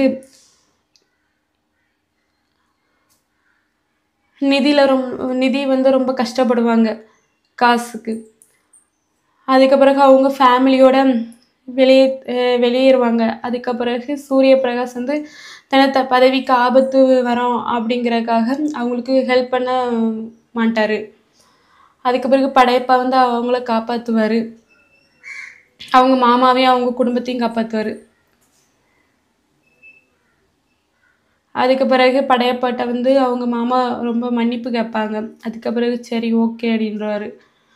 Speaker 1: நிதியில் ரொம்ப நிதி வந்து ரொம்ப கஷ்டப்படுவாங்க காசுக்கு அதுக்கு பிறகு அவங்க ஃபேமிலியோட வெளியே அஹ் வெளியேறுவாங்க அதுக்கு பிறகு சூரிய பிரகாஷ் வந்து தனத்த பதவிக்கு ஆபத்து வரும் அப்படிங்கறதுக்காக அவங்களுக்கு ஹெல்ப் பண்ண மாட்டார் அதுக்கு பிறகு படையப்பா வந்து அவங்கள காப்பாற்றுவார் அவங்க மாமாவையும் அவங்க குடும்பத்தையும் காப்பாற்றுவார் அதுக்கு பிறகு படையப்பாட்ட வந்து அவங்க மாமா ரொம்ப மன்னிப்பு கேட்பாங்க அதுக்கு பிறகு சரி ஓகே அப்படின்றவாரு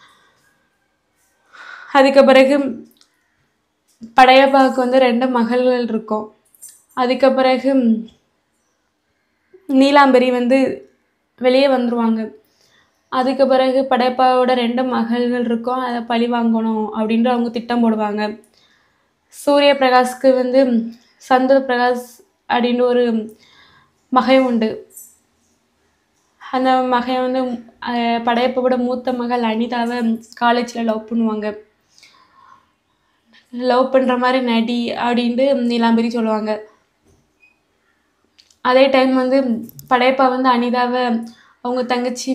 Speaker 1: அதுக்கு பிறகு படையப்பாவுக்கு வந்து ரெண்டு மகள்கள் இருக்கும் அதுக்கு பிறகு நீலாம்பரி வந்து வெளியே வந்துருவாங்க அதுக்கு பிறகு படையப்பாவோட ரெண்டு மகள்கள் இருக்கும் அதை பழி வாங்கணும் அப்படின்ற அவங்க திட்டம் போடுவாங்க சூரிய பிரகாஷ்க்கு வந்து சந்திர பிரகாஷ் அப்படின்னு ஒரு மகன் உண்டு அந்த மகன் வந்து அஹ், படையப்பாவோட மூத்த மகள் அனிதாவை காலேஜில் லவ் பண்ணுவாங்க லவ் பண்ணுற மாதிரி நடி அப்படின்ட்டு நீலாம்பரி சொல்லுவாங்க அதே டைம் வந்து படையப்பா வந்து அனிதாவை அவங்க தங்கச்சி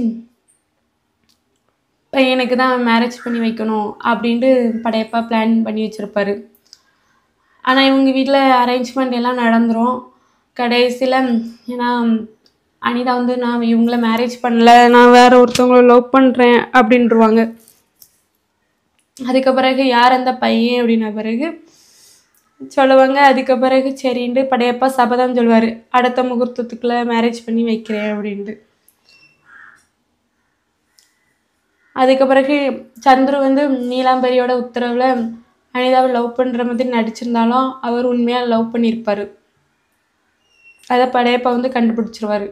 Speaker 1: பையனுக்கு தான் மேரேஜ் பண்ணி வைக்கணும் அப்படின்ட்டு படையப்பா பிளான் பண்ணி வச்சுருப்பாரு ஆனால் இவங்க வீட்டில் அரேஞ்ச்மெண்ட் எல்லாம் நடந்துரும் கடைசியில் ஏன்னா அனிதா வந்து நான் இவங்கள மேரேஜ் பண்ணல நான் வேற ஒருத்தவங்கள லவ் பண்ணுறேன் அப்படின்ட்டுருவாங்க அதுக்கு பிறகு யார் அந்த பையன் அப்படின்ன பிறகு சொல்லுவாங்க அதுக்கு பிறகு சரின்ட்டு படையப்பா சபதம் சொல்லுவார் அடுத்த முகூர்த்தத்துக்குள்ளே மேரேஜ் பண்ணி வைக்கிறேன் அப்படின்ட்டு அதுக்கு பிறகு சந்துரு வந்து நீலாம்பரியோட உத்தரவில் அனிதாவை லவ் பண்ணுற மாதிரி நடிச்சிருந்தாலும் அவர் உண்மையாக லவ் பண்ணியிருப்பார் அதை படையப்பா வந்து கண்டுபிடிச்சிருவாரு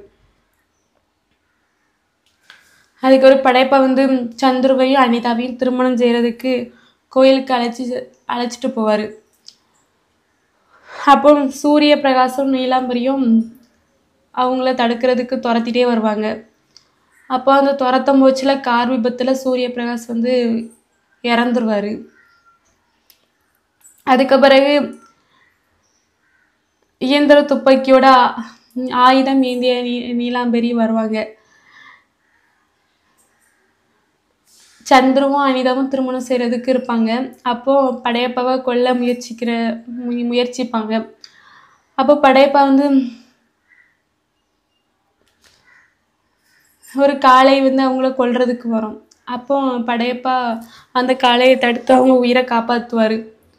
Speaker 1: அதுக்கு ஒரு படையப்பா வந்து சந்துருவையும் அனிதாவையும் திருமணம் செய்கிறதுக்கு கோயிலுக்கு அழைச்சி அழைச்சிட்டு போவார் அப்போ சூரிய பிரகாசம் நீலாம்பரியும் அவங்கள தடுக்கிறதுக்கு துரத்திட்டே வருவாங்க அப்போ அந்த துரத்தம் போச்சில் கார் விபத்தில் சூரிய பிரகாஷ் வந்து இறந்துருவார் அதுக்கு பிறகு இயந்திர துப்பாக்கியோட ஆ- ஆயுதம் ஏந்திய நீ நீலாம்பரி வருவாங்க சந்துருவும் அனிதாவும் திருமணம் செய்கிறதுக்கு இருப்பாங்க அப்போது படையப்பாவை கொல்ல முயற்சிக்கிற முய- முயற்சிப்பாங்க அப்போ படையப்பா வந்து ஒரு காளை வந்து அவங்கள கொல்றதுக்கு வரும் அப்போ படையப்பா அந்த காளையை தடுத்து அவங்க உயிரை காப்பாற்றுவார்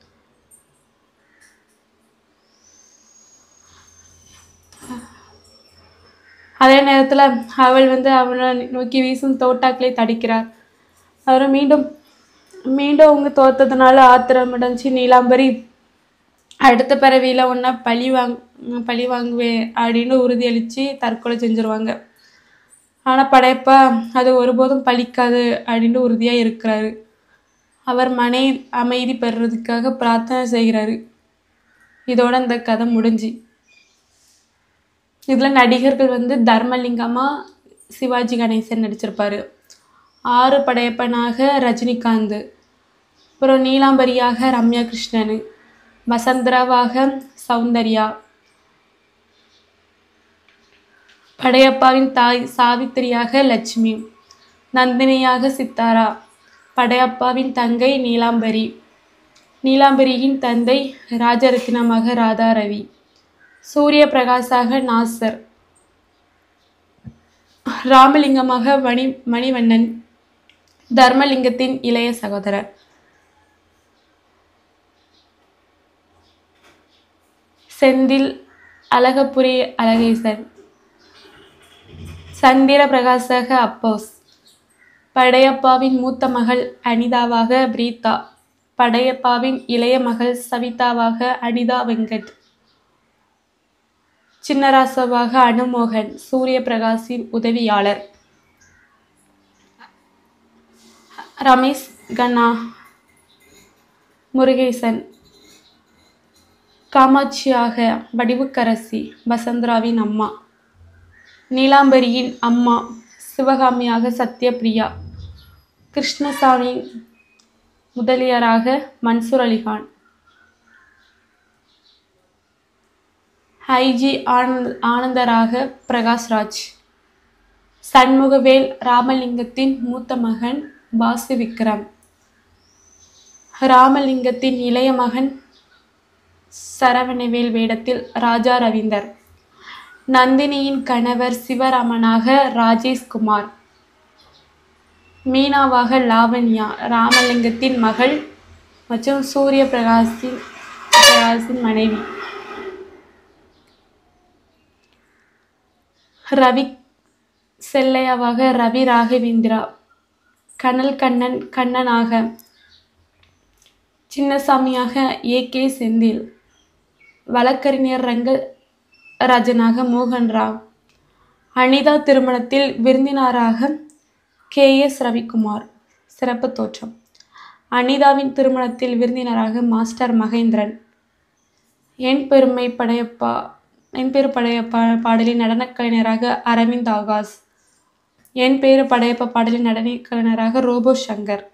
Speaker 1: அதே நேரத்தில் அவள் வந்து அவனை நோக்கி வீசும் தோட்டாக்களை தடுக்கிறார் அவர் மீண்டும் மீண்டும் அவங்க தோத்ததுனால ஆத்திரமடைஞ்சு நீலாம்பரி அடுத்த பிறவியில் ஒன்றா பழி வாங் பழி வாங்குவேன் அப்படின்னு உறுதியளித்து தற்கொலை செஞ்சுருவாங்க ஆனால் படையப்பா அது ஒருபோதும் பலிக்காது அப்படின்ட்டு உறுதியாக இருக்கிறாரு அவர் மனை அமைதி பெறுறதுக்காக பிரார்த்தனை செய்கிறாரு இதோட இந்த கதை முடிஞ்சு இதில் நடிகர்கள் வந்து தர்மலிங்கமா சிவாஜி கணேசன் நடிச்சிருப்பாரு ஆறு படையப்பனாக ரஜினிகாந்த் அப்புறம் நீலாம்பரியாக ரம்யா கிருஷ்ணன் வசந்தராவாக சௌந்தர்யா படையப்பாவின் தாய் சாவித்திரியாக லட்சுமி நந்தினியாக சித்தாரா படையப்பாவின் தங்கை நீலாம்பரி நீலாம்பரியின் தந்தை ராஜரத்னமாக ராதாரவி சூரிய பிரகாசாக நாசர் ராமலிங்கமாக மணி மணிவண்ணன் தர்மலிங்கத்தின் இளைய சகோதரர் செந்தில் அழகப்புரி அழகேசன் சந்திர பிரகாசக அப்போஸ் படையப்பாவின் மூத்த மகள் அனிதாவாக பிரீதா படையப்பாவின் இளைய மகள் சவிதாவாக அனிதா வெங்கட் சின்னராசவாக அனுமோகன் சூரிய பிரகாஷின் உதவியாளர் ரமேஷ் கண்ணா முருகேசன் காமாட்சியாக வடிவுக்கரசி வசந்தராவின் அம்மா நீலாம்பரியின் அம்மா சிவகாமியாக சத்யபிரியா கிருஷ்ணசாமி முதலியாராக மன்சூர் அலிகான் ஐஜி ஆனந்த் ஆனந்தராக பிரகாஷ்ராஜ் சண்முகவேல் ராமலிங்கத்தின் மூத்த மகன் வாசு விக்ரம் ராமலிங்கத்தின் இளைய மகன் சரவணவேல் வேடத்தில் ராஜா ரவீந்தர் நந்தினியின் கணவர் சிவராமனாக ராஜேஷ்குமார் மீனாவாக லாவண்யா ராமலிங்கத்தின் மகள் மற்றும் சூரிய பிரகாஷின் பிரகாஷின் மனைவி ரவி செல்லையாவாக ரவி ராகவேந்திரா கனல் கண்ணன் கண்ணனாக சின்னசாமியாக ஏ கே செந்தில் வழக்கறிஞர் ரங்கராஜனாக மோகன் ராவ் அனிதா திருமணத்தில் விருந்தினராக கே எஸ் ரவிக்குமார் சிறப்பு தோற்றம் அனிதாவின் திருமணத்தில் விருந்தினராக மாஸ்டர் மகேந்திரன் என் பெருமை படையப்பா என் பேரு படையப்பா பாடலின் நடனக் கலைஞராக அரவிந்த் ஆகாஷ் என் பேரு படையப்பா பாடலின் நடனக் கலைஞராக ரோபோ சங்கர்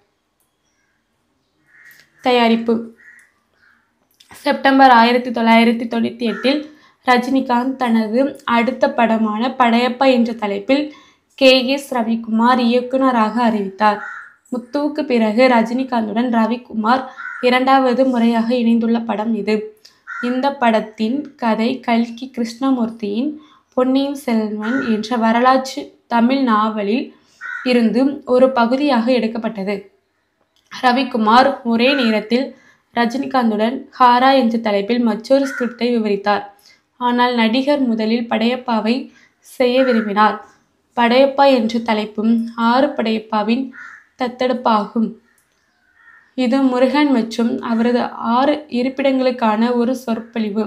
Speaker 1: தயாரிப்பு செப்டம்பர் ஆயிரத்தி தொள்ளாயிரத்தி தொண்ணூற்றி எட்டில் ரஜினிகாந்த் தனது அடுத்த படமான படையப்பா என்ற தலைப்பில் கே எஸ் ரவிக்குமார் இயக்குனராக அறிவித்தார் முத்துவுக்கு பிறகு ரஜினிகாந்துடன் ரவிக்குமார் இரண்டாவது முறையாக இணைந்துள்ள படம் இது இந்த படத்தின் கதை கல்கி கிருஷ்ணமூர்த்தியின் பொன்னியின் செல்வன் என்ற வரலாற்று தமிழ் நாவலில் இருந்து ஒரு பகுதியாக எடுக்கப்பட்டது ரவிக்குமார் ஒரே நேரத்தில் ரஜினிகாந்துடன் ஹாரா என்ற தலைப்பில் மற்றொரு ஸ்கிரிப்டை விவரித்தார் ஆனால் நடிகர் முதலில் படையப்பாவை செய்ய விரும்பினார் படையப்பா என்ற தலைப்பும் ஆறு படையப்பாவின் தத்தெடுப்பாகும் இது முருகன் மற்றும் அவரது ஆறு இருப்பிடங்களுக்கான ஒரு சொற்பொழிவு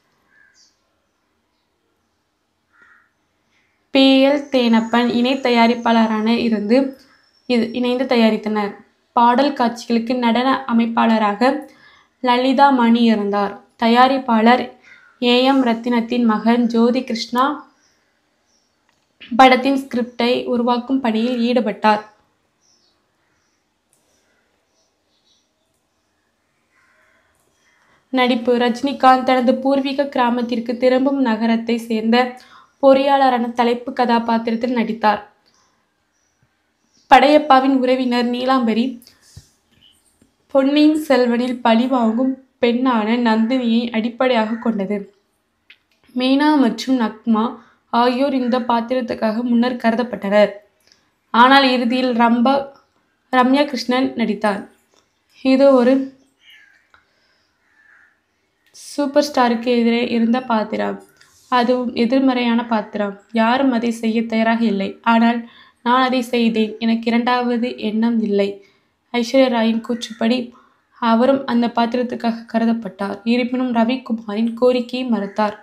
Speaker 1: பி எல் தேனப்பன் இணை தயாரிப்பாளரான இருந்து இது இணைந்து தயாரித்தனர் பாடல் காட்சிகளுக்கு நடன அமைப்பாளராக லலிதா மணி இருந்தார் தயாரிப்பாளர் ஏ எம் ரத்தினத்தின் மகன் ஜோதி கிருஷ்ணா படத்தின் ஸ்கிரிப்டை உருவாக்கும் பணியில் ஈடுபட்டார் நடிப்பு ரஜினிகாந்த் தனது பூர்வீக கிராமத்திற்கு திரும்பும் நகரத்தை சேர்ந்த பொறியாளரான தலைப்பு கதாபாத்திரத்தில் நடித்தார் படையப்பாவின் உறவினர் நீலாம்பரி பொன்னியின் செல்வனில் பழிவாங்கும் பெண்ணான நந்தினியை அடிப்படையாக கொண்டது மீனா மற்றும் நக்மா ஆகியோர் இந்த பாத்திரத்துக்காக முன்னர் கருதப்பட்டனர் ஆனால் இறுதியில் ரம்பா ரம்யா கிருஷ்ணன் நடித்தார் இது ஒரு சூப்பர் ஸ்டாருக்கு எதிரே இருந்த பாத்திரம் அதுவும் எதிர்மறையான பாத்திரம் யாரும் அதை செய்ய தயாராக இல்லை ஆனால் நான் அதை செய்தேன் எனக்கு இரண்டாவது எண்ணம் இல்லை ஐஸ்வர்யா ராயின் கூற்றுப்படி அவரும் அந்த பாத்திரத்துக்காக கருதப்பட்டார் இருப்பினும் ரவிக்குமாரின் கோரிக்கையை மறுத்தார்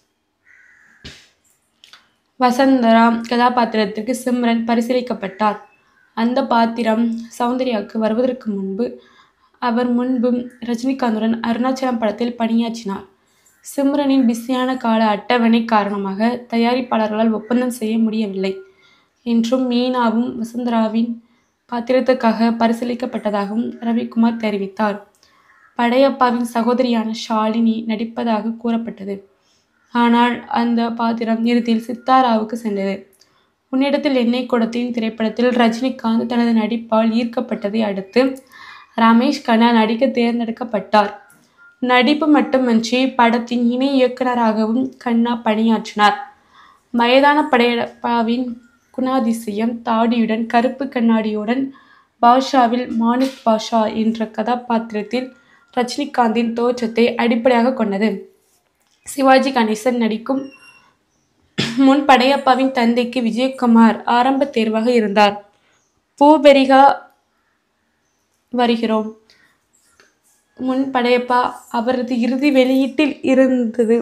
Speaker 1: வசந்தரா கதாபாத்திரத்திற்கு சிம்ரன் பரிசீலிக்கப்பட்டார் அந்த பாத்திரம் சௌந்தர்யாவுக்கு வருவதற்கு முன்பு அவர் முன்பும் ரஜினிகாந்துடன் அருணாச்சலம் படத்தில் பணியாற்றினார் சிம்ரனின் பிஸியான கால அட்டவணை காரணமாக தயாரிப்பாளர்களால் ஒப்பந்தம் செய்ய முடியவில்லை என்றும் மீனாவும் வசுந்தராவின் பாத்திரத்துக்காக பரிசீலிக்கப்பட்டதாகவும் ரவிக்குமார் தெரிவித்தார் படையப்பாவின் சகோதரியான ஷாலினி நடிப்பதாக கூறப்பட்டது ஆனால் அந்த பாத்திரம் இறுதியில் சித்தாராவுக்கு சென்றது உன்னிடத்தில் எண்ணெய் குடத்தின் திரைப்படத்தில் ரஜினிகாந்த் தனது நடிப்பால் ஈர்க்கப்பட்டதை அடுத்து ரமேஷ் கண்ணா நடிக்க தேர்ந்தெடுக்கப்பட்டார் நடிப்பு மட்டுமன்றி படத்தின் இணை இயக்குனராகவும் கண்ணா பணியாற்றினார் வயதான படையப்பாவின் குணாதிசயம் தாடியுடன் கருப்பு கண்ணாடியுடன் பாஷாவில் மாணிக் பாஷா என்ற கதாபாத்திரத்தில் ரஜினிகாந்தின் தோற்றத்தை அடிப்படையாக கொண்டது சிவாஜி கணேசன் நடிக்கும் முன் படையப்பாவின் தந்தைக்கு விஜயகுமார் ஆரம்ப தேர்வாக இருந்தார் பூபெரிகா வருகிறோம் முன் படையப்பா அவரது இறுதி வெளியீட்டில் இருந்தது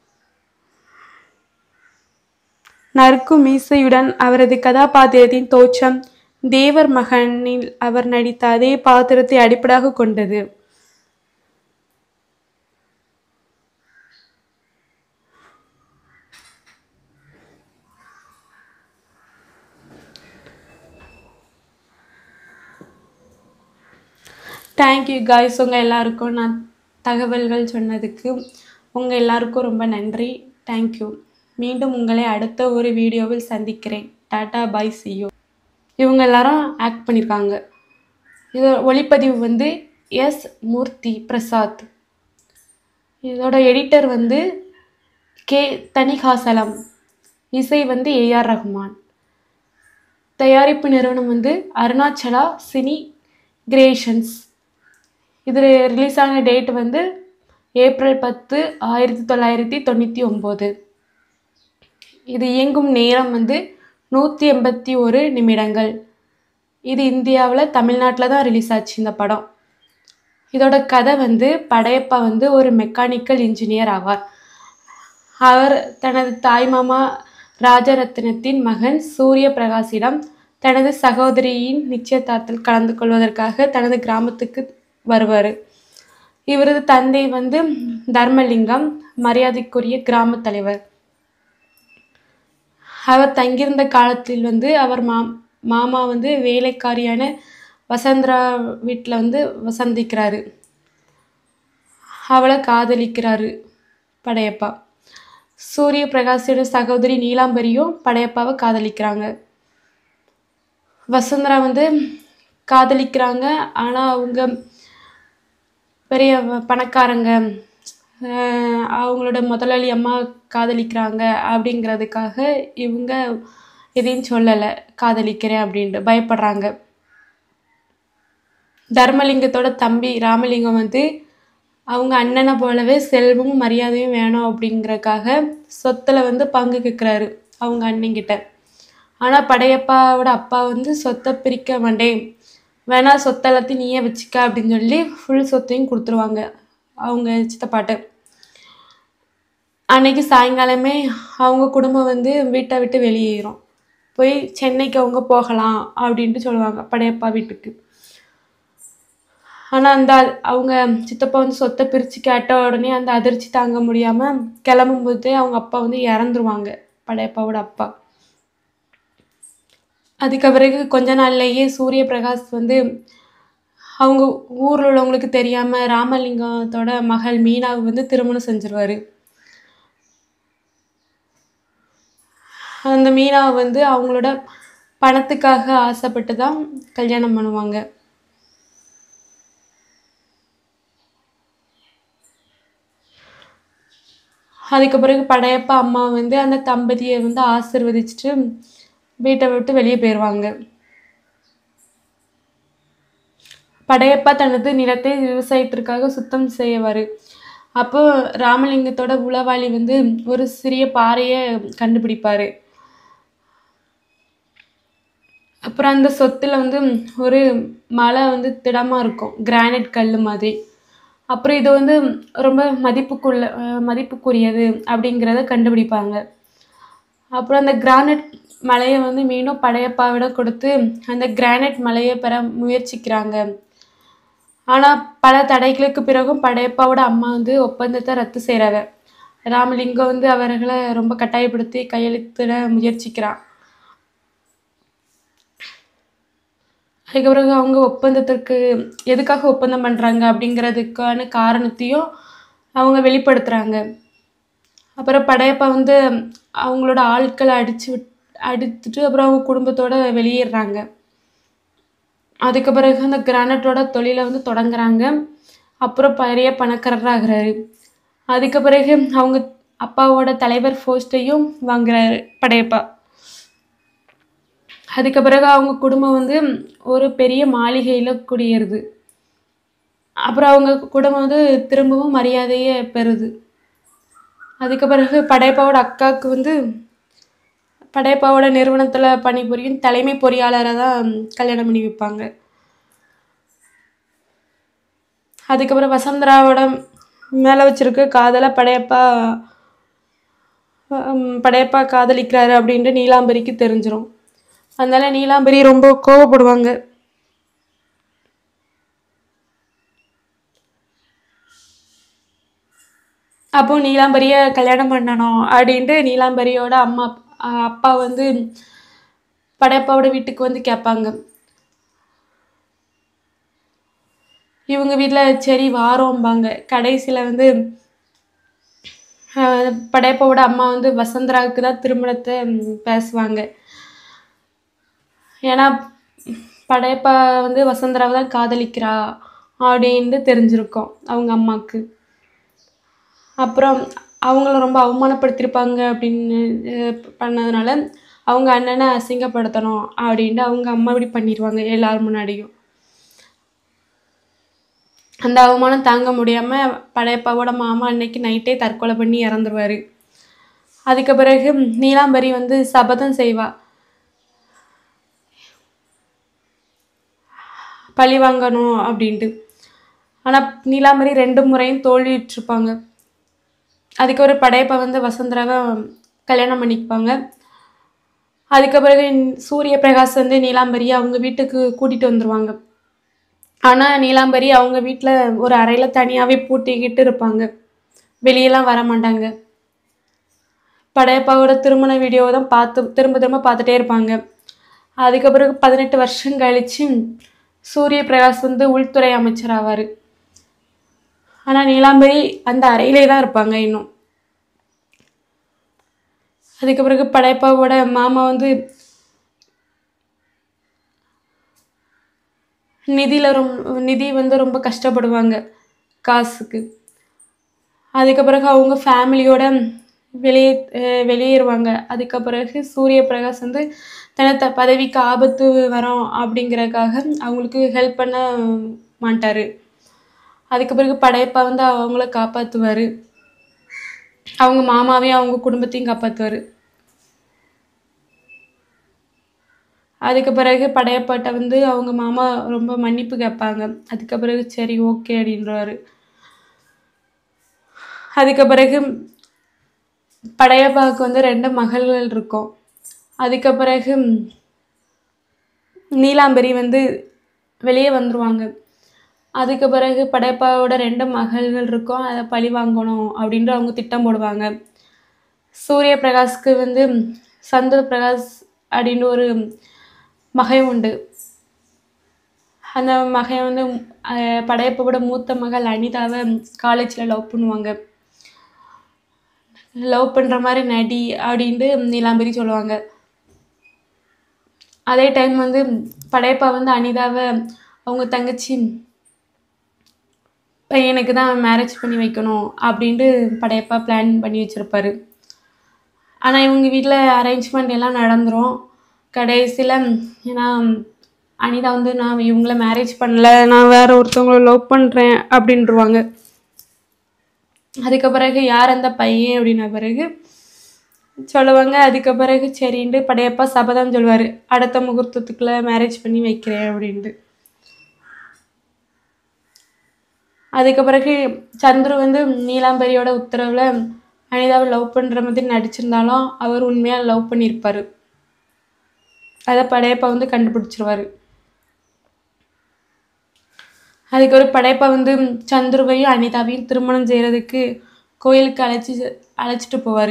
Speaker 1: நறுக்கும் மீசையுடன் அவரது கதாபாத்திரத்தின் தோற்றம் தேவர் மகனில் அவர் நடித்த அதே பாத்திரத்தை அடிப்படையாக கொண்டது தேங்க்யூ காய்ஸ் உங்கள் எல்லாருக்கும் நான் தகவல்கள் சொன்னதுக்கு உங்கள் எல்லாருக்கும் ரொம்ப நன்றி தேங்க்யூ மீண்டும் உங்களை அடுத்த ஒரு வீடியோவில் சந்திக்கிறேன் டாடா பாய் சியோ இவங்க எல்லாரும் ஆக்ட் பண்ணியிருக்காங்க இது ஒளிப்பதிவு வந்து எஸ் மூர்த்தி பிரசாத் இதோட எடிட்டர் வந்து கே தனிகாசலம் இசை வந்து ஏஆர் ரஹ்மான் தயாரிப்பு நிறுவனம் வந்து அருணாச்சலா சினி கிரியேஷன்ஸ் இது ரிலீஸ் ஆன டேட் வந்து ஏப்ரல் பத்து ஆயிரத்தி தொள்ளாயிரத்தி தொண்ணூற்றி ஒம்பது இது இயங்கும் நேரம் வந்து நூற்றி எண்பத்தி ஒரு நிமிடங்கள் இது இந்தியாவில் தமிழ்நாட்டில் தான் ரிலீஸ் ஆச்சு இந்த படம் இதோட கதை வந்து படையப்பா வந்து ஒரு மெக்கானிக்கல் இன்ஜினியர் ஆவார் அவர் தனது தாய்மாமா ராஜரத்னத்தின் மகன் சூரிய பிரகாஷிடம் தனது சகோதரியின் நிச்சயதார்த்தத்தில் கலந்து கொள்வதற்காக தனது கிராமத்துக்கு வருவார் இவரது தந்தை வந்து தர்மலிங்கம் மரியாதைக்குரிய கிராம தலைவர் அவர் தங்கியிருந்த காலத்தில் வந்து அவர் மா மாமா வந்து வேலைக்காரியான வசந்தரா வீட்டில் வந்து வசந்திக்கிறாரு அவளை காதலிக்கிறாரு படையப்பா சூரிய பிரகாஷோட சகோதரி நீலாம்பரியும் படையப்பாவை காதலிக்கிறாங்க வசுந்தரா வந்து காதலிக்கிறாங்க ஆனால் அவங்க பெரிய வ- பணக்காரங்க அஹ் அவங்களோட முதலாளி அம்மா காதலிக்கிறாங்க அப்படிங்கிறதுக்காக இவங்க எதையும் சொல்லலை காதலிக்கிறேன் அப்படின்ட்டு பயப்படுறாங்க தர்மலிங்கத்தோட தம்பி ராமலிங்கம் வந்து அவங்க அண்ணனை போலவே செல்வமும் மரியாதையும் வேணும் அப்படிங்கறக்காக சொத்துல வந்து பங்கு கேட்குறாரு அவங்க அண்ணன்கிட்ட ஆனால் படையப்பாவோட அப்பா வந்து சொத்தை பிரிக்க மாட்டேன் வேணா சொத்தை எல்லாத்தையும் நீயே வச்சுக்க அப்படின்னு சொல்லி ஃபுல் சொத்தையும் கொடுத்துருவாங்க அவங்க சித்தப்பாட்ட அன்னைக்கு சாயங்காலமே அவங்க குடும்பம் வந்து வீட்டை விட்டு வெளியேறும் போய் சென்னைக்கு அவங்க போகலாம் அப்படின்ட்டு சொல்லுவாங்க படையப்பா வீட்டுக்கு ஆனால் அந்த அவங்க சித்தப்பா வந்து சொத்தை பிரித்து கேட்ட உடனே அந்த அதிர்ச்சி தாங்க முடியாமல் கிளம்பும்போதே அவங்க அப்பா வந்து இறந்துருவாங்க படையப்பாவோட அப்பா அதுக்கு பிறகு கொஞ்ச நாள்லயே சூரிய பிரகாஷ் வந்து அவங்க ஊரில் உள்ளவங்களுக்கு தெரியாமல் ராமலிங்கத்தோட மகள் மீனாவை வந்து திருமணம் செஞ்சிருவாரு அந்த மீனாவை வந்து அவங்களோட பணத்துக்காக ஆசைப்பட்டு தான் கல்யாணம் பண்ணுவாங்க அதுக்கு பிறகு படையப்பா அம்மா வந்து அந்த தம்பதியை வந்து ஆசிர்வதிச்சுட்டு வீட்டை விட்டு வெளியே போயிடுவாங்க படையப்பா தனது நிலத்தை விவசாயத்திற்காக சுத்தம் செய்யவாரு அப்போ ராமலிங்கத்தோட உளவாளி வந்து ஒரு சிறிய பாறையை கண்டுபிடிப்பாரு அப்புறம் அந்த சொத்துல வந்து ஒரு மலை வந்து திடமா இருக்கும் கிரானைட் கல் மாதிரி அப்புறம் இது வந்து ரொம்ப மதிப்புக்குள்ள அஹ் மதிப்புக்குரியது அப்படிங்கிறத கண்டுபிடிப்பாங்க அப்புறம் அந்த கிரானைட் மலையை வந்து மீண்டும் படையப்பாவிடம் கொடுத்து அந்த கிரானைட் மலையை பெற முயற்சிக்கிறாங்க ஆனால் பல தடைகளுக்கு பிறகும் படையப்பாவோட அம்மா வந்து ஒப்பந்தத்தை ரத்து செய்கிறாங்க ராமலிங்கம் வந்து அவர்களை ரொம்ப கட்டாயப்படுத்தி கையெழுத்திட முயற்சிக்கிறான் அதுக்கு பிறகு அவங்க ஒப்பந்தத்திற்கு எதுக்காக ஒப்பந்தம் பண்ணுறாங்க அப்படிங்கிறதுக்கான காரணத்தையும் அவங்க வெளிப்படுத்துகிறாங்க அப்புறம் படையப்பா வந்து அவங்களோட ஆட்களை அடிச்சு விட் அடித்துட்டு அப்புறம் அவங்க குடும்பத்தோட வெளியேறாங்க அதுக்கு பிறகு அந்த கிரானைட்டோட தொழிலை வந்து தொடங்குறாங்க அப்புறம் பெரிய பணக்காரராகிறாரு அதுக்கு பிறகு அவங்க அப்பாவோட தலைவர் போஸ்ட்டையும் வாங்குறாரு படையப்பா அதுக்கு பிறகு அவங்க குடும்பம் வந்து ஒரு பெரிய மாளிகையில் குடியேறுது அப்புறம் அவங்க குடும்பம் வந்து திரும்பவும் மரியாதையை பெறுது அதுக்கு பிறகு படையப்பாவோட அக்காவுக்கு வந்து படையப்பாவோட நிறுவனத்தில் பணிபுரியும் தலைமை பொறியாளரை தான் கல்யாணம் பண்ணி வைப்பாங்க அதுக்கப்புறம் வசந்தராவோட மேலே வச்சிருக்க காதலை படையப்பா ஹம், படையப்பா காதலிக்கிறாரு அப்படின்ட்டு நீலாம்பரிக்கு தெரிஞ்சிரும் அதனால நீலாம்பரி ரொம்ப கோவப்படுவாங்க அப்போ நீலாம்பரியை கல்யாணம் பண்ணணும் அப்படின்ட்டு நீலாம்பரியோட அம்மா அஹ் அப்பா வந்து படையப்பாவோட வீட்டுக்கு வந்து கேட்பாங்க இவங்க வீட்டில் சரி வாரோம்பாங்க கடைசியில் வந்து அஹ் படையப்பாவோட அம்மா வந்து வசந்தராவுக்கு தான் திருமணத்தை ம், பேசுவாங்க ஏன்னா படையப்பா வந்து வசந்தராவை தான் காதலிக்கிறா அப்படின்னு தெரிஞ்சிருக்கும் அவங்க அம்மாவுக்கு அப்புறம் அவங்கள ரொம்ப அவமானப்படுத்தியிருப்பாங்க அப்படின்னு அஹ், பண்ணதுனால அவங்க அண்ணனை அசிங்கப்படுத்தணும் அப்படின்ட்டு அவங்க அம்மா இப்படி பண்ணிடுவாங்க எல்லார் முன்னாடியும் அந்த அவமானம் தாங்க முடியாமல் படையப்பாவோட மாமா அன்னைக்கு நைட்டே தற்கொலை பண்ணி இறந்துருவாரு அதுக்கு பிறகு நீலாம்பரி வந்து சபதம் செய்வா பழி வாங்கணும் அப்படின்ட்டு ஆனால் நீலாம்பரி ரெண்டு முறையும் தோல்வியுற்றிருப்பாங்க அதுக்கு ஒரு படையப்பா வந்து வசந்தராவை கல்யாணம் பண்ணிக்குவாங்க அதுக்கு பிறகு சூரிய பிரகாஷ் வந்து நீலாம்பரியை அவங்க வீட்டுக்கு கூட்டிகிட்டு வந்துருவாங்க ஆனால் நீலாம்பரி அவங்க வீட்டில் ஒரு அறையில் தனியாகவே பூட்டிக்கிட்டு இருப்பாங்க வெளியெல்லாம் வர மாட்டாங்க படையப்பாவோட திருமண வீடியோவை தான் பார்த்து திரும்ப திரும்ப பார்த்துட்டே இருப்பாங்க அதுக்கு பிறகு பதினெட்டு வருஷம் கழிச்சு சூரிய பிரகாஷ் வந்து உள்துறை அமைச்சர் ஆவார் ஆனால் நீலாம்பரி அந்த அறையிலே தான் இருப்பாங்க இன்னும் அதுக்கு பிறகு படையப்பாவோட மாமா வந்து நிதியில் ரொம்ப நிதி வந்து ரொம்ப கஷ்டப்படுவாங்க காசுக்கு அதுக்கு பிறகு அவங்க ஃபேமிலியோட வெளியே அஹ் வெளியேறுவாங்க அதுக்கு பிறகு சூரிய பிரகாஷ் வந்து தனத்த பதவிக்கு ஆபத்து வரும் அப்படிங்கறதுக்காக அவங்களுக்கு ஹெல்ப் பண்ண மாட்டார் அதுக்கு பிறகு படையப்பா வந்து அவங்கள காப்பாற்றுவார் அவங்க மாமாவையும் அவங்க குடும்பத்தையும் காப்பாற்றுவார் அதுக்கு பிறகு படையப்பாட்ட வந்து அவங்க மாமா ரொம்ப மன்னிப்பு கேட்பாங்க அதுக்கு பிறகு சரி ஓகே அப்படின்றவாரு அதுக்கு பிறகு படையப்பாவுக்கு வந்து ரெண்டு மகள்கள் இருக்கும் அதுக்கு பிறகு நீலாம்பரி வந்து வெளியே வந்துருவாங்க அதுக்கு பிறகு படையப்பாவோட ரெண்டு மகள்கள் இருக்கும் அதை பழி வாங்கணும் அப்படின்ற அவங்க திட்டம் போடுவாங்க சூரிய பிரகாஷ்க்கு வந்து சந்திர பிரகாஷ் அப்படின்னு ஒரு மகன் உண்டு அந்த மகன் வந்து அஹ், படையப்பாவோட மூத்த மகள் அனிதாவை காலேஜில் லவ் பண்ணுவாங்க லவ் பண்ணுற மாதிரி நடி அப்படின்ட்டு நீலாம்பரி சொல்லுவாங்க அதே டைம் வந்து படையப்பா வந்து அனிதாவை அவங்க தங்கச்சி பையனுக்கு தான் மேரேஜ் பண்ணி வைக்கணும் அப்படின்ட்டு படையப்பா பிளான் பண்ணி வச்சுருப்பாரு ஆனால் இவங்க வீட்டில் அரேஞ்ச்மெண்ட் எல்லாம் நடந்துரும் கடைசியில் ஏன்னா அனிதா வந்து நான் இவங்கள மேரேஜ் பண்ணல நான் வேற ஒருத்தவங்கள லவ் பண்ணுறேன் அப்படின்ட்டுருவாங்க அதுக்கு பிறகு யார் அந்த பையன் அப்படின்ன பிறகு சொல்லுவாங்க அதுக்கு பிறகு சரின்ட்டு படையப்பா சபதம் சொல்லுவார் அடுத்த முகூர்த்தத்துக்குள்ளே மேரேஜ் பண்ணி வைக்கிறேன் அப்படின்ட்டு அதுக்கு பிறகு சந்துரு வந்து நீலாம்பரியோட உத்தரவில் அனிதாவை லவ் பண்ணுற மாதிரி நடிச்சிருந்தாலும் அவர் உண்மையாக லவ் பண்ணியிருப்பார் அதை படையப்பா வந்து கண்டுபிடிச்சிருவாரு அதுக்கு ஒரு படையப்பா வந்து சந்துருவையும் அனிதாவையும் திருமணம் செய்கிறதுக்கு கோயிலுக்கு அழைச்சி அழைச்சிட்டு போவார்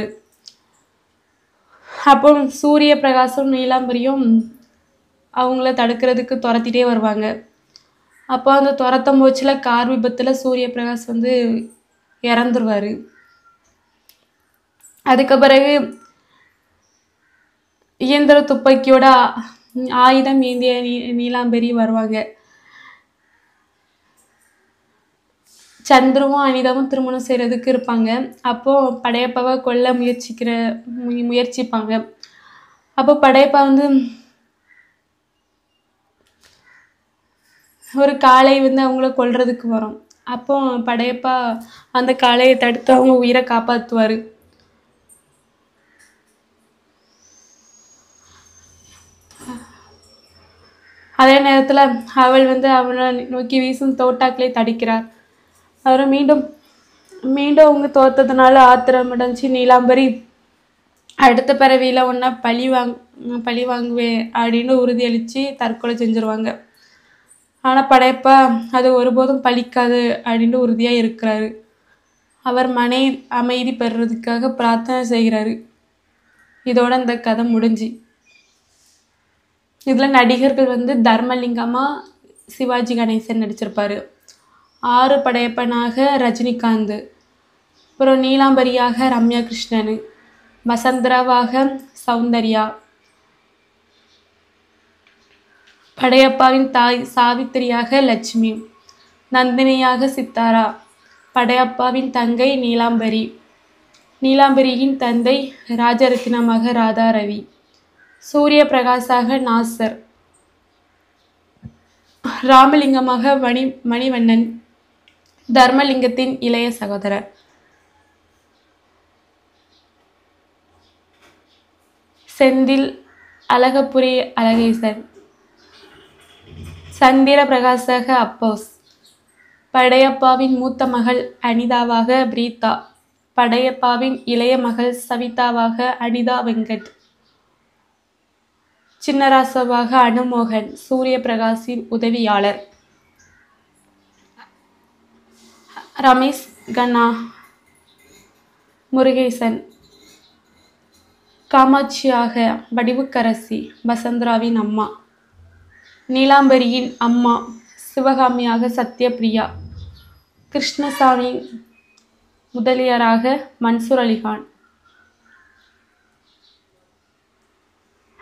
Speaker 1: அப்போ சூரிய பிரகாசம் நீலாம்பரியும் அவங்கள தடுக்கிறதுக்கு துரத்திட்டே வருவாங்க அப்போ அந்த துரத்தம் போச்சில் கார் விபத்தில் சூரிய பிரகாஷ் வந்து இறந்துருவார் அதுக்கு பிறகு இயந்திர துப்பாக்கியோட ஆ- ஆயுதம் ஏந்திய நீ நீலாம்பரி வருவாங்க சந்துருவும் அனிதாவும் திருமணம் செய்கிறதுக்கு இருப்பாங்க அப்போ படையப்பாவை கொல்ல முயற்சிக்கிற மு- முயற்சிப்பாங்க அப்போ படையப்பா வந்து ஒரு காளை வந்து அவங்கள கொல்றதுக்கு வரும் அப்போ படையப்பா அந்த காளையை தடுத்து அவங்க உயிரை காப்பாற்றுவார் அதே நேரத்தில் அவள் வந்து அவனை நோக்கி வீசும் தோட்டாக்களை தடுக்கிறார் அவர் மீண்டும் மீண்டும் அவங்க தோத்ததுனால ஆத்திரமடைஞ்சு நீலாம்பரி அடுத்த பிறவியில் ஒன்றா பழி வாங் பழி வாங்குவேன் அப்படின்னு உறுதியளித்து தற்கொலை செஞ்சுருவாங்க ஆனால் படையப்பா அது ஒருபோதும் பழிக்காது அப்படின்னு உறுதியாக இருக்கிறாரு அவர் மனை அமைதி பெறுறதுக்காக பிரார்த்தனை செய்கிறாரு இதோட இந்த கதை முடிஞ்சு இதில் நடிகர்கள் வந்து தர்மலிங்கமா சிவாஜி கணேசன் நடிச்சிருப்பாரு ஆறு படையப்பனாக ரஜினிகாந்த் அப்புறம் நீலாம்பரியாக ரம்யா கிருஷ்ணன் வசந்தராவாக சௌந்தர்யா படையப்பாவின் தாய் சாவித்திரியாக லட்சுமி நந்தினியாக சித்தாரா படையப்பாவின் தங்கை நீலாம்பரி நீலாம்பரியின் தந்தை ராஜரத்தினமாக ராதா ரவி சூரிய பிரகாசாக நாசர் ராமலிங்கமாக மணி மணிவண்ணன் தர்மலிங்கத்தின் இளைய சகோதரர் செந்தில் அழகப்புரி அழகேசன் சந்திர பிரகாசக அப்போஸ் படையப்பாவின் மூத்த மகள் அனிதாவாக பிரீதா படையப்பாவின் இளைய மகள் சவிதாவாக அனிதா வெங்கட் சின்னராசவாக அனுமோகன் சூரிய பிரகாஷின் உதவியாளர் ரமேஷ் கண்ணா முருகேசன் காமாட்சியாக வடிவுக்கரசி வசந்தராவின் அம்மா நீலாம்பரியின் அம்மா சிவகாமியாக சத்யபிரியா கிருஷ்ணசாமி முதலியாராக மன்சூர் அலிகான்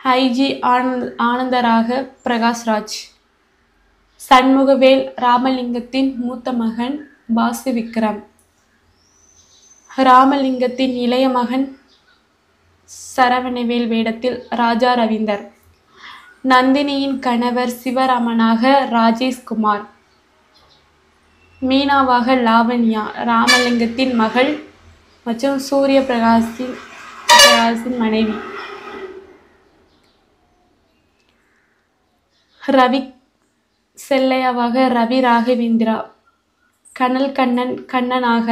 Speaker 1: ஐஜி ஆனந்த் ஆனந்தராக பிரகாஷ்ராஜ் சண்முகவேல் ராமலிங்கத்தின் மூத்த மகன் பாசு விக்ரம் ராமலிங்கத்தின் இளைய மகன் சரவணவேல் வேடத்தில் ராஜா ரவீந்தர் நந்தினியின் கணவர் சிவராமனாக ராஜேஷ்குமார் மீனாவாக லாவண்யா ராமலிங்கத்தின் மகள் மற்றும் சூரிய பிரகாஷின் பிரகாஷின் மனைவி ரவி செல்லையாவாக ரவி ராகவேந்திரா கனல் கண்ணன் கண்ணனாக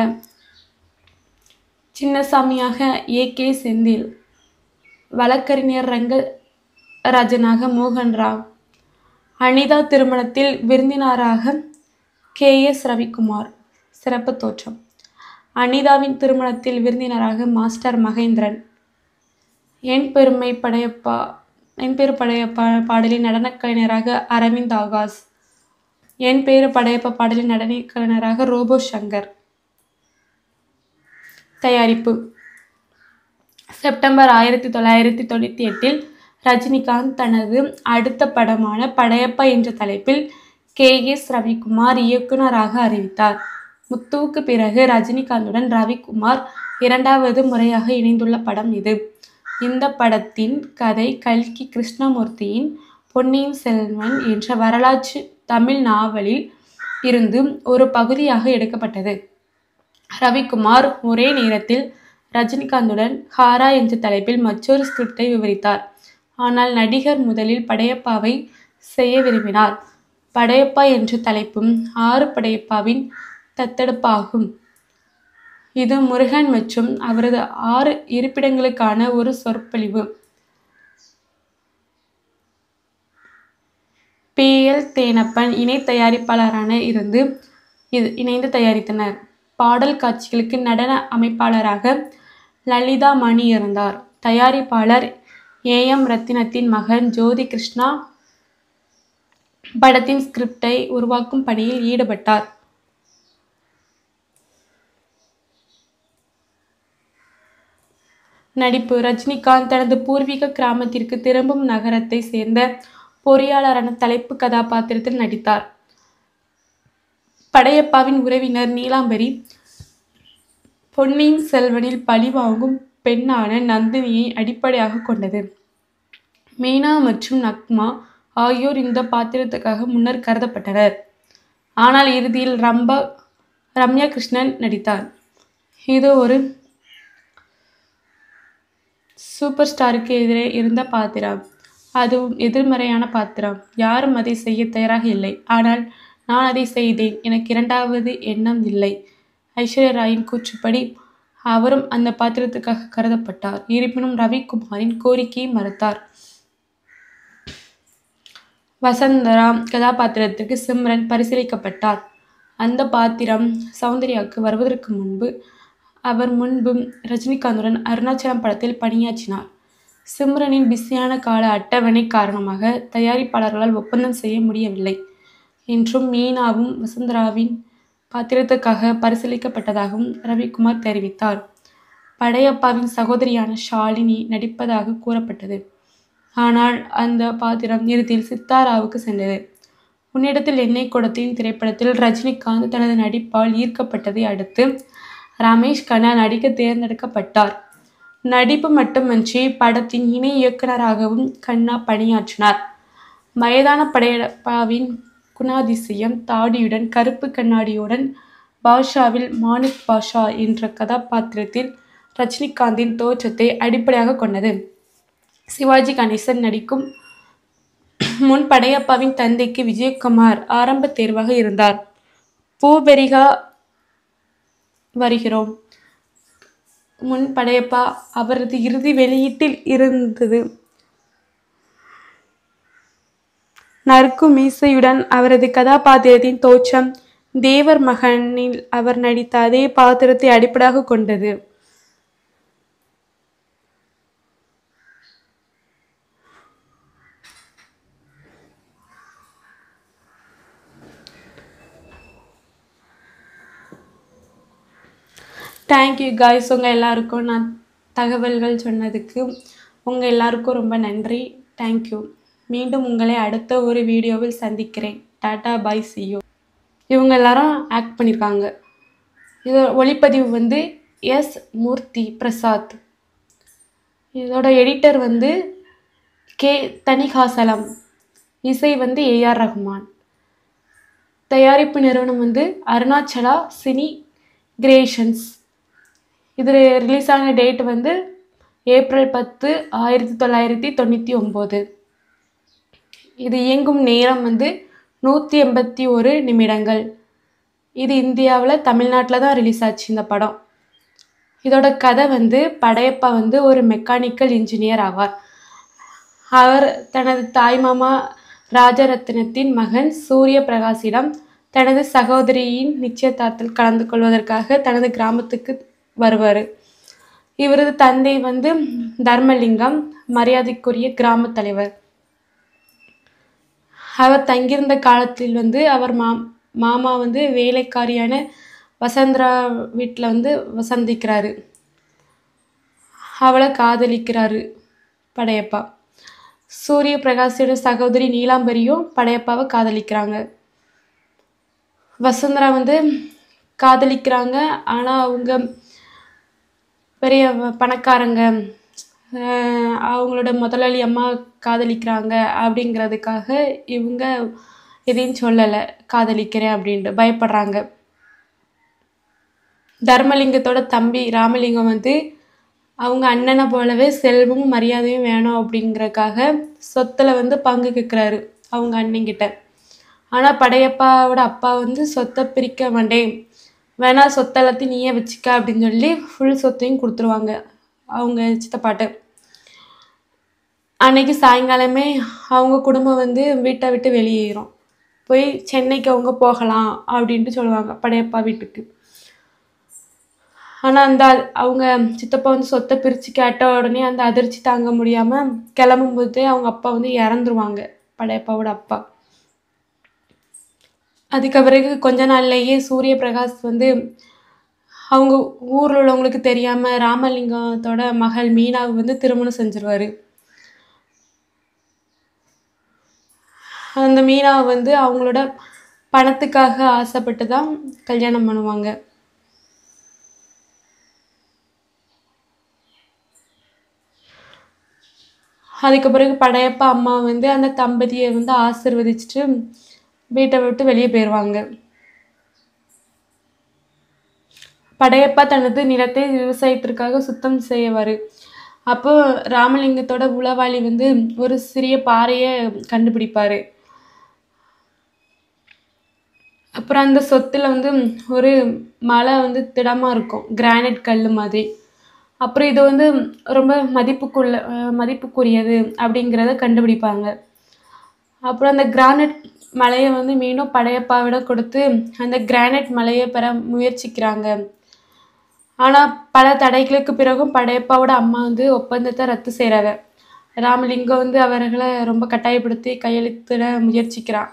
Speaker 1: சின்னசாமியாக ஏ கே செந்தில் வழக்கறிஞர் ரங்கராஜனாக மோகன் ராவ் அனிதா திருமணத்தில் விருந்தினராக கே எஸ் ரவிக்குமார் சிறப்பு தோற்றம் அனிதாவின் திருமணத்தில் விருந்தினராக மாஸ்டர் மகேந்திரன் என் பெருமை படையப்பா என் பேரு படையப்பா பாடலின் நடனக் கலைஞராக அரவிந்த் ஆகாஷ் என் பேரு படையப்பா பாடலின் நடனக் கலைஞராக ரோபோ சங்கர் தயாரிப்பு செப்டம்பர் ஆயிரத்தி தொள்ளாயிரத்தி தொண்ணூற்றி எட்டில் ரஜினிகாந்த் தனது அடுத்த படமான படையப்பா என்ற தலைப்பில் கே எஸ் ரவிக்குமார் இயக்குனராக அறிவித்தார் முத்துவுக்கு பிறகு ரஜினிகாந்துடன் ரவிக்குமார் இரண்டாவது முறையாக இணைந்துள்ள படம் இது இந்த படத்தின் கதை கல்கி கிருஷ்ணமூர்த்தியின் பொன்னியின் செல்வன் என்ற வரலாற்று தமிழ் நாவலில் இருந்து ஒரு பகுதியாக எடுக்கப்பட்டது ரவிக்குமார் ஒரே நேரத்தில் ரஜினிகாந்துடன் ஹாரா என்ற தலைப்பில் மற்றொரு ஸ்கிரிப்டை விவரித்தார் ஆனால் நடிகர் முதலில் படையப்பாவை செய்ய விரும்பினார் படையப்பா என்ற தலைப்பும் ஆறு படையப்பாவின் தத்தெடுப்பாகும் இது முருகன் மற்றும் அவரது ஆறு இருப்பிடங்களுக்கான ஒரு சொற்பொழிவு பி எல் தேனப்பன் இணை தயாரிப்பாளரான இருந்து இது இணைந்து தயாரித்தனர் பாடல் காட்சிகளுக்கு நடன அமைப்பாளராக லலிதா மணி இருந்தார் தயாரிப்பாளர் ஏ எம் ரத்தினத்தின் மகன் ஜோதி கிருஷ்ணா படத்தின் ஸ்கிரிப்டை உருவாக்கும் பணியில் ஈடுபட்டார் நடிப்பு ரஜினிகாந்த் தனது பூர்வீக கிராமத்திற்கு திரும்பும் நகரத்தை சேர்ந்த பொறியாளரான தலைப்பு கதாபாத்திரத்தில் நடித்தார் படையப்பாவின் உறவினர் நீலாம்பரி பொன்னியின் செல்வனில் பழிவாங்கும் பெண்ணான நந்தினியை அடிப்படையாக கொண்டது மீனா மற்றும் நக்மா ஆகியோர் இந்த பாத்திரத்துக்காக முன்னர் கருதப்பட்டனர் ஆனால் இறுதியில் ரம்பா ரம்யா கிருஷ்ணன் நடித்தார் இது ஒரு சூப்பர் ஸ்டாருக்கு எதிரே இருந்த பாத்திரம் அதுவும் எதிர்மறையான பாத்திரம் யாரும் அதை செய்ய தயாராக இல்லை ஆனால் நான் அதை செய்தேன் எனக்கு இரண்டாவது எண்ணம் இல்லை ஐஸ்வர்யா ராயின் கூற்றுப்படி அவரும் அந்த பாத்திரத்துக்காக கருதப்பட்டார் இருப்பினும் ரவிக்குமாரின் கோரிக்கையை மறுத்தார் வசந்தரா கதாபாத்திரத்திற்கு சிம்ரன் பரிசீலிக்கப்பட்டார் அந்த பாத்திரம் சௌந்தர்யாவுக்கு வருவதற்கு முன்பு அவர் முன்பு ரஜினிகாந்துடன் அருணாச்சலம் படத்தில் பணியாற்றினார் சிம்ரனின் பிஸியான கால அட்டவணை காரணமாக தயாரிப்பாளர்களால் ஒப்பந்தம் செய்ய முடியவில்லை என்றும் மீனாவும் வசுந்தராவின் பாத்திரத்துக்காக பரிசீலிக்கப்பட்டதாகவும் ரவிக்குமார் தெரிவித்தார் படையப்பாவின் சகோதரியான ஷாலினி நடிப்பதாக கூறப்பட்டது ஆனால் அந்த பாத்திரம் இறுதியில் சித்தாராவுக்கு சென்றது உன்னிடத்தில் எண்ணெய் குடத்தின் திரைப்படத்தில் ரஜினிகாந்த் தனது நடிப்பால் ஈர்க்கப்பட்டதை அடுத்து ரமேஷ் கண்ணா நடிக்க தேர்ந்தெடுக்கப்பட்டார் நடிப்பு மட்டுமின்றி படத்தின் இணை இயக்குனராகவும் கண்ணா பணியாற்றினார் வயதான படையப்பாவின் குணாதிசயம் தாடியுடன் கருப்பு கண்ணாடியுடன் பாஷாவில் மாணிக் பாஷா என்ற கதாபாத்திரத்தில் ரஜினிகாந்தின் தோற்றத்தை அடிப்படையாக கொண்டது சிவாஜி கணேசன் நடிக்கும் முன் படையப்பாவின் தந்தைக்கு விஜயகுமார் ஆரம்ப தேர்வாக இருந்தார் பூபெரிகா வருகிறோம் முன் படையப்பா அவரது இறுதி வெளியீட்டில் இருந்தது நறுக்கு மீசையுடன் அவரது கதாபாத்திரத்தின் தோற்றம் தேவர் மகனில் அவர் நடித்த அதே பாத்திரத்தை அடிப்படையாக கொண்டது தேங்க்யூ காய்ஸ் உங்கள் எல்லாருக்கும் நான் தகவல்கள் சொன்னதுக்கு உங்கள் எல்லாருக்கும் ரொம்ப நன்றி தேங்க்யூ மீண்டும் உங்களை அடுத்த ஒரு வீடியோவில் சந்திக்கிறேன் டாடா பை சியூ இவங்க எல்லாரும் ஆக்ட் பண்ணியிருக்காங்க இது ஒளிப்பதிவு வந்து எஸ் மூர்த்தி பிரசாத் இதோட எடிட்டர் வந்து கே தனிகாசலம் இசை வந்து ஏஆர் ரஹ்மான் தயாரிப்பு நிறுவனம் வந்து அருணாச்சலா சினி கிரியேஷன்ஸ் இது ரிலீஸ் ஆன டேட் வந்து ஏப்ரல் பத்து ஆயிரத்தி தொள்ளாயிரத்தி தொண்ணூற்றி ஒம்பது இது இயங்கும் நேரம் வந்து நூற்றி எண்பத்தி ஒரு நிமிடங்கள் இது இந்தியாவில் தமிழ்நாட்டில் தான் ரிலீஸ் ஆச்சு இந்த படம் இதோட கதை வந்து படையப்பா வந்து ஒரு மெக்கானிக்கல் இன்ஜினியர் ஆவார் அவர் தனது தாய்மாமா ராஜரத்னத்தின் மகன் சூரிய பிரகாஷிடம் தனது சகோதரியின் நிச்சயதார்த்தத்தில் கலந்து கொள்வதற்காக தனது கிராமத்துக்கு வருவார் இவரது தந்தை வந்து தர்மலிங்கம் மரியாதைக்குரிய கிராம தலைவர் அவர் தங்கியிருந்த காலத்தில் வந்து அவர் மா மாமா வந்து வேலைக்காரியான வசந்தரா வீட்டில் வந்து வசந்திக்கிறாரு அவளை காதலிக்கிறாரு படையப்பா சூரிய பிரகாஷோட சகோதரி நீலாம்பரியும் படையப்பாவை காதலிக்கிறாங்க வசுந்தரா வந்து காதலிக்கிறாங்க ஆனால் அவங்க பெரிய வ- பணக்காரங்க அஹ் அவங்களோட முதலாளி அம்மா காதலிக்கிறாங்க அப்படிங்கிறதுக்காக இவங்க எதையும் சொல்லலை காதலிக்கிறேன் அப்படின்ட்டு பயப்படுறாங்க தர்மலிங்கத்தோட தம்பி ராமலிங்கம் வந்து அவங்க அண்ணனை போலவே செல்வமும் மரியாதையும் வேணும் அப்படிங்கறக்காக சொத்துல வந்து பங்கு கேட்குறாரு அவங்க அண்ணங்கிட்ட ஆனால் படையப்பாவோட அப்பா வந்து சொத்தை பிரிக்க மாட்டேன் வேணா சொத்தை எல்லாத்தையும் நீயே வச்சுக்க அப்படின்னு சொல்லி ஃபுல் சொத்தையும் கொடுத்துருவாங்க அவங்க சித்தப்பாட்ட அன்னைக்கு சாயங்காலமே அவங்க குடும்பம் வந்து வீட்டை விட்டு வெளியேறும் போய் சென்னைக்கு அவங்க போகலாம் அப்படின்ட்டு சொல்லுவாங்க படையப்பா வீட்டுக்கு ஆனால் அந்த அ- அவங்க சித்தப்பா வந்து சொத்தை பிரித்து கேட்ட உடனே அந்த அதிர்ச்சி தாங்க முடியாமல் கிளம்பும்போதே அவங்க அப்பா வந்து இறந்துருவாங்க படையப்பாவோட அப்பா அதுக்கு பிறகு கொஞ்ச நாள்லயே சூரிய பிரகாஷ் வந்து அவங்க ஊரில் உள்ளவங்களுக்கு தெரியாமல் ராமலிங்கத்தோட மகள் மீனாவை வந்து திருமணம் செஞ்சிருவாரு அந்த மீனாவை வந்து அவங்களோட பணத்துக்காக ஆசைப்பட்டு தான் கல்யாணம் பண்ணுவாங்க அதுக்கு பிறகு படையப்பா அம்மா வந்து அந்த தம்பதியை வந்து ஆசிர்வதிச்சுட்டு வீட்டை விட்டு வெளியே போயிடுவாங்க படையப்பா தனது நிலத்தை விவசாயத்திற்காக சுத்தம் செய்வார் அப்போ ராமலிங்கத்தோட உளவாளி வந்து ஒரு சிறிய பாறையை கண்டுபிடிப்பாரு அப்புறம் அந்த சொத்துல வந்து ஒரு மலை வந்து திடமா இருக்கும் கிரானைட் கல் மாதிரி அப்புறம் இது வந்து ரொம்ப மதிப்புக்குள்ள அஹ் மதிப்புக்குரியது அப்படிங்கிறத கண்டுபிடிப்பாங்க அப்புறம் அந்த கிரானைட் மலையை வந்து மீண்டும் படையப்பாவிட கொடுத்து அந்த கிரானைட் மலையை பெற முயற்சிக்கிறாங்க ஆனால் பல தடைகளுக்கு பிறகும் படையப்பாவோட அம்மா வந்து ஒப்பந்தத்தை ரத்து செய்கிறாங்க ராமலிங்கம் வந்து அவர்களை ரொம்ப கட்டாயப்படுத்தி கையெழுத்திட முயற்சிக்கிறான்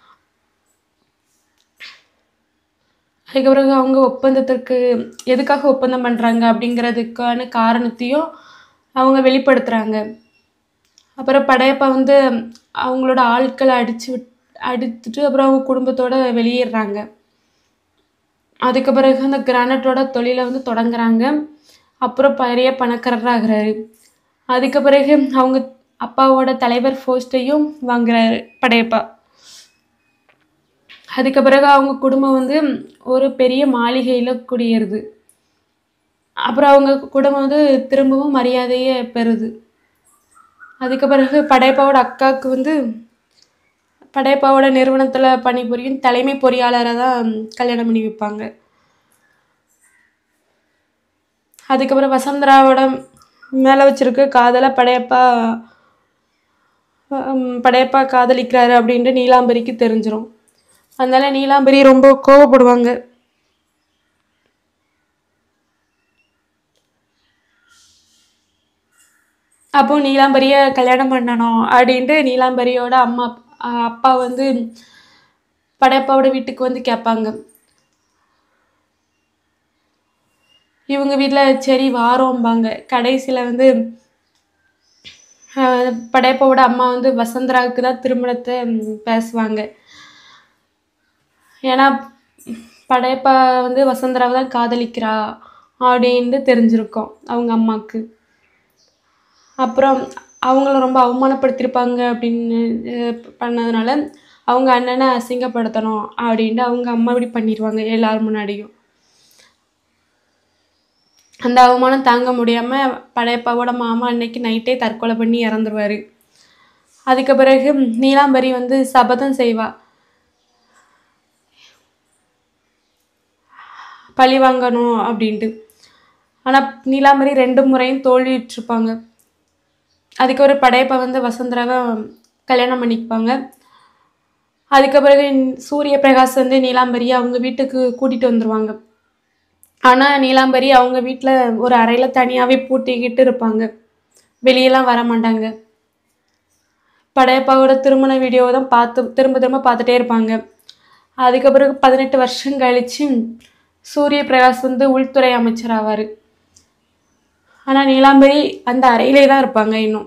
Speaker 1: அதுக்கு பிறகு அவங்க ஒப்பந்தத்திற்கு எதுக்காக ஒப்பந்தம் பண்ணுறாங்க அப்படிங்கிறதுக்கான காரணத்தையும் அவங்க வெளிப்படுத்துகிறாங்க அப்புறம் படையப்பா வந்து அவங்களோட ஆட்களை அடிச்சு விட் அடித்துட்டு அப்புறம் அவங்க குடும்பத்தோட வெளியேறாங்க அதுக்கு பிறகு அந்த கிரானைட்டோட தொழிலை வந்து தொடங்குறாங்க அப்புறம் பெரிய பணக்காரராகிறாரு அதுக்கு பிறகு அவங்க அப்பாவோட தலைவர் போஸ்ட்டையும் வாங்குறாரு படையப்பா அதுக்கு பிறகு அவங்க குடும்பம் வந்து ஒரு பெரிய மாளிகையில் குடியேறுது அப்புறம் அவங்க குடும்பம் வந்து திரும்பவும் மரியாதையை பெறுது அதுக்கு பிறகு படையப்பாவோட அக்காவுக்கு வந்து படையப்பாவோட நிறுவனத்தில் பணிபுரியும் தலைமை பொறியாளரை தான் கல்யாணம் பண்ணி வைப்பாங்க அதுக்கப்புறம் வசந்தராவோட மேலே வச்சிருக்க காதலை படையப்பா ஹம், படையப்பா காதலிக்கிறாரு அப்படின்ட்டு நீலாம்பரிக்கு தெரிஞ்சிரும் அதனால நீலாம்பரி ரொம்ப கோவப்படுவாங்க அப்போ நீலாம்பரியை கல்யாணம் பண்ணணும் அப்படின்ட்டு நீலாம்பரியோட அம்மா அஹ் அப்பா வந்து படையப்பாவோட வீட்டுக்கு வந்து கேட்பாங்க இவங்க வீட்டில் சரி வாரோம்பாங்க கடைசியில் வந்து ஆஹ் படையப்பாவோட அம்மா வந்து வசந்தராவுக்கு தான் திருமணத்தை ம், பேசுவாங்க ஏன்னா படையப்பா வந்து வசந்தராவை தான் காதலிக்கிறா அப்படின்ட்டு தெரிஞ்சிருக்கும் அவங்க அம்மாவுக்கு அப்புறம் அவங்கள ரொம்ப அவமானப்படுத்தியிருப்பாங்க அப்படின்னு அஹ், பண்ணதுனால அவங்க அண்ணனை அசிங்கப்படுத்தணும் அப்படின்ட்டு அவங்க அம்மா இப்படி பண்ணிடுவாங்க எல்லார் முன்னாடியும் அந்த அவமானம் தாங்க முடியாமல் படையப்பாவோட மாமா அன்னைக்கு நைட்டே தற்கொலை பண்ணி இறந்துருவாரு அதுக்கு பிறகு நீலாம்பரி வந்து சபதம் செய்வா பழி வாங்கணும் அப்படின்ட்டு ஆனால் நீலாம்பரி ரெண்டு முறையும் தோல்வியுற்றிருப்பாங்க அதுக்கு ஒரு படையப்பா வந்து வசுந்தராவை கல்யாணம் பண்ணிக்குவாங்க அதுக்கு பிறகு சூரிய பிரகாஷ் வந்து நீலாம்பரியை அவங்க வீட்டுக்கு கூட்டிகிட்டு வந்துருவாங்க ஆனால் நீலாம்பரி அவங்க வீட்டில் ஒரு அறையில் தனியாகவே பூட்டிக்கிட்டு இருப்பாங்க வெளியெல்லாம் வர மாட்டாங்க படையப்பாவோட திருமண வீடியோ தான் பார்த்து திரும்ப திரும்ப பார்த்துட்டே இருப்பாங்க அதுக்கு பிறகு பதினெட்டு வருஷம் கழிச்சு சூரிய பிரகாஷ் வந்து உள்துறை அமைச்சர் ஆவார் ஆனால் நீலாம்பரி அந்த அறையிலே தான் இருப்பாங்க இன்னும்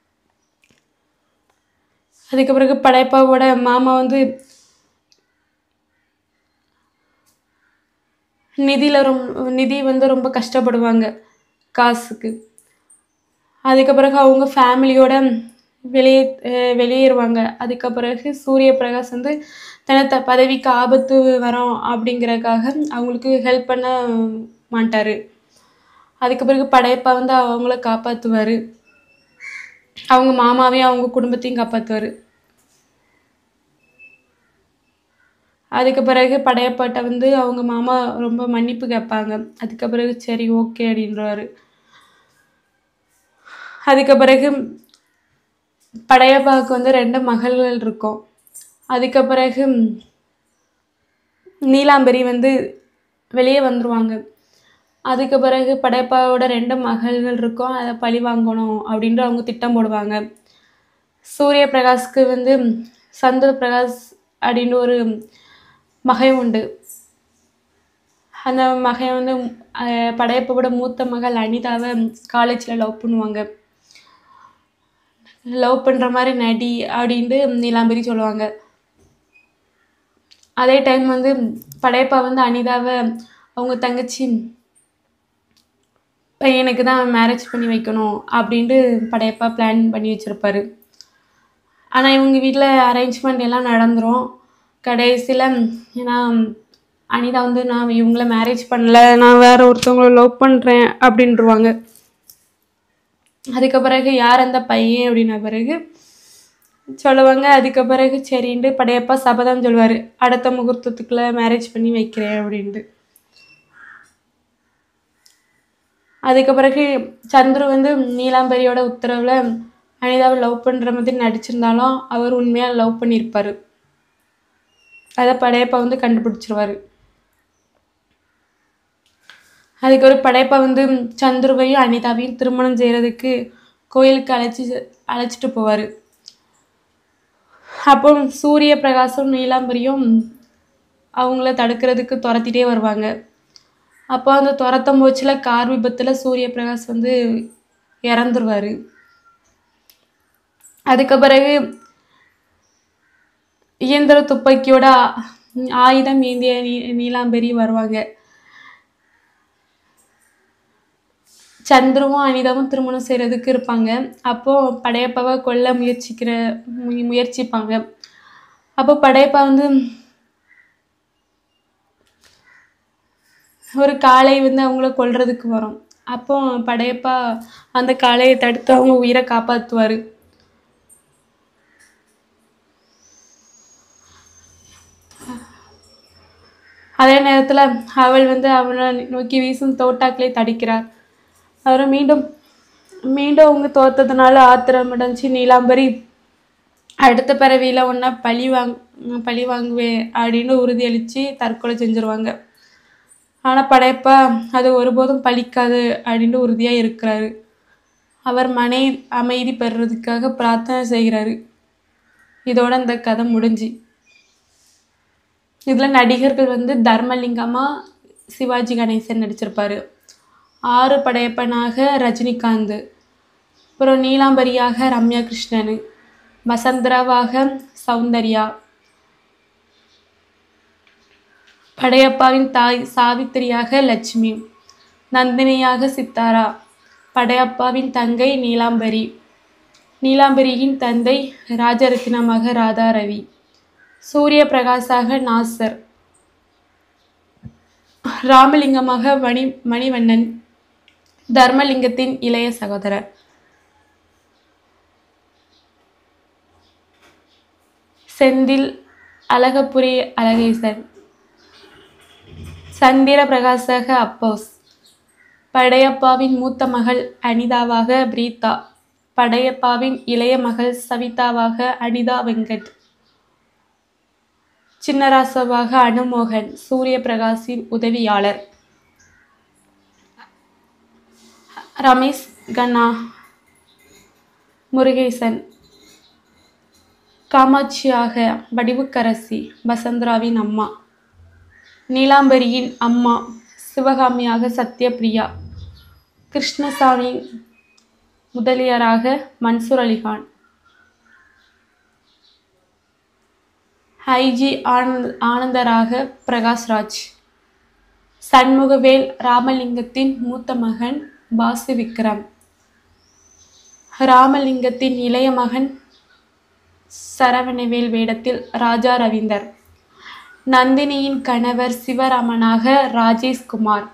Speaker 1: அதுக்கு பிறகு படையப்பாவோட மாமா வந்து நிதியில் ரொம்ப நிதி வந்து ரொம்ப கஷ்டப்படுவாங்க காசுக்கு அதுக்கு பிறகு அவங்க ஃபேமிலியோட வெளியே அஹ் வெளியேறுவாங்க அதுக்கு பிறகு சூரிய பிரகாஷ் வந்து தனத்த பதவிக்கு ஆபத்து வரும் அப்படிங்கறதுக்காக அவங்களுக்கு ஹெல்ப் பண்ண மாட்டார் அதுக்கு பிறகு படையப்பா வந்து அவங்கள காப்பாற்றுவார் அவங்க மாமாவையும் அவங்க குடும்பத்தையும் காப்பாற்றுவார் அதுக்கு பிறகு படையப்பாட்ட வந்து அவங்க மாமா ரொம்ப மன்னிப்பு கேட்பாங்க அதுக்கு பிறகு சரி ஓகே அப்படின்றவாரு அதுக்கு பிறகு படையப்பாவுக்கு வந்து ரெண்டு மகள்கள் இருக்கும் அதுக்கு பிறகு நீலாம்பரி வந்து வெளியே வந்துருவாங்க அதுக்கு பிறகு படையப்பாவோட ரெண்டு மகள்கள் இருக்கும் அதை பழி வாங்கணும் அப்படின்ட்டு அவங்க திட்டம் போடுவாங்க சூரிய பிரகாஷ்க்கு வந்து சந்திர பிரகாஷ் அப்படின்னு ஒரு மகன் உண்டு அந்த மகன் வந்து அஹ், படையப்பாவோட மூத்த மகள் அனிதாவை காலேஜில் லவ் பண்ணுவாங்க லவ் பண்ணுற மாதிரி நடி அப்படின்ட்டு நீலாம்பரி சொல்லுவாங்க அதே டைம் வந்து படையப்பா வந்து அனிதாவை அவங்க தங்கச்சி பையனுக்கு தான் மேரேஜ் பண்ணி வைக்கணும் அப்படின்ட்டு படையப்பா பிளான் பண்ணி வச்சுருப்பாரு ஆனால் இவங்க வீட்டில் அரேஞ்ச்மெண்ட் எல்லாம் நடந்துரும் கடைசியில் ஏன்னா அனிதா வந்து நான் இவங்கள மேரேஜ் பண்ணல நான் வேற ஒருத்தவங்கள லவ் பண்ணுறேன் அப்படின்ட்டுருவாங்க அதுக்கு பிறகு யார் அந்த பையன் அப்படின்ன பிறகு சொல்லுவாங்க அதுக்கு பிறகு சரின்ட்டு படையப்பா சபதம் சொல்லுவார் அடுத்த முகூர்த்தத்துக்குள்ளே மேரேஜ் பண்ணி வைக்கிறேன் அப்படின்ட்டு அதுக்கு பிறகு சந்துரு வந்து நீலாம்பரியோட உத்தரவில் அனிதாவை லவ் பண்ணுற மாதிரி நடிச்சிருந்தாலும் அவர் உண்மையாக லவ் பண்ணியிருப்பார் அதை படையப்பா வந்து கண்டுபிடிச்சிருவாரு அதுக்கு ஒரு படையப்பா வந்து சந்துருவையும் அனிதாவையும் திருமணம் செய்கிறதுக்கு கோயிலுக்கு அழைச்சி அழைச்சிட்டு போவார் அப்போ சூரிய பிரகாசும் நீலாம்பரியும் அவங்கள தடுக்கிறதுக்கு துரத்திட்டே வருவாங்க அப்போ அந்த துரத்தும் போச்சில் கார் விபத்தில் சூரிய பிரகாஷ் வந்து இறந்துருவார் அதுக்கு பிறகு இயந்திர துப்பாக்கியோட ஆ- ஆயுதம் ஏந்திய நீ நீலாம்பரி வருவாங்க சந்துருவும் அனிதாவும் திருமணம் செய்கிறதுக்கு இருப்பாங்க அப்போது படையப்பாவை கொல்ல முயற்சிக்கிற மு- முயற்சிப்பாங்க அப்போ படையப்பா வந்து ஒரு காளை வந்து அவங்கள கொல்றதுக்கு வரும் அப்போ படையப்பா அந்த காளையை தடுத்து அவங்க உயிரை காப்பாற்றுவார் அதே நேரத்தில் அவள் வந்து அவனை நோக்கி வீசும் தோட்டாக்களை தடுக்கிறார் அவர் மீண்டும் மீண்டும் அவங்க தோத்ததுனால ஆத்திரமடைஞ்சு நீலாம்பரி அடுத்த பிறவியில் ஒன்றா பழி வாங் பழி வாங்குவேன் அப்படின்னு உறுதியளித்து தற்கொலை செஞ்சுருவாங்க ஆனால் படையப்பா அது ஒருபோதும் பலிக்காது அப்படின்ட்டு உறுதியாக இருக்கிறாரு அவர் மனை அமைதி பெறுறதுக்காக பிரார்த்தனை செய்கிறாரு இதோட இந்த கதை முடிஞ்சு இதில் நடிகர்கள் வந்து தர்மலிங்கமா சிவாஜி கணேசன் நடிச்சிருப்பாரு ஆறு படையப்பனாக ரஜினிகாந்த் அப்புறம் நீலாம்பரியாக ரம்யா கிருஷ்ணன் வசந்தராவாக சௌந்தர்யா படையப்பாவின் தாய் சாவித்திரியாக லட்சுமி நந்தினியாக சித்தாரா படையப்பாவின் தங்கை நீலாம்பரி நீலாம்பரியின் தந்தை ராஜரத்தினமாக ராதாரவி சூரிய பிரகாசாக நாசர் ராமலிங்கமாக மணி மணிவண்ணன் தர்மலிங்கத்தின் இளைய சகோதரர் செந்தில் அழகப்புரி அழகேசன் சந்திர பிரகாசக அப்போஸ் படையப்பாவின் மூத்த மகள் அனிதாவாக பிரீதா படையப்பாவின் இளைய மகள் சவிதாவாக அனிதா வெங்கட் சின்னராசவாக அனுமோகன் சூரிய பிரகாஷின் உதவியாளர் ரமேஷ் கண்ணா முருகேசன் காமாட்சியாக வடிவுக்கரசி வசந்தராவின் அம்மா நீலாம்பரியின் அம்மா சிவகாமியாக சத்யபிரியா கிருஷ்ணசாமி முதலியாராக மன்சூர் அலிகான் ஐஜி ஆனந்த் ஆனந்தராக பிரகாஷ்ராஜ் சண்முகவேல் ராமலிங்கத்தின் மூத்த மகன் பாசு விக்ரம் ராமலிங்கத்தின் இளைய மகன் சரவணவேல் வேடத்தில் ராஜா ரவீந்தர் நந்தினியின் கணவர் சிவராமனாக ராஜேஷ்குமார்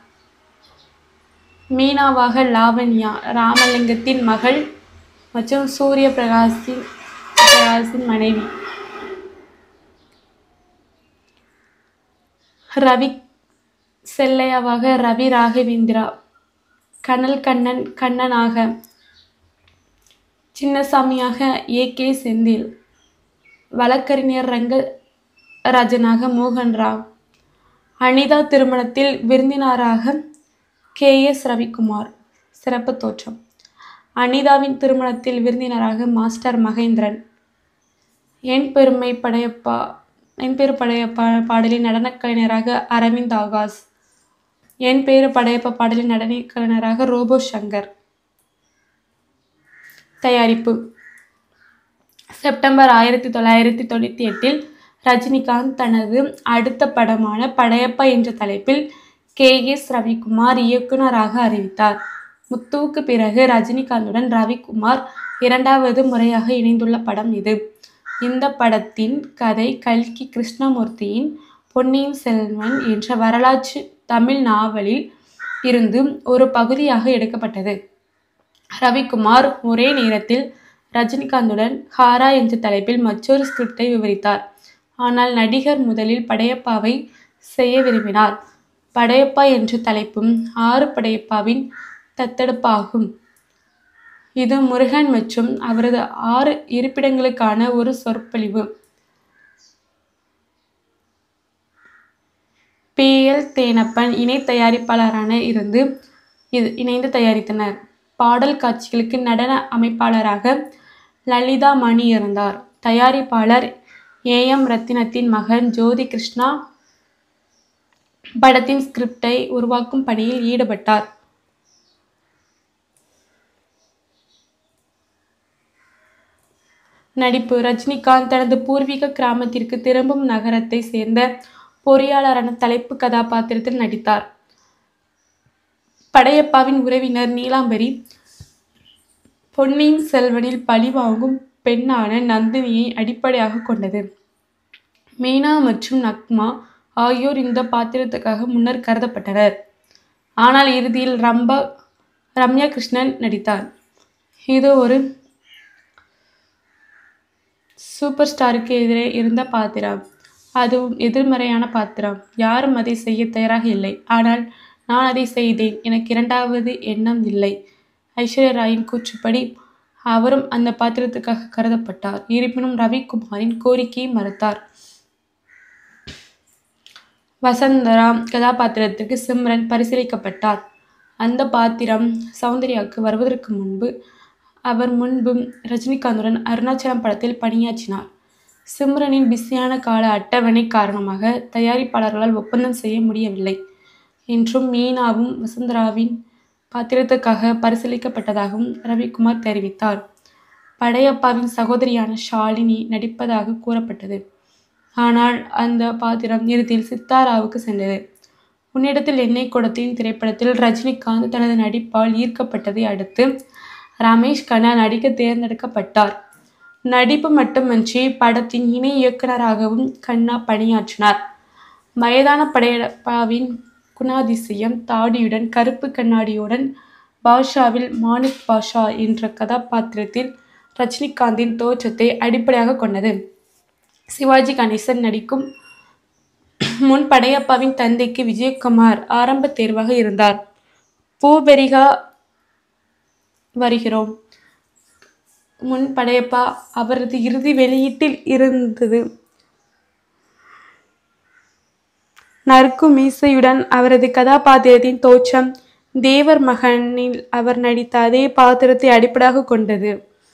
Speaker 1: மீனாவாக லாவண்யா ராமலிங்கத்தின் மகள் மற்றும் சூரிய பிரகாஷின் பிரகாஷின் மனைவி ரவி செல்லையாவாக ரவி ராகவேந்திரா கனல் கண்ணன் கண்ணனாக சின்னசாமியாக ஏ கே செந்தில் வழக்கறிஞர் ரங்கராஜனாக மோகன் ராவ் அனிதா திருமணத்தில் விருந்தினராக கே எஸ் ரவிக்குமார் சிறப்பு தோற்றம் அனிதாவின் திருமணத்தில் விருந்தினராக மாஸ்டர் மகேந்திரன் என் பெருமை படையப்பா என் பேரு படையப்பா பாடலின் நடனக் கலைஞராக அரவிந்த் ஆகாஷ் என் பேரு படையப்பா பாடலின் நடனக் கலைஞராக ரோபோ சங்கர் தயாரிப்பு செப்டம்பர் ஆயிரத்தி தொள்ளாயிரத்தி தொண்ணூற்றி எட்டில் ரஜினிகாந்த் தனது அடுத்த படமான படையப்பா என்ற தலைப்பில் கே எஸ் ரவிக்குமார் இயக்குனராக அறிவித்தார் முத்துவுக்கு பிறகு ரஜினிகாந்துடன் ரவிக்குமார் இரண்டாவது முறையாக இணைந்துள்ள படம் இது இந்த படத்தின் கதை கல்கி கிருஷ்ணமூர்த்தியின் பொன்னியின் செல்வன் என்ற வரலாற்று தமிழ் நாவலில் இருந்து ஒரு பகுதியாக எடுக்கப்பட்டது ரவிக்குமார் ஒரே நேரத்தில் ரஜினிகாந்துடன் ஹாரா என்ற தலைப்பில் மற்றொரு ஸ்கிரிப்டை விவரித்தார் ஆனால் நடிகர் முதலில் படையப்பாவை செய்ய விரும்பினார் படையப்பா என்ற தலைப்பும் ஆறு படையப்பாவின் தத்தெடுப்பாகும் இது முருகன் மற்றும் அவரது ஆறு இருப்பிடங்களுக்கான ஒரு சொற்பொழிவு பி எல் தேனப்பன் இணை தயாரிப்பாளரான இருந்து இது இணைந்து தயாரித்தனர் பாடல் காட்சிகளுக்கு நடன அமைப்பாளராக லலிதா மணி இருந்தார் தயாரிப்பாளர் ஏ எம் ரத்தினத்தின் மகன் ஜோதி கிருஷ்ணா படத்தின் ஸ்கிரிப்டை உருவாக்கும் பணியில் ஈடுபட்டார் நடிப்பு ரஜினிகாந்த் தனது பூர்வீக கிராமத்திற்கு திரும்பும் நகரத்தை சேர்ந்த பொறியாளரான தலைப்பு கதாபாத்திரத்தில் நடித்தார் படையப்பாவின் உறவினர் நீலாம்பரி பொன்னியின் செல்வனில் பழிவாங்கும் பெண்ணான நந்தினியை அடிப்படையாக கொண்டது மீனா மற்றும் நக்மா ஆகியோர் இந்த பாத்திரத்துக்காக முன்னர் கருதப்பட்டனர் ஆனால் இறுதியில் ரம்பா ரம்யா கிருஷ்ணன் நடித்தார் இது ஒரு சூப்பர் ஸ்டாருக்கு எதிரே இருந்த பாத்திரம் அதுவும் எதிர்மறையான பாத்திரம் யாரும் அதை செய்ய தயாராக இல்லை ஆனால் நான் அதை செய்தேன் எனக்கு இரண்டாவது எண்ணம் இல்லை ஐஸ்வர்யா ராயின் கூற்றுப்படி அவரும் அந்த பாத்திரத்துக்காக கருதப்பட்டார் இருப்பினும் ரவிக்குமாரின் கோரிக்கையை மறுத்தார் வசந்தரா கதாபாத்திரத்திற்கு சிம்ரன் பரிசீலிக்கப்பட்டார் அந்த பாத்திரம் சௌந்தர்யாவுக்கு வருவதற்கு முன்பு அவர் முன்பும் ரஜினிகாந்துடன் அருணாச்சலம் படத்தில் பணியாற்றினார் சிம்ரனின் பிஸியான கால அட்டவணை காரணமாக தயாரிப்பாளர்களால் ஒப்பந்தம் செய்ய முடியவில்லை என்றும் மீனாவும் வசுந்தராவின் பாத்திரத்துக்காக பரிசீலிக்கப்பட்டதாகவும் ரவிக்குமார் தெரிவித்தார் படையப்பாவின் சகோதரியான ஷாலினி நடிப்பதாக கூறப்பட்டது ஆனால் அந்த பாத்திரம் இறுதியில் சித்தாராவுக்கு சென்றது உன்னிடத்தில் எண்ணெய் குடத்தின் திரைப்படத்தில் ரஜினிகாந்த் தனது நடிப்பால் ஈர்க்கப்பட்டதை அடுத்து ரமேஷ் கண்ணா நடிக்க தேர்ந்தெடுக்கப்பட்டார் நடிப்பு மட்டுமன்றி படத்தின் இணை இயக்குனராகவும் கண்ணா பணியாற்றினார் வயதான படையப்பாவின் குணாதிசயம் தாடியுடன் கருப்பு கண்ணாடியுடன் பாஷாவில் மாணிக் பாஷா என்ற கதாபாத்திரத்தில் ரஜினிகாந்தின் தோற்றத்தை அடிப்படையாக கொண்டது சிவாஜி கணேசன் நடிக்கும் முன் படையப்பாவின் தந்தைக்கு விஜயகுமார் ஆரம்ப தேர்வாக இருந்தார் பூபெரிகா வருகிறோம் முன் படையப்பா அவரது இறுதி வெளியீட்டில் இருந்தது நறுக்கும் மீசையுடன் அவரது கதாபாத்திரத்தின் தோற்றம் தேவர் மகனில் அவர் நடித்த அதே பாத்திரத்தை அடிப்படையாக கொண்டது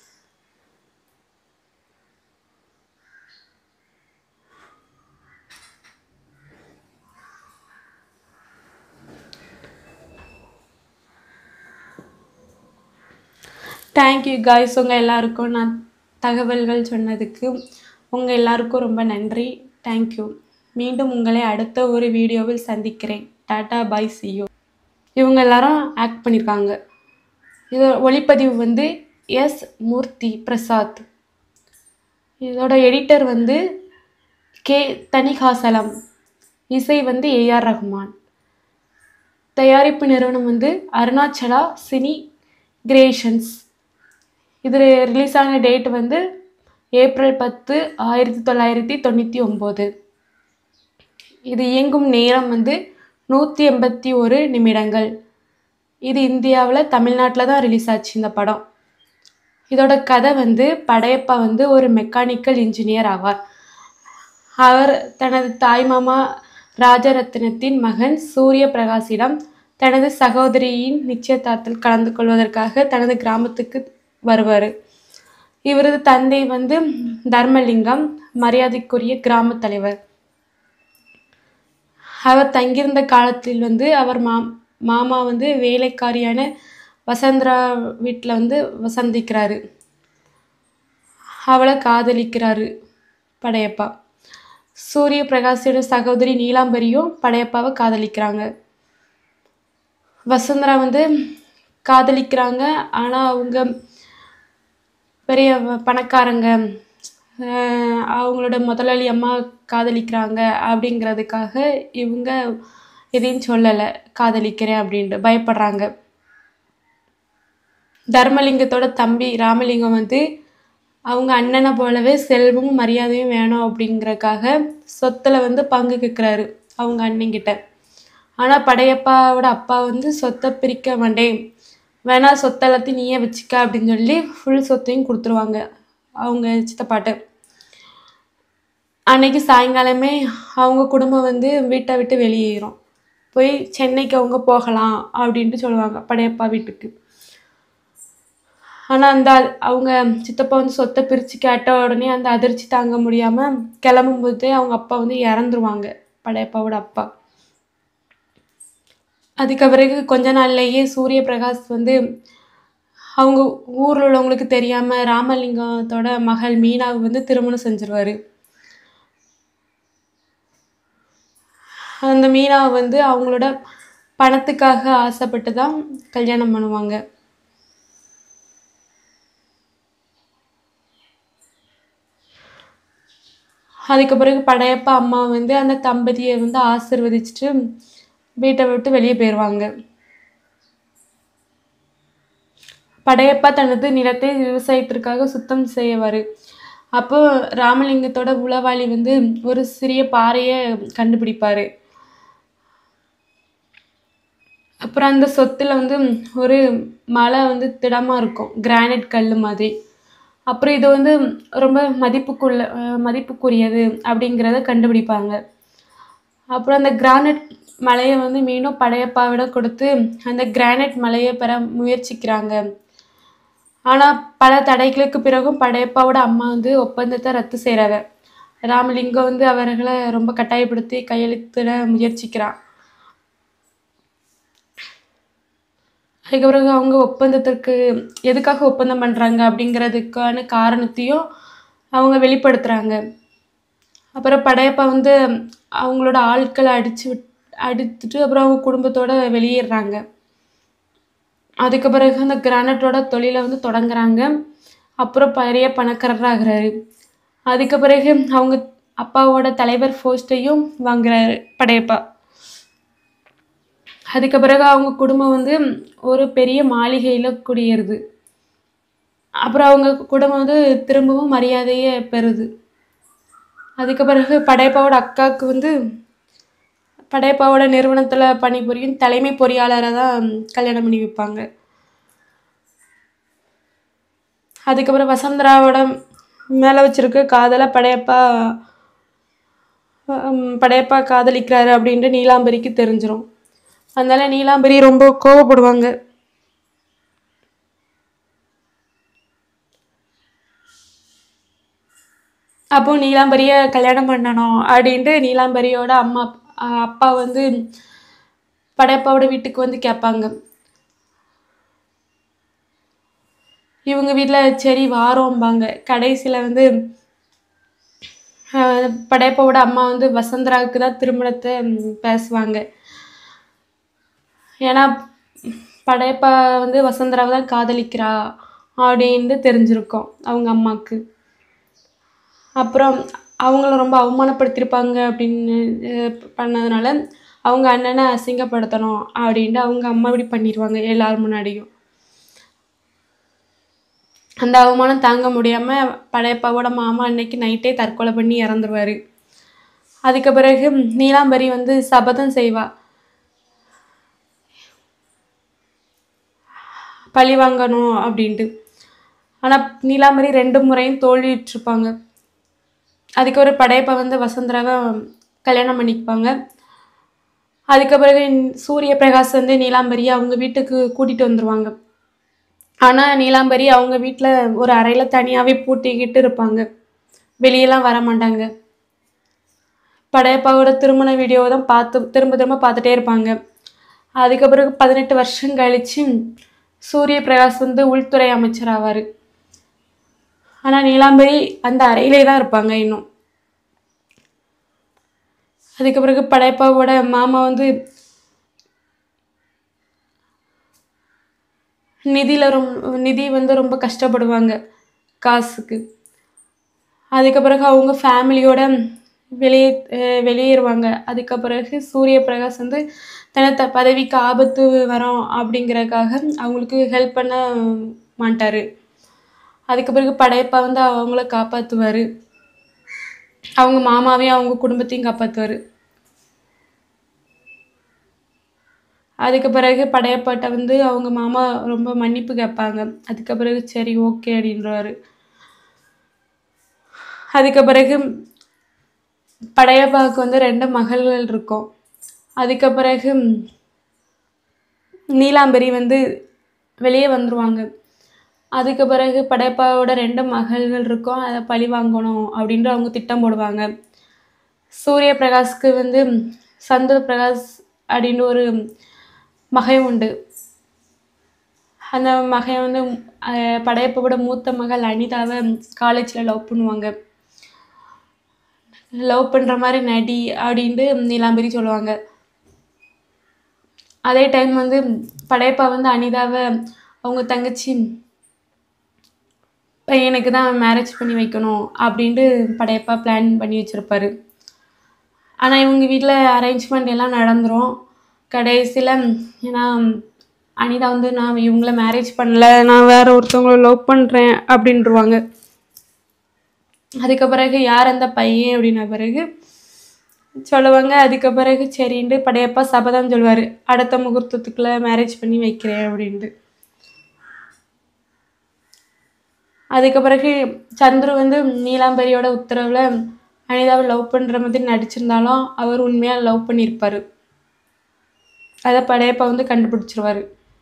Speaker 1: தேங்க்யூ காய்ஸ் உங்கள் எல்லாருக்கும் நான் தகவல்கள் சொன்னதுக்கு உங்கள் எல்லாருக்கும் ரொம்ப நன்றி தேங்க்யூ மீண்டும் உங்களை அடுத்த ஒரு வீடியோவில் சந்திக்கிறேன் டாடா பாய் சியூ இவங்க எல்லாரும் ஆக்ட் பண்ணியிருக்காங்க இது ஒளிப்பதிவு வந்து எஸ் மூர்த்தி பிரசாத் இதோட எடிட்டர் வந்து கே தனிகாசலம் இசை வந்து ஏஆர் ரஹ்மான் தயாரிப்பு நிறுவனம் வந்து அருணாச்சலா சினி கிரியேஷன்ஸ் இது ரிலீஸ் ஆன டேட் வந்து ஏப்ரல் பத்து ஆயிரத்தி தொள்ளாயிரத்தி தொண்ணூற்றி ஒம்பது இது இயங்கும் நேரம் வந்து நூற்றி எண்பத்தி ஒரு நிமிடங்கள் இது இந்தியாவில் தமிழ்நாட்டில் தான் ரிலீஸ் ஆச்சு இந்த படம் இதோட கதை வந்து படையப்பா வந்து ஒரு மெக்கானிக்கல் இன்ஜினியர் ஆவார் அவர் தனது தாய்மாமா ராஜரத்னத்தின் மகன் சூரிய பிரகாஷிடம் தனது சகோதரியின் நிச்சயதார்த்தத்தில் கலந்து கொள்வதற்காக தனது கிராமத்துக்கு வருவார் இவரது தந்தை வந்து தர்மலிங்கம் மரியாதைக்குரிய கிராம தலைவர் அவர் தங்கியிருந்த காலத்தில் வந்து அவர் மா மாமா வந்து வேலைக்காரியான வசந்தரா வீட்டில் வந்து வசந்திக்கிறாரு அவளை காதலிக்கிறாரு படையப்பா சூரிய பிரகாஷோட சகோதரி நீலாம்பரியும் படையப்பாவை காதலிக்கிறாங்க வசுந்தரா வந்து காதலிக்கிறாங்க ஆனால் அவங்க பெரிய வ- பணக்காரங்க அஹ் அவங்களோட முதலாளி அம்மா காதலிக்கிறாங்க அப்படிங்கிறதுக்காக இவங்க எதையும் சொல்லலை காதலிக்கிறேன் அப்படின்ட்டு பயப்படுறாங்க தர்மலிங்கத்தோட தம்பி ராமலிங்கம் வந்து அவங்க அண்ணனை போலவே செல்வமும் மரியாதையும் வேணும் அப்படிங்கறக்காக சொத்துல வந்து பங்கு கேட்குறாரு அவங்க அண்ணன்கிட்ட ஆனால் படையப்பாவோட அப்பா வந்து சொத்தை பிரிக்க மாட்டேன் வேணா சொத்தெல்லாத்தையும் நீயே வச்சுக்க அப்படின்னு சொல்லி ஃபுல் சொத்தையும் கொடுத்துருவாங்க அவங்க சித்தப்பாட்ட அன்னைக்கு சாயங்காலமே அவங்க குடும்பம் வந்து வீட்டை விட்டு வெளியேறும் போய் சென்னைக்கு அவங்க போகலாம் அப்படின்ட்டு சொல்லுவாங்க படையப்பா வீட்டுக்கு ஆனால் அந்த அ- அவங்க சித்தப்பா வந்து சொத்தை பிரித்து கேட்ட உடனே அந்த அதிர்ச்சி தாங்க முடியாமல் கிளம்பும்போதே அவங்க அப்பா வந்து இறந்துருவாங்க படையப்பாவோட அப்பா அதுக்கு பிறகு கொஞ்ச நாள்லயே சூரிய பிரகாஷ் வந்து அவங்க ஊரில் உள்ளவங்களுக்கு தெரியாமல் ராமலிங்கத்தோட மகள் மீனாவை வந்து திருமணம் செஞ்சிருவாரு அந்த மீனாவை வந்து அவங்களோட பணத்துக்காக ஆசைப்பட்டு தான் கல்யாணம் பண்ணுவாங்க அதுக்கு பிறகு படையப்பா அம்மா வந்து அந்த தம்பதியை வந்து ஆசிர்வதிச்சுட்டு வீட்டை விட்டு வெளியே போயிடுவாங்க படையப்பா தனது நிலத்தை விவசாயத்திற்காக சுத்தம் செய்யவாரு அப்போ ராமலிங்கத்தோட உளவாளி வந்து ஒரு சிறிய பாறையை கண்டுபிடிப்பாரு அப்புறம் அந்த சொத்துல வந்து ஒரு மலை வந்து திடமா இருக்கும் கிரானைட் கல் மாதிரி அப்புறம் இது வந்து ரொம்ப மதிப்புக்குள்ள அஹ் மதிப்புக்குரியது அப்படிங்கிறத கண்டுபிடிப்பாங்க அப்புறம் அந்த கிரானைட் மலையை வந்து மீண்டும் படையப்பாவிட கொடுத்து அந்த கிரானைட் மலையை பெற முயற்சிக்கிறாங்க ஆனால் பல தடைகளுக்கு பிறகும் படையப்பாவோட அம்மா வந்து ஒப்பந்தத்தை ரத்து செய்கிறாங்க ராமலிங்கம் வந்து அவர்களை ரொம்ப கட்டாயப்படுத்தி கையெழுத்திட முயற்சிக்கிறான் அதுக்கு பிறகு அவங்க ஒப்பந்தத்திற்கு எதுக்காக ஒப்பந்தம் பண்ணுறாங்க அப்படிங்கிறதுக்கான காரணத்தையும் அவங்க வெளிப்படுத்துகிறாங்க அப்புறம் படையப்பா வந்து அவங்களோட ஆட்களை அடிச்சு விட் அடித்துட்டு அப்புறம் அவங்க குடும்பத்தோட வெளியேறாங்க அதுக்கு பிறகு அந்த கிரானைட்டோட தொழிலை வந்து தொடங்குறாங்க அப்புறம் பெரிய பணக்காரராகிறாரு அதுக்கு பிறகு அவங்க அப்பாவோட தலைவர் போஸ்ட்டையும் வாங்குறாரு படையப்பா அதுக்கு பிறகு அவங்க குடும்பம் வந்து ஒரு பெரிய மாளிகையில் குடியேறுது அப்புறம் அவங்க குடும்பம் வந்து திரும்பவும் மரியாதையை பெறுது அதுக்கு பிறகு படையப்பாவோட அக்காவுக்கு வந்து படையப்பாவோட நிறுவனத்தில் பணிபுரியும் தலைமை பொறியாளரை தான் கல்யாணம் பண்ணி வைப்பாங்க அதுக்கப்புறம் வசந்தராவோட மேலே வச்சிருக்க காதலை படையப்பா ஹம், படையப்பா காதலிக்கிறாரு அப்படின்ட்டு நீலாம்பரிக்கு தெரிஞ்சிரும் அதனால நீலாம்பரி ரொம்ப கோவப்படுவாங்க அப்போ நீலாம்பரியை கல்யாணம் பண்ணணும் அப்படின்ட்டு நீலாம்பரியோட அம்மா அஹ் அப்பா வந்து படையப்பாவோட வீட்டுக்கு வந்து கேட்பாங்க இவங்க வீட்டில் சரி வாரோம்பாங்க கடைசியில் வந்து அஹ், படையப்பாவோட அம்மா வந்து வசந்தராவுக்கு தான் திருமணத்தை ம், பேசுவாங்க ஏன்னா படையப்பா வந்து வசந்தராவை தான் காதலிக்கிறா அப்படின்னு தெரிஞ்சிருக்கும் அவங்க அம்மாவுக்கு அப்புறம் அவங்கள ரொம்ப அவமானப்படுத்தியிருப்பாங்க அப்படின்னு அஹ், பண்ணதுனால அவங்க அண்ணனை அசிங்கப்படுத்தணும் அப்படின்ட்டு அவங்க அம்மா இப்படி பண்ணிடுவாங்க எல்லார் முன்னாடியும் அந்த அவமானம் தாங்க முடியாமல் படையப்பாவோட மாமா அன்னைக்கு நைட்டே தற்கொலை பண்ணி இறந்துருவாரு அதுக்கு பிறகு நீலாம்பரி வந்து சபதம் செய்வா பழி வாங்கணும் அப்படின்ட்டு ஆனால் நீலாம்பரி ரெண்டு முறையும் தோல்வியுற்றிருப்பாங்க அதுக்கு ஒரு படையப்பா வந்து வசந்தராவை கல்யாணம் பண்ணிக்குவாங்க அதுக்கு பிறகு சூரிய பிரகாஷ் வந்து நீலாம்பரியை அவங்க வீட்டுக்கு கூட்டிகிட்டு வந்துருவாங்க ஆனால் நீலாம்பரி அவங்க வீட்டில் ஒரு அறையில் தனியாகவே பூட்டிக்கிட்டு இருப்பாங்க வெளியெல்லாம் வர மாட்டாங்க படையப்பாவோட திருமண வீடியோ தான் பார்த்து திரும்ப திரும்ப பார்த்துட்டே இருப்பாங்க அதுக்கு பிறகு பதினெட்டு வருஷம் கழிச்சு சூரிய பிரகாஷ் வந்து உள்துறை அமைச்சர் ஆவார் ஆனால் நீலாம்பரி அந்த அறையிலே தான் இருப்பாங்க இன்னும் அதுக்கு பிறகு படையப்பாவோட மாமா வந்து நிதியில் ரொம்ப நிதி வந்து ரொம்ப கஷ்டப்படுவாங்க காசுக்கு அதுக்கு பிறகு அவங்க ஃபேமிலியோட வெளியே அஹ் வெளியேறுவாங்க அதுக்கு பிறகு சூரிய பிரகாஷ் வந்து தனத்த பதவிக்கு ஆபத்து வரும் அப்படிங்கறதுக்காக அவங்களுக்கு ஹெல்ப் பண்ண மாட்டார் அதுக்கு பிறகு படையப்பா வந்து அவங்கள காப்பாற்றுவார் அவங்க மாமாவையும் அவங்க குடும்பத்தையும் காப்பாற்றுவார் அதுக்கு பிறகு படையப்பாட்ட வந்து அவங்க மாமா ரொம்ப மன்னிப்பு கேட்பாங்க அதுக்கு பிறகு சரி ஓகே அப்படின்றவாரு அதுக்கு பிறகு படையப்பாவுக்கு வந்து ரெண்டு மகள்கள் இருக்கும் அதுக்கு பிறகு நீலாம்பரி வந்து வெளியே வந்துருவாங்க அதுக்கு பிறகு படையப்பாவோட ரெண்டு மகள்கள் இருக்கும் அதை பழி வாங்கணும் அப்படின்ற அவங்க திட்டம் போடுவாங்க சூரிய பிரகாஷ்க்கு வந்து சந்திர பிரகாஷ் அப்படின்னு ஒரு மகன் உண்டு அந்த மகன் வந்து அஹ், படையப்பாவோட மூத்த மகள் அனிதாவை காலேஜில் லவ் பண்ணுவாங்க லவ் பண்ணுற மாதிரி நடி அப்படின்ட்டு நீலாம்பரி சொல்லுவாங்க அதே டைம் வந்து படையப்பா வந்து அனிதாவை அவங்க தங்கச்சி பையனுக்கு தான் மேரேஜ் பண்ணி வைக்கணும் அப்படின்ட்டு படையப்பா பிளான் பண்ணி வச்சுருப்பாரு ஆனால் இவங்க வீட்டில் அரேஞ்ச்மெண்ட் எல்லாம் நடந்துரும் கடைசியில் ஏன்னா அனிதா வந்து நான் இவங்கள மேரேஜ் பண்ணல நான் வேற ஒருத்தவங்கள லவ் பண்ணுறேன் அப்படின்ட்டுருவாங்க அதுக்கு பிறகு யார் அந்த பையன் அப்படின்ன பிறகு சொல்லுவாங்க அதுக்கு பிறகு சரின்ட்டு படையப்பா சபதம் சொல்லுவார் அடுத்த முகூர்த்தத்துக்குள்ளே மேரேஜ் பண்ணி வைக்கிறேன் அப்படின்ட்டு அதுக்கு பிறகு சந்துரு வந்து நீலாம்பரியோட உத்தரவில் அனிதாவை லவ் பண்ணுற மாதிரி நடிச்சிருந்தாலும் அவர் உண்மையாக லவ் பண்ணியிருப்பாரு அதை படையப்பா வந்து கண்டுபிடிச்சிருவாரு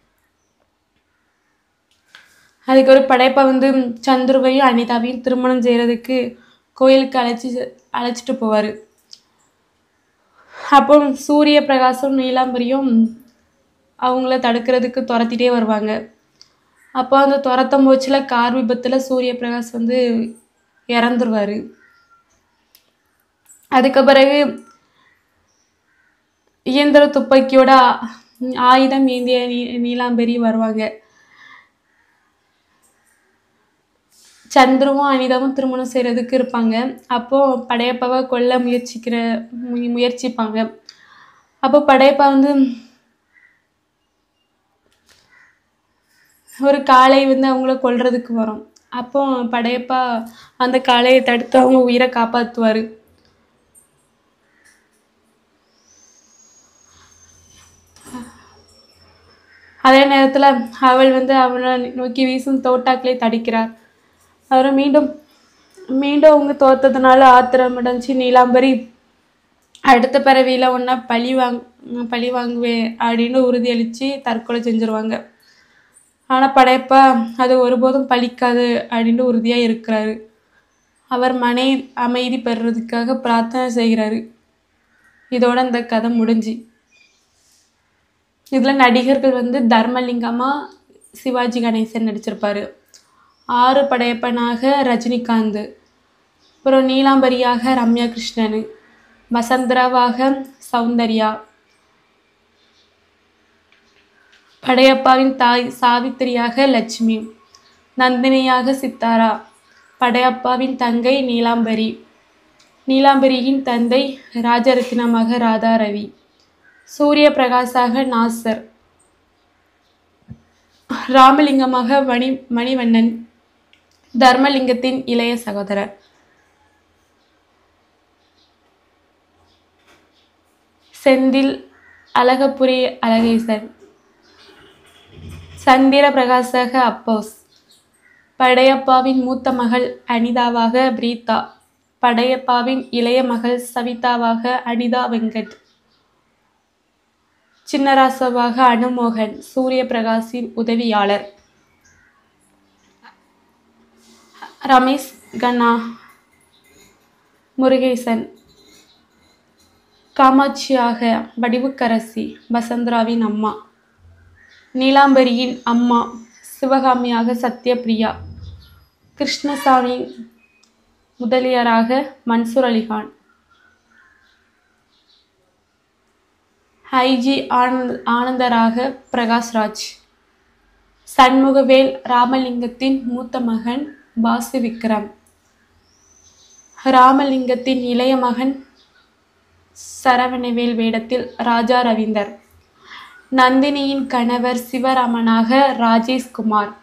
Speaker 1: அதுக்கு ஒரு படையப்பா வந்து சந்துருவையும் அனிதாவையும் திருமணம் செய்கிறதுக்கு கோயிலுக்கு அழைச்சி அழைச்சிட்டு போவார் அப்போ சூரிய பிரகாசும் நீலாம்பரியும் அவங்கள தடுக்கிறதுக்கு துரத்திட்டே வருவாங்க அப்போ அந்த துரத்தும் போச்சில் கார் விபத்தில் சூரிய பிரகாஷ் வந்து இறந்துருவார் அதுக்கு பிறகு இயந்திர துப்பாக்கியோட ஆ- ஆயுதம் ஏந்திய நீ நீலாம்பரி வருவாங்க சந்துருவும் அனிதாவும் திருமணம் செய்கிறதுக்கு இருப்பாங்க அப்போ படையப்பாவை கொல்ல முயற்சிக்கிற மு- முயற்சிப்பாங்க அப்போ படையப்பா வந்து ஒரு காளை வந்து அவங்கள கொல்றதுக்கு வரும் அப்போ படையப்பா அந்த காளையை தடுத்து அவங்க உயிரை காப்பாற்றுவார் அதே நேரத்தில் அவள் வந்து அவனை நோக்கி வீசும் தோட்டாக்களை தடுக்கிறார் அப்புறம் மீண்டும் மீண்டும் அவங்க தோத்ததுனால ஆத்திரமடைஞ்சு நீலாம்பரி அடுத்த பிறவியில் ஒன்றா பழி வாங் பழி வாங்குவேன் அப்படின்னு உறுதியளித்து தற்கொலை செஞ்சுருவாங்க ஆனால் படையப்பா அது ஒருபோதும் பலிக்காது அப்படின்னு உறுதியாக இருக்கிறாரு அவர் மனை அமைதி பெறுறதுக்காக பிரார்த்தனை செய்கிறாரு இதோட இந்த கதை முடிஞ்சு இதில் நடிகர்கள் வந்து தர்மலிங்கமா சிவாஜி கணேசன் நடிச்சிருப்பாரு ஆறு படையப்பனாக ரஜினிகாந்த் அப்புறம் நீலாம்பரியாக ரம்யா கிருஷ்ணன் வசந்தராவாக சௌந்தர்யா படையப்பாவின் தாய் சாவித்திரியாக லட்சுமி நந்தினியாக சித்தாரா படையப்பாவின் தங்கை நீலாம்பரி நீலாம்பரியின் தந்தை ராஜரத்தினமாக ராதாரவி சூரிய பிரகாசாக நாசர் ராமலிங்கமாக மணி மணிவண்ணன் தர்மலிங்கத்தின் இளைய சகோதரர் செந்தில் அழகப்புரி அழகேசன் சந்திர பிரகாசக அப்போஸ் படையப்பாவின் மூத்த மகள் அனிதாவாக பிரீதா படையப்பாவின் இளைய மகள் சவிதாவாக அனிதா வெங்கட் சின்னராசவாக அனுமோகன் சூரிய பிரகாஷின் உதவியாளர் ரமேஷ் கண்ணா முருகேசன் காமாட்சியாக வடிவுக்கரசி வசந்தராவின் அம்மா நீலாம்பரியின் அம்மா சிவகாமியாக சத்யபிரியா கிருஷ்ணசாமி முதலியாராக மன்சூர் அலிகான் ஐஜி ஆனந்த் ஆனந்தராக பிரகாஷ்ராஜ் சண்முகவேல் ராமலிங்கத்தின் மூத்த மகன் பாசு விக்ரம் ராமலிங்கத்தின் இளைய மகன் சரவணவேல் வேடத்தில் ராஜா ரவீந்தர் நந்தினியின் கணவர் சிவராமனாக ராஜேஷ்குமார்